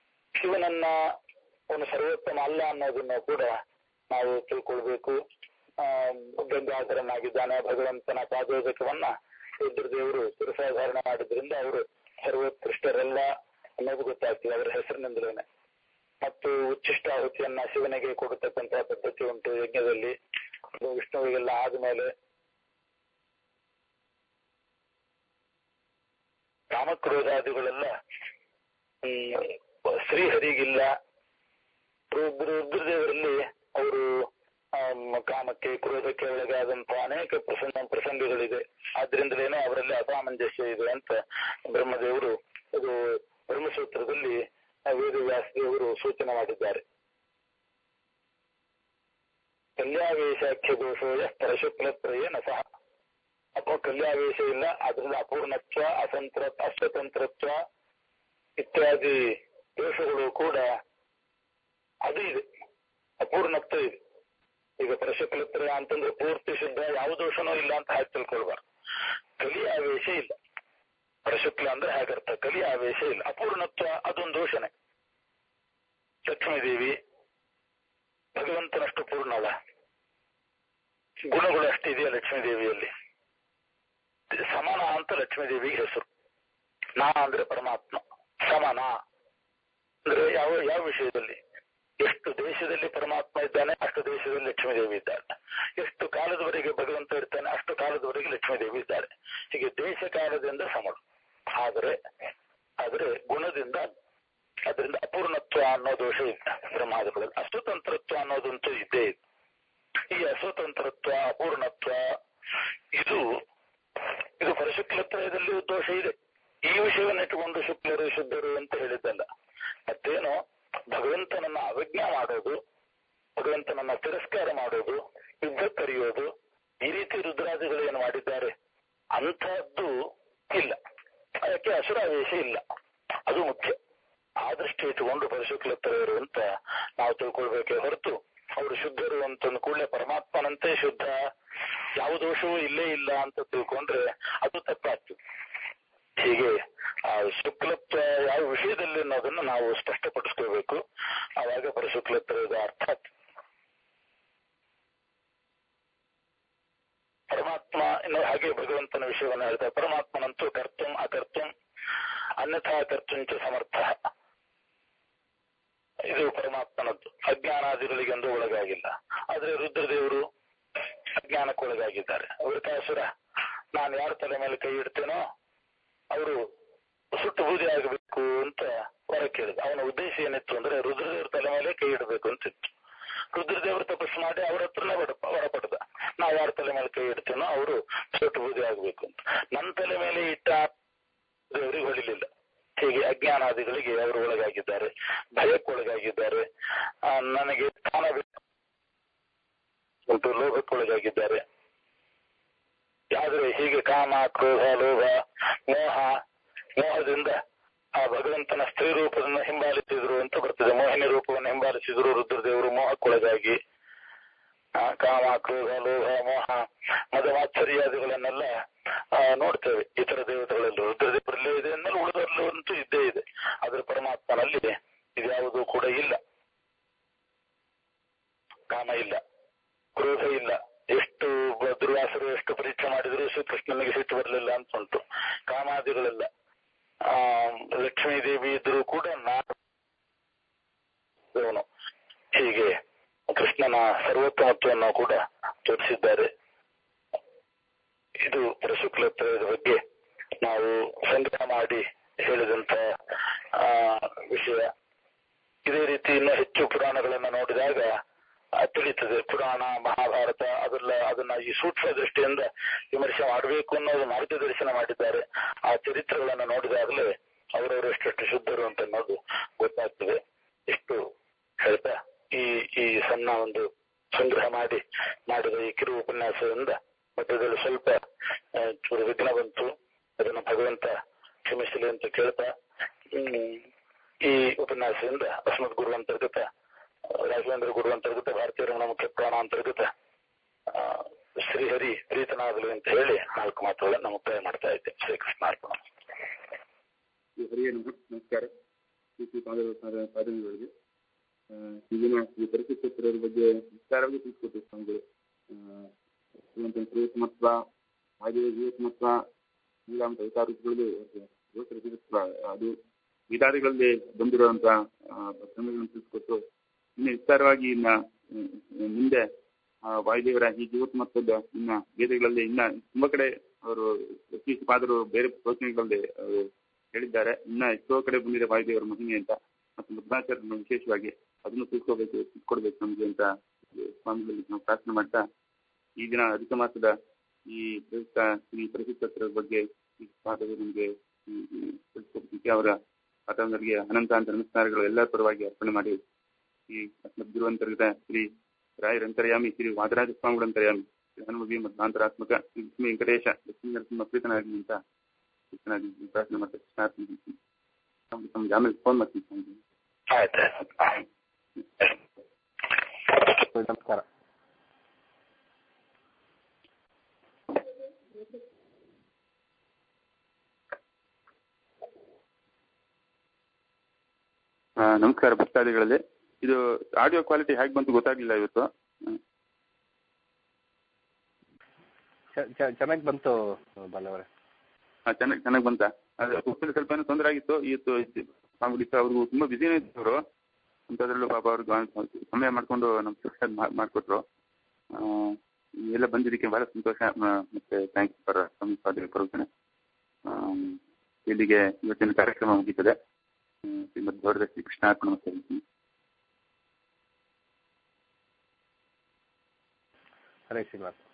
ಶಿವನನ್ನ ಒಂದು ಸರ್ವೋತ್ತಮ ಅಲ್ಲ ಅನ್ನೋದನ್ನ ಕೂಡ ನಾವು ತಿಳ್ಕೊಳ್ಬೇಕು ಆ, ಗಂಗಾಧರನಾಗಿದ್ದಾನೆ ಭಗವಂತನ ಪಾದೋದಕವನ್ನ ರುದ್ರದೇವರು ಶಿರಸಾಧಾರಣ ಮಾಡಿದ್ರಿಂದ ಅವರು ಸರ್ವೋತ್ಕೃಷ್ಟರೆಲ್ಲ ಅನ್ನೋದು ಗೊತ್ತಾಗ್ತದೆ ಅವರ ಹೆಸರಿನಿಂದಲೇನೆ ಮತ್ತು ಉಚ್ಚಿಷ್ಟಾಹುತಿಯನ್ನ ಶಿವನಿಗೆ ಕೊಡತಕ್ಕಂತಹ ಪದ್ಧತಿ ಉಂಟು ಯಜ್ಞದಲ್ಲಿ ಅದು ವಿಷ್ಣುವಿಗೆಲ್ಲ ಆದ್ಮೇಲೆ ಕಾಮಕ್ರೋಧಾದಿಗಳೆಲ್ಲ ಹ್ಮ್ ಶ್ರೀಹರಿಗಿಲ್ಲ ರುದ್ರ ರುದ್ರದೇವರಲ್ಲಿ ಅವರು ಕಾಮಕ್ಕೆ ಕ್ರೋಧಕ್ಕೆ ಒಳಗಾದಂತ ಅನೇಕ ಪ್ರಸಂಗ ಪ್ರಸಂಗಗಳಿದೆ ಆದ್ರಿಂದಲೇನೋ ಅವರಲ್ಲಿ ಅಸಾಮಂಜಸ್ಯ ಇದೆ ಅಂತ ಬ್ರಹ್ಮದೇವರು ಅದು ಬ್ರಹ್ಮಸೂತ್ರದಲ್ಲಿ ವೇದವ್ಯಾಸದೇವರು ಸೂಚನೆ ಮಾಡಿದ್ದಾರೆ ಕಲ್ಯಾವೇಶಾಖ್ಯ ದೋಷೋಯ ಪರಶುಕ್ಲತ್ರಯೇನ ಸಹ ಅಥವಾ ಕಲ್ಯಾವೇಶ ಇಲ್ಲ ಅದರಿಂದ ಅಪೂರ್ಣತ್ವ ಅಸಂತ್ರ ಅಸ್ವತಂತ್ರತ್ವ ಇತ್ಯಾದಿ ದೋಷಗಳು ಕೂಡ ಅದು ಇದೆ ಅಪೂರ್ಣತ್ವ ಇದೆ ಈಗ ಪರಶುಕ್ಲತ್ರಯ ಅಂತಂದ್ರೆ ಪೂರ್ತಿ ಶುದ್ಧ ಯಾವ ದೋಷನೂ ಇಲ್ಲ ಅಂತ ಹಾಕಿ ತಿಳ್ಕೊಳ್ಬಾರ್ದು ಕಲಿ ಆವೇಶ ಇಲ್ಲ ಪರಶುಕ್ಲ ಅಂದ್ರೆ ಹಾಗರ್ಥ ಕಲಿ ಆವೇಶ ಇಲ್ಲ ಅಪೂರ್ಣತ್ವ ಅದೊಂದು ದೋಷನೆ ಲಕ್ಷ್ಮೀದೇವಿ ಭಗವಂತನಷ್ಟು ಪೂರ್ಣವ ಗುಣಗಳು ಅಷ್ಟಿದೆಯಾ ಲಕ್ಷ್ಮೀದೇವಿಯಲ್ಲಿ ಸಮನ ಅಂತ ಲಕ್ಷ್ಮೀದೇವಿಗೆ ಹೆಸರು ನಾ ಅಂದ್ರೆ ಪರಮಾತ್ಮ ಸಮನ ಅಂದ್ರೆ ಯಾವ ಯಾವ ವಿಷಯದಲ್ಲಿ ಎಷ್ಟು ದೇಶದಲ್ಲಿ ಪರಮಾತ್ಮ ಇದ್ದಾನೆ ಅಷ್ಟು ದೇಶದಲ್ಲಿ ಲಕ್ಷ್ಮೀದೇವಿ ಇದ್ದಾಳೆ ಎಷ್ಟು ಕಾಲದವರೆಗೆ ಭಗವಂತ ಇರ್ತಾನೆ ಅಷ್ಟು ಕಾಲದವರೆಗೆ ಲಕ್ಷ್ಮೀದೇವಿ ಇದ್ದಾಳೆ ಹೀಗೆ ದೇಶ ಕಾಲದಿಂದ ಸಮಳು ಆದರೆ ಆದರೆ ಗುಣದಿಂದ ಅದರಿಂದ ಅಪೂರ್ಣತ್ವ ಅನ್ನೋ ದೋಷ ಇಲ್ಲ ಬ್ರಹ್ಮಾದಿಗಳಲ್ಲಿ ಅಸ್ವತಂತ್ರತ್ವ ಅನ್ನೋದಂತೂ ಇದ್ದೇ ಇದೆ ಈ ಅಸ್ವತಂತ್ರತ್ವ ಅಪೂರ್ಣತ್ವ ಇದು ಇದು ಪರಶುಕ್ಲತ್ರಯದಲ್ಲಿ ದೋಷ ಇದೆ ಈ ವಿಷಯವನ್ನು ಇಟ್ಟುಕೊಂಡು ಶುಕ್ಲರು ಶುದ್ಧರು ಅಂತ ಹೇಳಿದ್ದಲ್ಲ ಮತ್ತೇನು ಭಗವಂತನನ್ನ ಅವಜ್ಞಾ ಮಾಡೋದು ಭಗವಂತನನ್ನ ತಿರಸ್ಕಾರ ಮಾಡೋದು ಯುದ್ಧ ಕರೆಯೋದು ಈ ರೀತಿ ರುದ್ರಾದಿಗಳು ಏನು ಮಾಡಿದ್ದಾರೆ ಅಂಥದ್ದು ಇಲ್ಲ ಅದಕ್ಕೆ ಅಸುರಾವೇಶ ಇಲ್ಲ ಅದು ಮುಖ್ಯ ಆ ದೃಷ್ಟಿ ಇಟ್ಟುಕೊಂಡು ಪರಶುಕ್ಲತ್ತರವರು ಅಂತ ನಾವು ತಿಳ್ಕೊಳ್ಬೇಕೇ ಹೊರತು ಅವರು ಶುದ್ಧರು ಅಂತಂದ ಕೂಡಲೇ ಪರಮಾತ್ಮನಂತೆ ಶುದ್ಧ ಯಾವ ದೋಷವೂ ಇಲ್ಲೇ ಇಲ್ಲ ಅಂತ ತಿಳ್ಕೊಂಡ್ರೆ ಅದು ತಪ್ಪಾಗ್ತದೆ ಹೀಗೆ ಆ ಶುಕ್ಲತ್ವ ಯಾವ ವಿಷಯದಲ್ಲಿ ಅನ್ನೋದನ್ನು ನಾವು ಸ್ಪಷ್ಟಪಡಿಸ್ಕೋಬೇಕು ಆವಾಗ ಪರಶುಕ್ಲತ್ವದ ಅರ್ಥ ಆಗ್ತದೆ. ಪರಮಾತ್ಮ ಇನ್ನು ಹಾಗೆ ಭಗವಂತನ ವಿಷಯವನ್ನು ಹೇಳ್ತಾರೆ ಪರಮಾತ್ಮನಂತೂ ಕರ್ತಂ ಅಕರ್ತಂ ಅನ್ಯಥಾ ಕರ್ತುಂಚ ಸಮರ್ಥ ಇದು ಪರಮಾತ್ಮನದ್ದು ಅಜ್ಞಾನಾದಿಗಳಿಗೆಂದು ಒಳಗಾಗಿಲ್ಲ ಆದ್ರೆ ರುದ್ರದೇವರು ಅಜ್ಞಾನಕ್ಕೊಳಗಾಗಿದ್ದಾರೆ ವೃತಾಸುರ ನಾನು ಯಾರ ತಲೆ ಮೇಲೆ ಕೈ ಇಡ್ತೇನೋ ಅವರು ಸುಟ್ಟು ಬೂದಿ ಆಗಬೇಕು ಅಂತ ಹೊರ ಕೇಳಿದ ಅವನ ಉದ್ದೇಶ ಏನಿತ್ತು ಅಂದ್ರೆ ರುದ್ರದೇವ್ರ ತಲೆ ಮೇಲೆ ಕೈ ಇಡಬೇಕು ಅಂತಿತ್ತು ರುದ್ರದೇವರು ತಪಸ್ಸು ಮಾಡಿ ಅವ್ರ ಹತ್ರನೇ ಹೊರ ಹೊರ ಪಡೆದ ನಾವು ಯಾರ ತಲೆ ಮೇಲೆ ಕೈ ಇಡ್ತೇನೋ ಅವರು ಸುಟ್ಟು ಬೂದಿ ಆಗಬೇಕು ಅಂತ ನನ್ನ ತಲೆ ಮೇಲೆ ಇಟ್ಟ ದೇವರಿಗೆ ಹೊಳಿಲಿಲ್ಲ ಹೀಗೆ ಅಜ್ಞಾನಾದಿಗಳಿಗೆ ಅವರು ಒಳಗಾಗಿದ್ದಾರೆ ಭಯಕ್ಕೊಳಗಾಗಿದ್ದಾರೆ ಆ, ನನಗೆ ಸ್ಥಾನ ಬೇಕು ಮತ್ತು ಲೋಭಕ್ಕೊಳಗಾಗಿದ್ದಾರೆ ಆದ್ರೆ ಹೀಗೆ ಕಾಮ ಕ್ರೋಧ ಲೋಭ ಮೋಹ ಮೋಹದಿಂದ ಆ ಭಗವಂತನ ಸ್ತ್ರೀ ರೂಪವನ್ನು ಹಿಂಬಾಲಿಸಿದ್ರು ಅಂತ ಬರ್ತದೆ ಮೋಹಿನಿ ರೂಪವನ್ನು ಹಿಂಬಾಲಿಸಿದ್ರು ರುದ್ರದೇವರು ಮೋಹಕ್ಕೊಳಗಾಗಿ ಆ, ಕಾಮ ಕ್ರೋಧ ಲೋಭ ಮೋಹ ಮದ ಮಾತ್ಸರ್ಯಾದಿಗಳನ್ನೆಲ್ಲ ಆ, ನೋಡ್ತೇವೆ ಇತರ ದೇವತೆಗಳಲ್ಲಿ ರುದ್ರದೇವರಲ್ಲೇ ಇದೆ ಅನ್ನಲು ಉಳಿದರಲ್ಲೂ ಅಂತೂ ಇದ್ದೇ ಇದೆ ಆದ್ರೆ ಪರಮಾತ್ಮನಲ್ಲಿ ಇದ್ಯಾವುದೂ ಕೂಡ ಇಲ್ಲ ಕಾಮ ಇಲ್ಲ ಕ್ರೋಧ ಇಲ್ಲ ಎಷ್ಟು ಬ- ದುರ್ವಾಸರು ಎಷ್ಟು ಪರೀಕ್ಷೆ ಮಾಡಿದ್ರು ಶ್ರೀಕೃಷ್ಣನಿಗೆ ಸಿಟ್ಟು ಬರಲಿಲ್ಲ ಅಂತ ಉಂಟು ಕಾಮಾದಿಗಳೆಲ್ಲ ಆ ಲಕ್ಷ್ಮೀ ದೇವಿ ಇದ್ರೂ ಕೂಡ ನಾನು ಇವನು ಹೀಗೆ ಕೃಷ್ಣನ ಸರ್ವೋತ್ತಮತ್ವವನ್ನು ಕೂಡ ತೋರಿಸಿದ್ದಾರೆ ಇದು ಪರಶುಕ್ಲತ್ವದ ಬಗ್ಗೆ ನಾವು ಸಂಗ್ರಹ ಮಾಡಿ ಹೇಳಿದಂತ ಆ ವಿಷಯ ಇದೇ ರೀತಿ ಇನ್ನು ಹೆಚ್ಚು ಪುರಾಣಗಳನ್ನ ನೋಡಿದಾಗ ಆ, ತಿಳಿತದೆ ಪುರಾಣ ಮಹಾಭಾರತ ಅದೆಲ್ಲ ಅದನ್ನ ಈ ಸೂಕ್ಷ್ಮ ದೃಷ್ಟಿಯಿಂದ ವಿಮರ್ಶೆ ಮಾಡಬೇಕು ಅನ್ನೋದು ಮಾರ್ಗದರ್ಶನ ಮಾಡಿದ್ದಾರೆ ಆ ಚರಿತ್ರೆಗಳನ್ನ ನೋಡಿದಾಗಲೇ ಅವರವರು ಎಷ್ಟೆಷ್ಟು ಶುದ್ಧರು ಅಂತ ಅನ್ನೋದು ಗೊತ್ತಾಗ್ತದೆ ಇಷ್ಟು ಹೇಳ್ತಾ ಈ ಈ ಸಣ್ಣ ಒಂದು ಸಂಗ್ರಹ ಮಾಡಿ ಮಾಡಿದ ಈ ಕಿರು ಉಪನ್ಯಾಸದಿಂದ ಮಧ್ಯದಲ್ಲಿ ಸ್ವಲ್ಪ ಆ, ಚೂರು ವಿಘ್ನ ಬಂತು ಅದನ್ನ ಭಗವಂತ ಕ್ಷಮಿಸಲಿ ಅಂತ ಕೇಳ್ತಾ ಹ್ಮ್, ಈ ಉಪನ್ಯಾಸದಿಂದ ಅಸ್ಮತ್ ಗುರು ಅಂತರ್ಗತ ರಾಘವೇಂದ್ರ ಗುರು ಅಂತರ್ಗತ ಭಾರತೀಯ ರಮಣ ಮುಖ್ಯ ಪ್ರಾಣ ಅಂತರ್ಗತ ಆ, ಶ್ರೀಹರಿ ಪ್ರೀತನಾಗಲಿ ಅಂತ ಹೇಳಿ ನಾಲ್ಕು ಮಾತುಗಳನ್ನು ಮುಕ್ತಾಯ ಮಾಡ್ತಾ ಇದ್ದೆ ಶ್ರೀಕೃಷ್ಣಾರ್ಪಣ ಈ ಹರಿಯ ನಮ- ನಮಸ್ಕಾರ ಶ್ರೀ ಪಾದಗಳಿಗೆ ಈಗಿನ ಈ ಪರಿಸ್ಥಿತಿಯವರ ಬಗ್ಗೆ ವಿಸ್ತಾರವಾಗಿ ತಿಳಿಸ್ಕೊಟ್ಟು ಸ್ವಾಮಿಗಳು ಶ್ರೀಮತ್ವ ಹಾಗೆಯೇ ಜೀವತ್ಮತ್ವ ನೀಲಾಂಶ ಐತಾರುಗಳಲ್ಲಿ ಗೋಚರಿಸಿರುವ ಅದು ಗೀತಾದಿಗಳಲ್ಲಿ ಬಂದಿರುವಂಥ ಪ್ರಸಂಗಗಳನ್ನು ತಿಳಿಸ್ಕೊಟ್ಟು ಇನ್ನು ವಿಸ್ತಾರವಾಗಿ ಇನ್ನ ಹ್ಮ್, ಮುಂದೆ ಆ, ವಾಯುದೇವರ ಈ ಜೀವತ್ಮತ್ವದ ಇನ್ನ ವೇದಗಳಲ್ಲಿ ಇನ್ನ ತುಂಬ ಕಡೆ ಅವರು ಪಾದರು ಬೇರೆ ಪ್ರವಚನಗಳಲ್ಲಿ ಅವರು ಹೇಳಿದ್ದಾರೆ ಇನ್ನ ಎಷ್ಟೋ ಕಡೆ ಬಂದಿದೆ ವಾಯುದೇವರ ಮಹಿಮೆ ಅಂತ ಮತ್ತು ಮಧ್ವಾಚಾರ್ಯರನ್ನು ವಿಶೇಷವಾಗಿ ಅದನ್ನು ತಿಳ್ಕೋಬೇಕು ತಿಳ್ಕೊಡ್ಬೇಕು ನಮಗೆ ಅಂತ ಸ್ವಾಮಿಗಳಲ್ಲಿ ನಾವು ಪ್ರಾರ್ಥನೆ ಮಾಡ್ತಾ ಈ ದಿನ ಅಧಿಕ ಮಾಸದ ಈ ಪ್ರಯುಕ್ತ ಈ ಪರಿಶುದ್ಧರ ಬಗ್ಗೆ ಈ ಪಾಠವು ನಮಗೆ ತಿಳಿಸ್ಕೊಡ್ಲಿಕ್ಕೆ ಅವರ ಪಾಠವರಿಗೆ ಅನಂತ ಅಂತ ನಮಸ್ಕಾರಗಳು ಎಲ್ಲ ಪರವಾಗಿ ಅರ್ಪಣೆ ಮಾಡಿ ಈ ಗುರುವಂತರ್ಗತ ಶ್ರೀ ರಾಯರಂತರ್ಯಾಮಿ ಶ್ರೀ ವಾದರಾಜ ಸ್ವಾಮಿಗಳಂತರ್ಯಾಮಿ ಶ್ರೀ ಹನುಮಗಿ ಮತ್ತು ಅಂತರಾತ್ಮಕ ಶ್ರೀ ಲಕ್ಷ್ಮೀ ವೆಂಕಟೇಶ ಲಕ್ಷ್ಮೀ ನರಸಿಂಹ ಪ್ರೀತನಾಗಲಿ ಅಂತ ಕೃಷ್ಣನಾಗಿ ಪ್ರಾರ್ಥನೆ ಮಾಡ್ತಾ ಕೃಷ್ಣಾರ್ಪಣೆ ತಮ್ಗೆ ಆಮೇಲೆ ಫೋನ್ ಮಾಡ್ತೀನಿ ಸ್ವಾಮೀಜಿ. ಆಯ್ತು ನಮಸ್ಕಾರ ಆ, ನಮಸ್ಕಾರ ಭಕ್ತಾದಿಗಳಲ್ಲಿ ಇದು ಆಡಿಯೋ ಕ್ವಾಲಿಟಿ ಹೇಗೆ ಬಂತು ಗೊತ್ತಾಗಲಿಲ್ಲ ಇವತ್ತು ಹ್ಮ್. ಚೆನ್ನಾಗಿ ಬಂತು ಬಾಲವರೇ ಆ, ಚೆನ್ನಾಗಿ ಚೆನ್ನಾಗಿ ಬಂತ ಅದು ಹುಟ್ಟಲ್ಲಿ ಸ್ವಲ್ಪ ಏನೋ ತೊಂದರೆ ಆಗಿತ್ತು ಇವತ್ತು ಮಾಮೂಲಿ ಅವ್ರಿಗೂ ತುಂಬ ಬಿಸಿನೇ ಇತ್ತು ಅವರು ಅಂಥದ್ರಲ್ಲೂ ಪಾಪ ಅವ್ರಿಗೆ ಸಮಯ ಮಾಡಿಕೊಂಡು ನಮ್ಮ ಕೆಲಸ ಮಾಡಿಕೊಟ್ರು ಎಲ್ಲ ಬಂದಿದ್ದಕ್ಕೆ ಬಹಳ ಸಂತೋಷ ಆ, ಮತ್ತೆ ಥ್ಯಾಂಕ್ಸ್ ಫಾರ್ ಸ್ವಾಮಿ ಪ್ರವಚನ ಇಲ್ಲಿಗೆ ಇವತ್ತಿನ ಕಾರ್ಯಕ್ರಮ ಮುಗೀತದೆ ಹ್ಮ್, ಶ್ರೀಮದ್ ಗೌರವ ಶ್ರೀ ಕೃಷ್ಣಾರ್ಪಣ ಮಾಡ್ತೀನಿ ಹರೇ ಶ್ರೀನಿವಾಸ